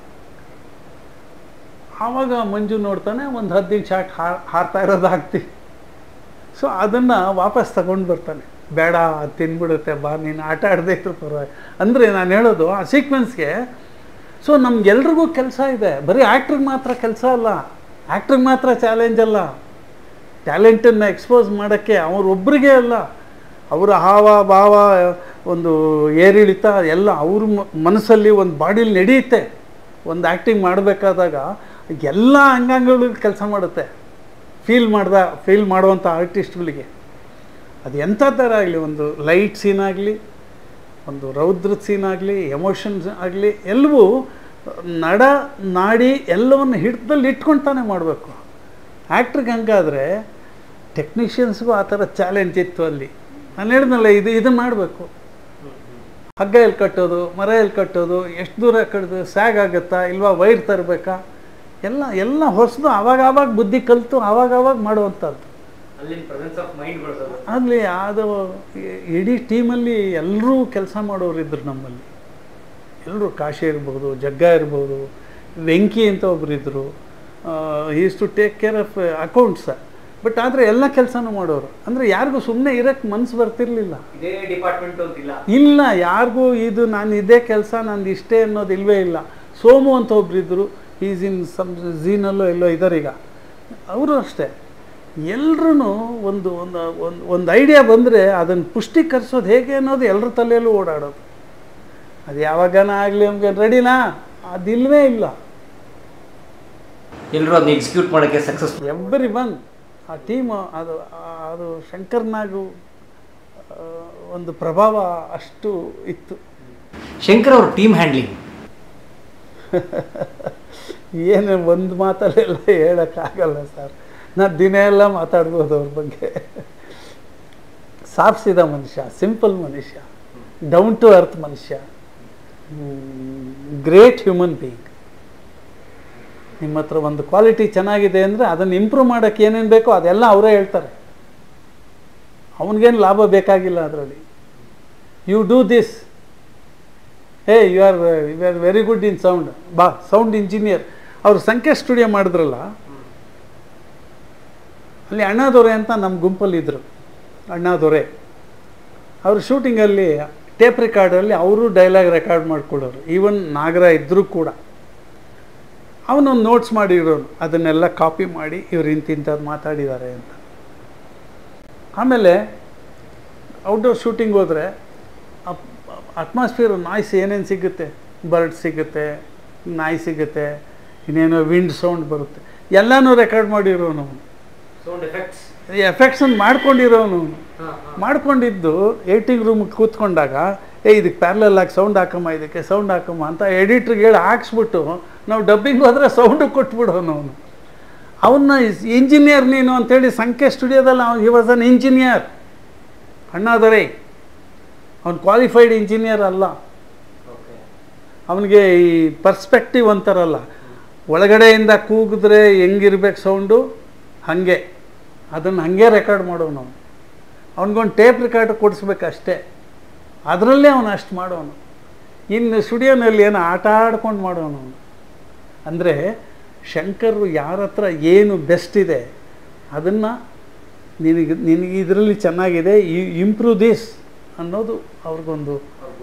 ಆವಾಗ ಮಂಜು ನೋಡ್ತಾನೆ ಒಂದು ಹದ್ದಿನ ಶಾಟ್ ಹಾರ್ ಹಾರ್ತಾ ಇರೋದು ಹಾಕ್ತೀವಿ ಸೊ ಅದನ್ನು ವಾಪಸ್ ತಗೊಂಡು ಬರ್ತಾನೆ ಬೇಡ ಅದು ತಿನ್ಬಿಡುತ್ತೆ ಬಾ ನೀನು ಆಟ ಆಡದೇ ಇದ್ರು ಪರವಾಗಿ ಅಂದರೆ ನಾನು ಹೇಳೋದು ಆ ಸೀಕ್ವೆನ್ಸ್ಗೆ ಸೊ ನಮ್ಗೆಲ್ರಿಗೂ ಕೆಲಸ ಇದೆ ಬರೀ ಆ್ಯಕ್ಟ್ರಿಗೆ ಮಾತ್ರ ಕೆಲಸ ಅಲ್ಲ ಆ್ಯಕ್ಟ್ರಿಗೆ ಮಾತ್ರ ಚಾಲೆಂಜ್ ಅಲ್ಲ ಟ್ಯಾಲೆಂಟನ್ನು ಎಕ್ಸ್ಪೋಸ್ ಮಾಡೋಕ್ಕೆ ಅವರೊಬ್ಬರಿಗೆ ಅಲ್ಲ ಅವರ ಹಾವ ಭಾವ ಒಂದು ಏರಿಳಿತ ಎಲ್ಲ ಅವ್ರ ಮ- ಮನಸ್ಸಲ್ಲಿ ಒಂದು ಬಾಡಿಲಿ ನಡೆಯುತ್ತೆ ಒಂದು ಆ್ಯಕ್ಟಿಂಗ್ ಮಾಡಬೇಕಾದಾಗ ಎಲ್ಲ ಅಂಗಾಂಗಗಳು ಕೆಲಸ ಮಾಡುತ್ತೆ ಫೀಲ್ ಮಾಡ್ದ ಫೀಲ್ ಮಾಡುವಂಥ ಆರ್ಟಿಸ್ಟ್ಗಳಿಗೆ ಅದು ಎಂಥ ಥರ ಆಗಲಿ ಒಂದು ಲೈಟ್ ಸೀನ್ ಆಗಲಿ ಒಂದು ರೌದ್ರದ ಸೀನ್ ಆಗಲಿ ಎಮೋಷನ್ಸ್ ಆಗಲಿ ಎಲ್ಲವೂ ನಡ ನಾಡಿ ಎಲ್ಲವನ್ನು ಹಿಡ್ದಲ್ಲಿ ಇಟ್ಕೊಳ್ತಾನೆ ಮಾಡಬೇಕು ಆ್ಯಕ್ಟ್ರಿಗೆ ಹಂಗಾದರೆ ಟೆಕ್ನಿಷಿಯನ್ಸ್ಗೂ ಆ ಥರ ಚಾಲೆಂಜ್ ಇತ್ತು ಅಲ್ಲಿ ನಾನು ಹೇಳಿದ್ನಲ್ಲ ಇದು ಇದನ್ನು ಮಾಡಬೇಕು ಹಗ್ಗ ಎಲ್ಲಿ ಕಟ್ಟೋದು ಮರ ಎಲ್ಲಿ ಕಟ್ಟೋದು ಎಷ್ಟು ದೂರ ಕಟ್ಟೋದು ಸ್ಯಾಗ್ ಆಗುತ್ತಾ ಇಲ್ವಾ ವೈರ್ ತರಬೇಕಾ ಎಲ್ಲ ಎಲ್ಲ ಹೊಸದು ಆವಾಗ ಆವಾಗ ಬುದ್ಧಿ ಕಲಿತು ಆವಾಗ ಆವಾಗ ಮಾಡುವಂಥದ್ದು
ಅಲ್ಲಿ ಪ್ರೆಸೆನ್ಸ್ ಆಫ್ ಮೈಂಡ್ ಬಳಸೋದು
ಆಗಲಿ ಅದು ಇ- ಇಡೀ ಟೀಮಲ್ಲಿ ಎಲ್ಲರೂ ಕೆಲಸ ಮಾಡೋರು ಇದ್ರು ನಮ್ಮಲ್ಲಿ ಎಲ್ಲರೂ ಕಾಶಿ ಇರ್ಬೋದು ಜಗ್ಗ ಇರ್ಬೋದು ವೆಂಕಿ ಅಂತ ಒಬ್ಬರಿದ್ದರು is to take care of accounts but ಆದರೆ ಎಲ್ಲ ಕೆಲಸನೂ ಮಾಡೋರು ಅಂದರೆ ಯಾರಿಗೂ ಸುಮ್ಮನೆ ಇರೋಕ್ಕೆ ಮನಸ್ಸು ಬರ್ತಿರ್ಲಿಲ್ಲ
ಇದೇ ಡಿಪಾರ್ಟ್ಮೆಂಟ್ ಅಂತಿಲ್ಲ
ಇಲ್ಲ ಯಾರಿಗೂ ಇದು ನಾನು ಇದೇ ಕೆಲಸ ನಂದು ಇಷ್ಟೇ ಅನ್ನೋದು ಇಲ್ವೇ ಇಲ್ಲ ಸೋಮು ಅಂತ ಒಬ್ಬರಿದ್ದರು ಈಸ್ ಇನ್ ಸಮ್ ಝೀನಲ್ಲೋ ಎಲ್ಲೋ ಇದ್ದಾರೆ ಈಗ ಅವರು ಅಷ್ಟೇ ಎಲ್ರೂ ಒಂದು ಒಂದು ಒಂದು ಒಂದು ಐಡಿಯಾ ಬಂದರೆ ಅದನ್ನು ಪುಷ್ಟೀಕರಿಸೋದು ಹೇಗೆ ಅನ್ನೋದು ಎಲ್ಲರ ತಲೆಯಲ್ಲೂ ಓಡಾಡೋದು ಅದು ಯಾವಾಗನ ಆಗಲಿ ನಮಗೆ ರೆಡಿನಾ ಅದಿಲ್ವೇ ಇಲ್ಲ
ಎಲ್ಲರೂ ಅದನ್ನ ಎಕ್ಸಿಕ್ಯೂಟ್ ಮಾಡೋಕ್ಕೆ ಸಕ್ಸಸ್
ಎವ್ರಿ ಒನ್ ಆ ಟೀಮು ಅದು ಆ- ಅದು ಶಂಕರ್ನಾಗು ಆ, ಒಂದು ಪ್ರಭಾವ ಅಷ್ಟು ಇತ್ತು
ಶಂಕರ್ ಅವ್ರ ಟೀಮ್ ಹ್ಯಾಂಡ್ಲಿಂಗ್
ಏನು ಒಂದು ಮಾತಲ್ಲೆಲ್ಲ ಹೇಳೋಕ್ಕಾಗಲ್ಲ ಸರ್ ನಾನು ದಿನ ಎಲ್ಲ ಮಾತಾಡ್ಬೋದು ಅವ್ರ ಬಗ್ಗೆ ಸಾಫ್ಸಿದ ಮನುಷ್ಯ ಸಿಂಪಲ್ ಮನುಷ್ಯ ಡೌನ್ ಟು ಅರ್ತ್ ಮನುಷ್ಯ ಗ್ರೇಟ್ ಹ್ಯೂಮನ್ ಬೀಯಿಂಗ್ ನಿಮ್ಮ ಹತ್ರ ಒಂದು ಕ್ವಾಲಿಟಿ ಚೆನ್ನಾಗಿದೆ ಅಂದರೆ ಅದನ್ನು ಇಂಪ್ರೂವ್ ಮಾಡೋಕ್ಕೆ ಏನೇನು ಬೇಕೋ ಅದೆಲ್ಲ ಅವರೇ ಹೇಳ್ತಾರೆ ಅವನಿಗೇನು ಲಾಭ ಬೇಕಾಗಿಲ್ಲ ಅದರಲ್ಲಿ you do this hey you are you are very good in sound ಬಾ ಸೌಂಡ್ ಇಂಜಿನಿಯರ್ ಅವರು ಸಂಖ್ಯೆ ಸ್ಟುಡಿಯೋ ಮಾಡಿದ್ರಲ್ಲ ಅಲ್ಲಿ ಅಣ್ಣಾದೊರೆ ಅಂತ ನಮ್ಮ ಗುಂಪಲ್ಲಿ ಇದ್ದರು ಅಣ್ಣಾದೊರೆ ಅವರು ಶೂಟಿಂಗಲ್ಲಿ ಟೇಪ್ ರೆಕಾರ್ಡಲ್ಲಿ ಅವರು ಡೈಲಾಗ್ ರೆಕಾರ್ಡ್ ಮಾಡ್ಕೊಳ್ಳೋರು ಈವನ್ ನಾಗರ ಇದ್ದರೂ ಕೂಡ ಅವನೊಂದು ನೋಟ್ಸ್ ಮಾಡಿರೋನು ಅದನ್ನೆಲ್ಲ ಕಾಪಿ ಮಾಡಿ ಇವ್ರು ಇಂತಿಂಥದ್ದು ಮಾತಾಡಿದ್ದಾರೆ ಅಂತ ಆಮೇಲೆ ಔಟ್ಡೋರ್ ಶೂಟಿಂಗ್ ಹೋದರೆ ಅಟ್ಮಾಸ್ಫಿಯರ್ ನಾಯ್ಸ್ ಏನೇನು ಸಿಗುತ್ತೆ ಬರ್ಡ್ ಸಿಗುತ್ತೆ ನಾಯಿ ಸಿಗುತ್ತೆ ಇನ್ನೇನೋ ವಿಂಡ್ ಸೌಂಡ್ ಬರುತ್ತೆ ಎಲ್ಲನೂ ರೆಕಾರ್ಡ್ ಮಾಡಿರೋನು
ಸೌಂಡ್ ಎಫೆಕ್ಟ್ಸ್
ಎಫೆಕ್ಟ್ಸನ್ನು ಮಾಡ್ಕೊಂಡಿರೋನು ಮಾಡ್ಕೊಂಡಿದ್ದು ಏಟಿಂಗ್ ರೂಮಿಗೆ ಕೂತ್ಕೊಂಡಾಗ ಏ ಇದಕ್ಕೆ ಪ್ಯಾರಲಲ್ ಆಗಿ ಸೌಂಡ್ ಹಾಕಮ್ಮ ಇದಕ್ಕೆ ಸೌಂಡ್ ಹಾಕಮ್ಮ ಅಂತ ಎಡಿಟ್ರಿಗೆ ಹೇಳಿ ಹಾಕ್ಸ್ಬಿಟ್ಟು ನಾವು ಡಬ್ಬಿಂಗ್ ಹೋದರೆ ಸೌಂಡು ಕೊಟ್ಬಿಡೋನು ಅವನು ಅವನ್ನ ಇಂಜಿನಿಯರ್ ನೀನು ಅಂತೇಳಿ ಸಂಖ್ಯೆ ಸ್ಟುಡಿಯೋದಲ್ಲಿ ಅವ್ನು ಹಿ ವಾಸ್ ಅನ್ ಇಂಜಿನಿಯರ್ ಅಣ್ಣಾದೊರೆ ಅವನು ಕ್ವಾಲಿಫೈಡ್ ಇಂಜಿನಿಯರ್ ಅಲ್ಲ ಅವನಿಗೆ ಈ ಪರ್ಸ್ಪೆಕ್ಟಿವ್ ಅಂತಾರಲ್ಲ ಒಳಗಡೆಯಿಂದ ಕೂಗಿದ್ರೆ ಹೆಂಗಿರ್ಬೇಕು ಸೌಂಡು ಹಾಗೆ ಅದನ್ನು ಹಾಗೆ ರೆಕಾರ್ಡ್ ಮಾಡೋನು ಅವನು ಅವ್ನಿಗೊಂದು ಟೇಪ್ ರೆಕಾರ್ಡ್ ಕೊಡಿಸ್ಬೇಕು ಅಷ್ಟೇ ಅದರಲ್ಲೇ ಅವನು ಅಷ್ಟು ಮಾಡೋನು ಇನ್ನು ಸ್ಟುಡಿಯೋನಲ್ಲಿ ಏನೋ ಆಟ ಆಡ್ಕೊಂಡು ಮಾಡೋನು ಅವನು ಅಂದರೆ ಶಂಕರು ಯಾರ ಹತ್ರ ಏನು ಬೆಸ್ಟ್ ಇದೆ ಅದನ್ನು ನಿನಗೆ ನಿನಗೆ ಇದರಲ್ಲಿ ಚೆನ್ನಾಗಿದೆ ಇಂಪ್ರೂವ್ ದಿಸ್ ಅನ್ನೋದು ಅವ್ರಿಗೊಂದು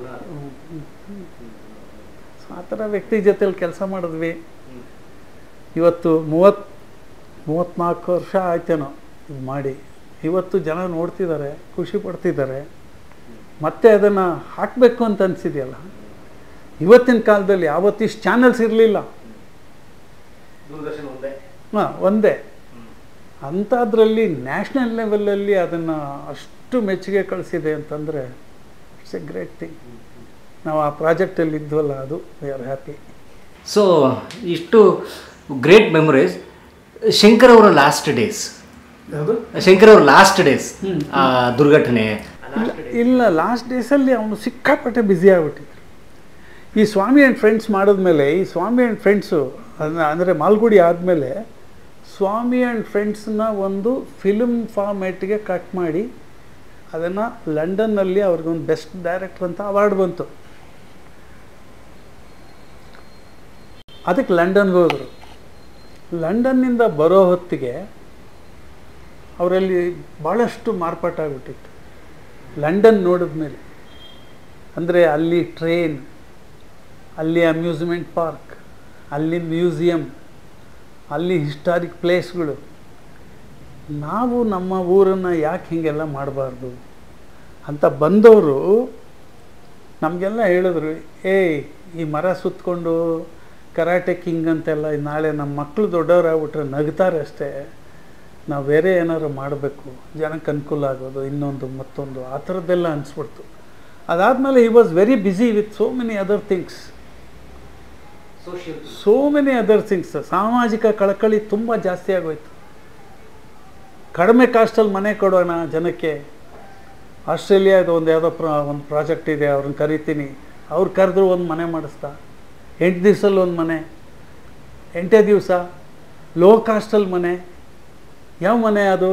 ಸೊ ಆ ಥರ ವ್ಯಕ್ತಿ ಜೊತೆಲಿ ಕೆಲಸ ಮಾಡಿದ್ವಿ ಇವತ್ತು ಮೂವತ್ತು ಮೂವತ್ತ್ನಾಲ್ಕು ವರ್ಷ ಆಯ್ತೇನೋ ಇದು ಮಾಡಿ ಇವತ್ತು ಜನ ನೋಡ್ತಿದ್ದಾರೆ ಖುಷಿ ಪಡ್ತಿದ್ದಾರೆ ಮತ್ತೆ ಅದನ್ನು ಹಾಕಬೇಕು ಅಂತ ಅನಿಸಿದೆಯಲ್ಲ ಇವತ್ತಿನ ಕಾಲದಲ್ಲಿ ಯಾವತ್ತಿಷ್ಟು ಚಾನಲ್ಸ್ ಇರಲಿಲ್ಲ
ದೂರದರ್ಶನ ಒಂದೇ
ಹಾಂ ಒಂದೇ ಅಂಥದ್ರಲ್ಲಿ ನ್ಯಾಷನಲ್ ಲೆವೆಲಲ್ಲಿ ಅದನ್ನು ಅಷ್ಟು ಮೆಚ್ಚುಗೆ ಕಳಿಸಿದೆ ಅಂತಂದರೆ ಇಟ್ಸ್ ಎ ಗ್ರೇಟ್ ಥಿಂಗ್ ನಾವು ಆ ಪ್ರಾಜೆಕ್ಟಲ್ಲಿ ಇದ್ವಲ್ಲ ಅದು ವಿ ಆರ್ ಹ್ಯಾಪಿ
ಸೊ ಇಷ್ಟು ಗ್ರೇಟ್ ಮೆಮೊರೀಸ್ ಶಂಕರ್ ಅವರ ಲಾಸ್ಟ್ ಡೇಸ್
ಯಾವುದು
ಶಂಕರ್ ಅವರ ಲಾಸ್ಟ್ ಡೇಸ್
ಹ್ಮ್.
ಆ ದುರ್ಘಟನೆ
ಇಲ್ಲ ಲಾಸ್ಟ್ ಡೇಸಲ್ಲಿ ಅವನು ಸಿಕ್ಕಾಪಟ್ಟೆ ಬ್ಯುಸಿ ಆಗ್ಬಿಟ್ಟಿದ್ರು ಈ ಸ್ವಾಮಿ ಆ್ಯಂಡ್ ಫ್ರೆಂಡ್ಸ್ ಮಾಡಿದ್ಮೇಲೆ ಈ ಸ್ವಾಮಿ ಆ್ಯಂಡ್ ಫ್ರೆಂಡ್ಸು ಅಂದರೆ ಮಾಲ್ಗುಡಿ ಆದಮೇಲೆ ಸ್ವಾಮಿ ಆ್ಯಂಡ್ ಫ್ರೆಂಡ್ಸ್ನ ಒಂದು ಫಿಲ್ಮ್ ಫಾರ್ಮೇಟ್ಗೆ ಕಟ್ ಮಾಡಿ ಅದನ್ನು ಲಂಡನ್ನಲ್ಲಿ ಅವ್ರಿಗೊಂದು ಬೆಸ್ಟ್ ಡೈರೆಕ್ಟರ್ ಅಂತ ಅವಾರ್ಡ್ ಬಂತು ಅದಕ್ಕೆ ಲಂಡನ್ಗೆ ಹೋದರು ಲಂಡನ್ನಿಂದ ಬರೋ ಹೊತ್ತಿಗೆ ಅವರಲ್ಲಿ ಭಾಳಷ್ಟು ಮಾರ್ಪಾಟಾಗ್ಬಿಟ್ಟಿತ್ತು ಲಂಡನ್ ನೋಡಿದ ಮೇಲೆ ಅಂದರೆ ಅಲ್ಲಿ ಟ್ರೈನ್ ಅಲ್ಲಿ ಅಮ್ಯೂಸ್ಮೆಂಟ್ ಪಾರ್ಕ್ ಅಲ್ಲಿ ಮ್ಯೂಸಿಯಂ ಅಲ್ಲಿ ಹಿಸ್ಟಾರಿಕ್ ಪ್ಲೇಸ್ಗಳು ನಾವು ನಮ್ಮ ಊರನ್ನು ಯಾಕೆ ಹೀಗೆಲ್ಲ ಮಾಡಬಾರ್ದು ಅಂತ ಬಂದವರು ನಮಗೆಲ್ಲ ಹೇಳಿದ್ರು ಏಯ್ ಈ ಮರ ಸುತ್ತಕೊಂಡು ಕರಾಟೆ ಕಿಂಗ್ ಅಂತೆಲ್ಲ ನಾಳೆ ನಮ್ಮ ಮಕ್ಕಳು ದೊಡ್ಡವರಾಗ್ಬಿಟ್ರೆ ನಗ್ತಾರೆ ಅಷ್ಟೇ ನಾವು ಬೇರೆ ಏನಾದ್ರು ಮಾಡಬೇಕು ಜನಕ್ಕೆ ಅನುಕೂಲ ಆಗೋದು ಇನ್ನೊಂದು ಮತ್ತೊಂದು ಆ ಥರದ್ದೆಲ್ಲ ಅನಿಸ್ಬಿಡ್ತು ಅದಾದಮೇಲೆ ಈ was very busy with so many other things so many other things ಸಾಮಾಜಿಕ ಕಳಕಳಿ ತುಂಬ ಜಾಸ್ತಿ ಆಗೋಯ್ತು ಕಡಿಮೆ ಕಾಸ್ಟಲ್ಲಿ ಮನೆ ಕೊಡೋಣ ಜನಕ್ಕೆ ಆಸ್ಟ್ರೇಲಿಯಾದ ಒಂದು ಯಾವುದೋ ಪ್ರ ಒಂದು ಪ್ರಾಜೆಕ್ಟ್ ಇದೆ ಅವ್ರನ್ನ ಕರಿತೀನಿ ಅವ್ರು ಕರೆದ್ರು ಒಂದು ಮನೆ ಮಾಡಿಸ್ದ ಎಂಟು ದಿವ್ಸಲ್ಲಿ ಒಂದು ಮನೆ ಎಂಟೇ ದಿವಸ ಲೋ ಕಾಸ್ಟಲ್ಲಿ ಮನೆ ಯಾವ ಮನೆ ಅದು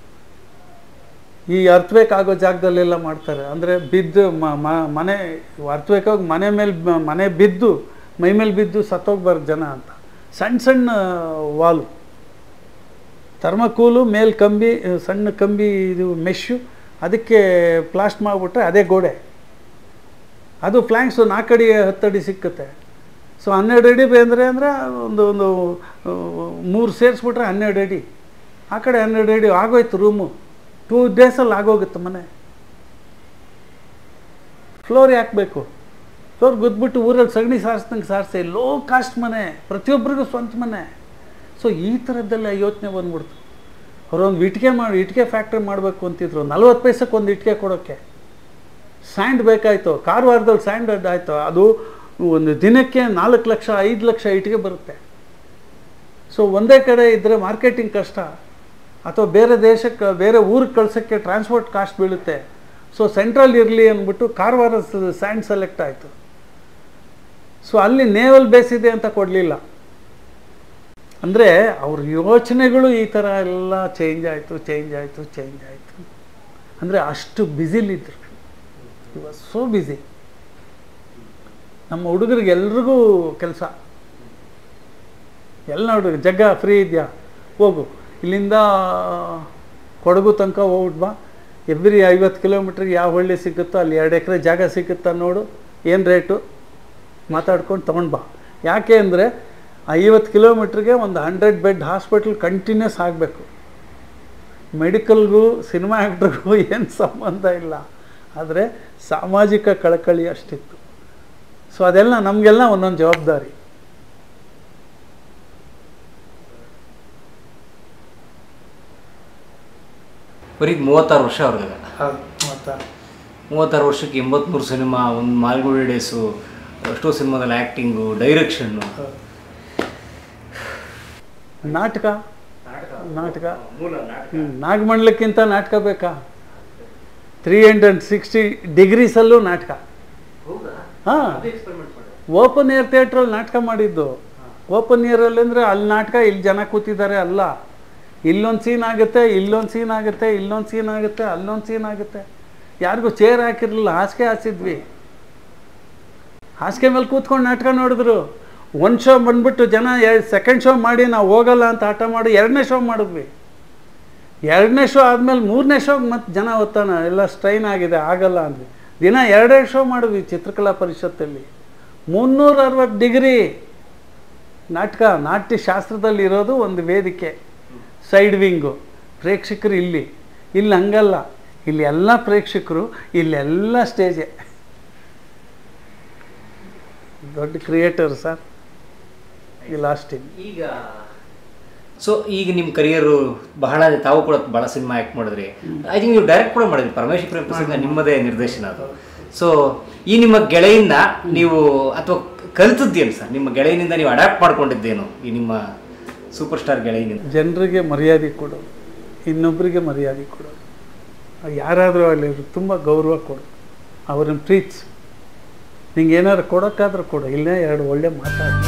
ಈ ಅರ್ಥವೇಕ್ ಆಗೋ ಜಾಗದಲ್ಲೆಲ್ಲ ಮಾಡ್ತಾರೆ ಅಂದರೆ ಬಿದ್ದು ಮ- ಮ- ಮನೆ ಅರ್ಥವೇಕ್ ಆಗಿ ಮನೆ ಮೇಲೆ ಬ- ಮನೆ ಬಿದ್ದು ಮೈ ಮೇಲೆ ಬಿದ್ದು ಸತ್ತೋಗ್ಬಾರ್ದು ಜನ ಅಂತ ಸಣ್ಣ ಸಣ್ಣ ವಾಲು ಥರ್ಮಕೂಲು ಮೇಲ್ ಕಂಬಿ ಸಣ್ಣ ಕಂಬಿ ಇದು ಮೆಶ್ಶು ಅದಕ್ಕೆ ಪ್ಲಾಸ್ಟ್ ಮಾಡಿಬಿಟ್ರೆ ಅದೇ ಗೋಡೆ ಅದು ಫ್ಲ್ಯಾಂಕ್ಸು ನಾಲ್ಕಡಿ ಹತ್ತಡಿ ಸಿಕ್ಕುತ್ತೆ ಸೊ ಹನ್ನೆರಡು ಅಡಿ ಬೇಂದ್ರೆ ಅಂದರೆ ಒಂದು ಒಂದು ಆ, ಮೂರು ಸೇರಿಸ್ಬಿಟ್ರೆ ಹನ್ನೆರಡು ಅಡಿ ಆ ಕಡೆ ಹನ್ನೆರಡು ಅಡಿ ಆಗೋಯ್ತು ರೂಮು ಟೂ ಡೇಸಲ್ಲಿ ಆಗೋಗುತ್ತೆ ಮನೆ ಫ್ಲೋರ್ ಹಾಕಬೇಕು ಫ್ಲೋರ್ ಗುದ್ಬಿಟ್ಟು ಊರಲ್ಲಿ ಸಗಣಿ ಸಾರಿಸ್ದಂಗೆ ಸಾರಿಸಿ ಲೋ ಕಾಸ್ಟ್ ಮನೆ ಪ್ರತಿಯೊಬ್ಬರಿಗೂ ಸ್ವಂತ ಮನೆ ಸೊ ಈ ಥರದ್ದೆಲ್ಲ ಯೋಚನೆ ಬಂದ್ಬಿಡ್ತು ಅವರೊಂದು ಇಟ್ಟಿಗೆ ಮಾಡಿ ಇಟ್ಟಿಗೆ ಫ್ಯಾಕ್ಟ್ರಿ ಮಾಡಬೇಕು ಅಂತಿದ್ರು ನಲ್ವತ್ತು ಪೈಸಕ್ಕೆ ಒಂದು ಇಟ್ಟಿಗೆ ಕೊಡೋಕ್ಕೆ ಸ್ಯಾಂಡ್ ಬೇಕಾಯಿತು ಕಾರವಾರದಲ್ಲಿ ಸ್ಯಾಂಡ್ ಆಯಿತು ಅದು ಒಂದು ದಿನಕ್ಕೆ ನಾಲ್ಕು ಲಕ್ಷ ಐದು ಲಕ್ಷ ಇಟ್ಟಿಗೆ ಬರುತ್ತೆ ಸೊ ಒಂದೇ ಕಡೆ ಇದ್ದರೆ ಮಾರ್ಕೆಟಿಂಗ್ ಕಷ್ಟ ಅಥವಾ ಬೇರೆ ದೇಶಕ್ಕೆ ಬೇರೆ ಊರಿಗೆ ಕಳ್ಸೋಕ್ಕೆ ಟ್ರಾನ್ಸ್ಪೋರ್ಟ್ ಕಾಸ್ಟ್ ಬೀಳುತ್ತೆ ಸೊ ಸೆಂಟ್ರಲ್ ಇರಲಿ ಅಂದ್ಬಿಟ್ಟು ಕಾರವಾರ ಸ್ಯಾಂಡ್ ಸೆಲೆಕ್ಟ್ ಆಯಿತು ಸೊ ಅಲ್ಲಿ ನೇವಲ್ ಬೇಸ್ ಇದೆ ಅಂತ ಕೊಡಲಿಲ್ಲ ಅಂದರೆ ಅವ್ರ ಯೋಚನೆಗಳು ಈ ಥರ ಎಲ್ಲ ಚೇಂಜ್ ಆಯಿತು ಚೇಂಜ್ ಆಯಿತು ಚೇಂಜ್ ಆಯಿತು ಅಂದರೆ ಅಷ್ಟು ಬ್ಯುಸಿಲಿದ್ರು ವಾಸ್ ಸೋ ಬ್ಯುಸಿ ನಮ್ಮ ಹುಡುಗರಿಗೆ ಎಲ್ರಿಗೂ ಕೆಲಸ ಎಲ್ಲ ಹುಡುಗ ಜಗ್ಗ ಫ್ರೀ ಇದೆಯಾ ಹೋಗು ಇಲ್ಲಿಂದ ಕೊಡಗು ತನಕ ಹೋಗ್ಬಿಟ್ಟು ಬಾ ಎವ್ರಿ ಐವತ್ತು ಕಿಲೋಮೀಟ್ರಿಗೆ ಯಾವ ಹಳ್ಳಿ ಸಿಗುತ್ತೋ ಅಲ್ಲಿ ಎರಡು ಎಕರೆ ಜಾಗ ಸಿಗುತ್ತಾ ನೋಡು ಏನು ರೇಟು ಮಾತಾಡ್ಕೊಂಡು ತೊಗೊಂಡು ಬಾ ಯಾಕೆ ಅಂದರೆ ಐವತ್ತು ಕಿಲೋಮೀಟ್ರಿಗೆ ಒಂದು ಹಂಡ್ರೆಡ್ ಬೆಡ್ ಹಾಸ್ಪಿಟ್ಲ್ ಕಂಟಿನ್ಯೂಸ್ ಆಗಬೇಕು ಮೆಡಿಕಲ್ಗೂ ಸಿನಿಮಾ ಆ್ಯಕ್ಟ್ರಿಗೂ ಏನು ಸಂಬಂಧ ಇಲ್ಲ ಆದರೆ ಸಾಮಾಜಿಕ ಕಳಕಳಿ ಅಷ್ಟಿತ್ತು ಸೊ ಅದೆಲ್ಲ ನಮಗೆಲ್ಲ ಒಂದೊಂದು ಜವಾಬ್ದಾರಿ
ಬರೀ ಮೂವತ್ತಾರು ವರ್ಷ ಅವ್ರಿಗೆ
ಮತ್ತು
ಮೂವತ್ತಾರು ವರ್ಷಕ್ಕೆ ಎಂಬತ್ಮೂರು ಸಿನಿಮಾ ಒಂದು ಮಾಲ್ಗುಡಿ ಡೇಸು ಎಷ್ಟೋ ಸಿನಿಮಾದಲ್ಲಿ ಆ್ಯಕ್ಟಿಂಗು ಡೈರೆಕ್ಷನ್ನು
ನಾಟಕ ನಾಟಕ ಹ್ಮ್, ನಾಗಮಂಡಲಕ್ಕಿಂತ ನಾಟಕ ಬೇಕಾ ತ್ರೀ ಹಂಡ್ರೆಡ್ ಸಿಕ್ಸ್ಟಿ ಡಿಗ್ರೀಸಲ್ಲೂ ನಾಟಕ ಹಾಂ ಓಪನ್ ಏರ್ ಥಿಯೇಟ್ರಲ್ಲಿ ನಾಟಕ ಮಾಡಿದ್ದು ಓಪನ್ ಏರಲ್ಲಿ ಅಂದರೆ ಅಲ್ಲಿ ನಾಟಕ ಇಲ್ಲಿ ಜನ ಕೂತಿದ್ದಾರೆ ಅಲ್ಲ ಇಲ್ಲೊಂದು ಸೀನ್ ಆಗುತ್ತೆ ಇಲ್ಲೊಂದು ಸೀನ್ ಆಗುತ್ತೆ ಇಲ್ಲೊಂದು ಸೀನ್ ಆಗುತ್ತೆ ಅಲ್ಲೊಂದು ಸೀನ್ ಆಗುತ್ತೆ ಯಾರಿಗೂ ಚೇರ್ ಹಾಕಿರಲಿಲ್ಲ ಹಾಸಿಗೆ ಹಾಸಿದ್ವಿ ಹಾಸಿಗೆ ಮೇಲೆ ಕೂತ್ಕೊಂಡು ನಾಟಕ ನೋಡಿದ್ರು ಒಂದು ಶೋ ಬಂದ್ಬಿಟ್ಟು ಜನ ಸೆಕೆಂಡ್ ಶೋ ಮಾಡಿ ನಾವು ಹೋಗಲ್ಲ ಅಂತ ಹಠ ಮಾಡಿ ಎರಡನೇ ಶೋ ಮಾಡಿದ್ವಿ ಎರಡನೇ ಶೋ ಆದಮೇಲೆ ಮೂರನೇ ಶೋಗೆ ಮತ್ತೆ ಜನ ಓದ್ತಾನ ಎಲ್ಲ ಸ್ಟ್ರೈನ್ ಆಗಿದೆ ಆಗಲ್ಲ ಅಂದ್ವಿ ದಿನ ಎರಡೆರಡು ಶೋ ಮಾಡಿದ್ವಿ ಚಿತ್ರಕಲಾ ಪರಿಷತ್ತಲ್ಲಿ ಮುನ್ನೂರ ಅರವತ್ತು ಡಿಗ್ರಿ ನಾಟಕ ನಾಟ್ಯ ಶಾಸ್ತ್ರದಲ್ಲಿ ಇರೋದು ಒಂದು ವೇದಿಕೆ ಸೈಡ್ ವಿಂಗು ಪ್ರೇಕ್ಷಕರು ಇಲ್ಲಿ ಇಲ್ಲಿ ಹಂಗಲ್ಲ ಇಲ್ಲಿ ಎಲ್ಲ ಪ್ರೇಕ್ಷಕರು ಇಲ್ಲೆಲ್ಲ ಸ್ಟೇಜೆ ದೊಡ್ಡ ಕ್ರಿಯೇಟರ್ ಸರ್ ಈ ಲಾಸ್ಟ್ ಟೈಮ್
ಈಗ ಸೊ ಈಗ ನಿಮ್ಮ ಕರಿಯರು ಬಹಳ ತಾವು ಕೂಡ ಬಹಳ ಸಿನಿಮಾ ಆ್ಯಕ್ಟ್ ಮಾಡಿದ್ರಿ ಐ ಥಿಂಕ್ ನೀವು ಡೈರೆಕ್ಟ್ ಕೂಡ ಮಾಡಿದ್ರಿ ಪರಮೇಶ್ವರ ಪ್ರೇಮ್ ಪ್ರಸಂಗ ನಿಮ್ಮದೇ ನಿರ್ದೇಶನ ಅದು ಸೊ ಈ ನಿಮ್ಮ ಗೆಳೆಯಿಂದ ನೀವು ಅಥವಾ ಕಲಿತದ್ದೇನು ಸರ್ ನಿಮ್ಮ ಗೆಳೆಯನಿಂದ ನೀವು ಅಡಾಪ್ಟ್ ಮಾಡ್ಕೊಂಡಿದ್ದೇನು ಈ ನಿಮ್ಮ ಸೂಪರ್ ಸ್ಟಾರ್ ಗೆಳೆಯನಿಂದ
ಜನರಿಗೆ ಮರ್ಯಾದೆ ಕೊಡೋದು ಇನ್ನೊಬ್ಬರಿಗೆ ಮರ್ಯಾದೆ ಕೊಡೋದು ಯಾರಾದರೂ ಅಲ್ಲಿ ತುಂಬ ಗೌರವ ಕೊಡು ಅವ್ರನ್ನ ಪ್ರೀತಿಸು ನಿಂಗೆ ಏನಾದ್ರು ಕೊಡೋಕ್ಕಾದ್ರೂ ಕೊಡು ಇಲ್ಲೇ ಎರಡು ಒಳ್ಳೆ ಮಾತಾಡಿ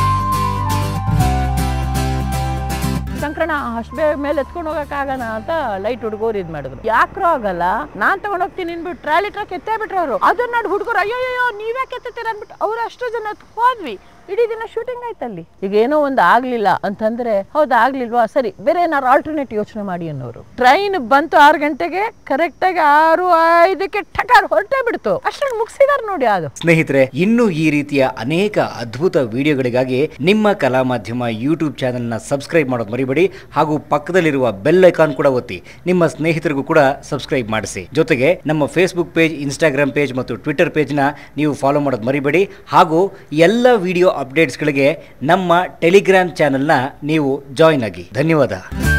ಸಂಕ್ರಣ ಅಷ್ಟು ಬೇಗ ಮೇಲೆ ಎತ್ಕೊಂಡು ಹೋಗಕ್ಕಾಗಣ ಅಂತ ಲೈಟ್ ಹುಡುಗರು ಇದು ಮಾಡಿದ್ರು ಯಾಕ್ರೋ ಆಗಲ್ಲ ನಾನ್ ತಗೊಂಡ್ ಹೋಗ್ತೀನಿ ಅನ್ಬಿಟ್ಟು ಟ್ರಾಲಿ ಟ್ರಕ್ ಎತ್ತೇ ಬಿಟ್ರು ಅವರು ಅದನ್ನ ನೋಡಿ ಹುಡುಗರು ಅಯ್ಯೋ ಅಯ್ಯೋ ನೀವ್ಯಾಕೆ ಎತ್ತುತ್ತೀರ ಅಂದ್ಬಿಟ್ಟು ಅವ್ರು ಅಷ್ಟು ಜನ ಹೋದ್ವಿ ಇಡೀ ದಿನ ಶೂಟಿಂಗ್ ಆಯ್ತಲ್ಲಿ ಈಗ ಏನೋ ಒಂದು ಆಗ್ಲಿಲ್ಲ ಅಂತಂದ್ರೆ ಹೌದಾ ಆಗ್ಲಿಲ್ವಾ ಸರಿ ಬೇರೆ ಏನಾದ್ರು ಆಲ್ಟರ್ನೇಟ್ ಯೋಚನೆ ಮಾಡಿ ಅನ್ನೋರು ಟ್ರೈನ್ ಬಂತು ಆರು ಗಂಟೆಗೆ ಕರೆಕ್ಟಾಗಿ ಆರು ಐದಕ್ಕೆ ಟಕಾರ್ ಹೊರಟೇ ಬಿಡ್ತು ಅಷ್ಟರಲ್ಲಿ ಮುಗಿಸಿದಾರೆ ನೋಡಿ ಅದು
ಸ್ನೇಹಿತರೆ ಇನ್ನು ಈ ರೀತಿಯ ಅನೇಕ ಅದ್ಭುತ ವಿಡಿಯೋಗಳಿಗಾಗಿ ನಿಮ್ಮ ಕಲಾ ಮಾಧ್ಯಮ ಯೂಟ್ಯೂಬ್ ಚಾನೆಲ್ನ ಸಬ್ಸ್ಕ್ರೈಬ್ ಮಾಡೋದು ಮರಿಬೇಡಿ ಹಾಗೂ ಪಕ್ಕದಲ್ಲಿರುವ ಬೆಲ್ ಐಕಾನ್ ಕೂಡ ಒತ್ತಿ ನಿಮ್ಮ ಸ್ನೇಹಿತರಿಗೂ ಕೂಡ ಸಬ್ಸ್ಕ್ರೈಬ್ ಮಾಡಿಸಿ ಜೊತೆಗೆ ನಮ್ಮ ಫೇಸ್ಬುಕ್ ಪೇಜ್ ಇನ್ಸ್ಟಾಗ್ರಾಮ್ ಪೇಜ್ ಮತ್ತು ಟ್ವಿಟರ್ ಪೇಜ್ನ ನೀವು ಫಾಲೋ ಮಾಡೋದು ಮರಿಬೇಡಿ ಹಾಗೂ ಎಲ್ಲ ವಿಡಿಯೋ ಅಪ್ಡೇಟ್ಸ್ಗಳಿಗೆ ನಮ್ಮ ಟೆಲಿಗ್ರಾಮ್ ಚಾನೆಲ್ನ ನೀವು ಜಾಯ್ನ್ ಆಗಿ ಧನ್ಯವಾದ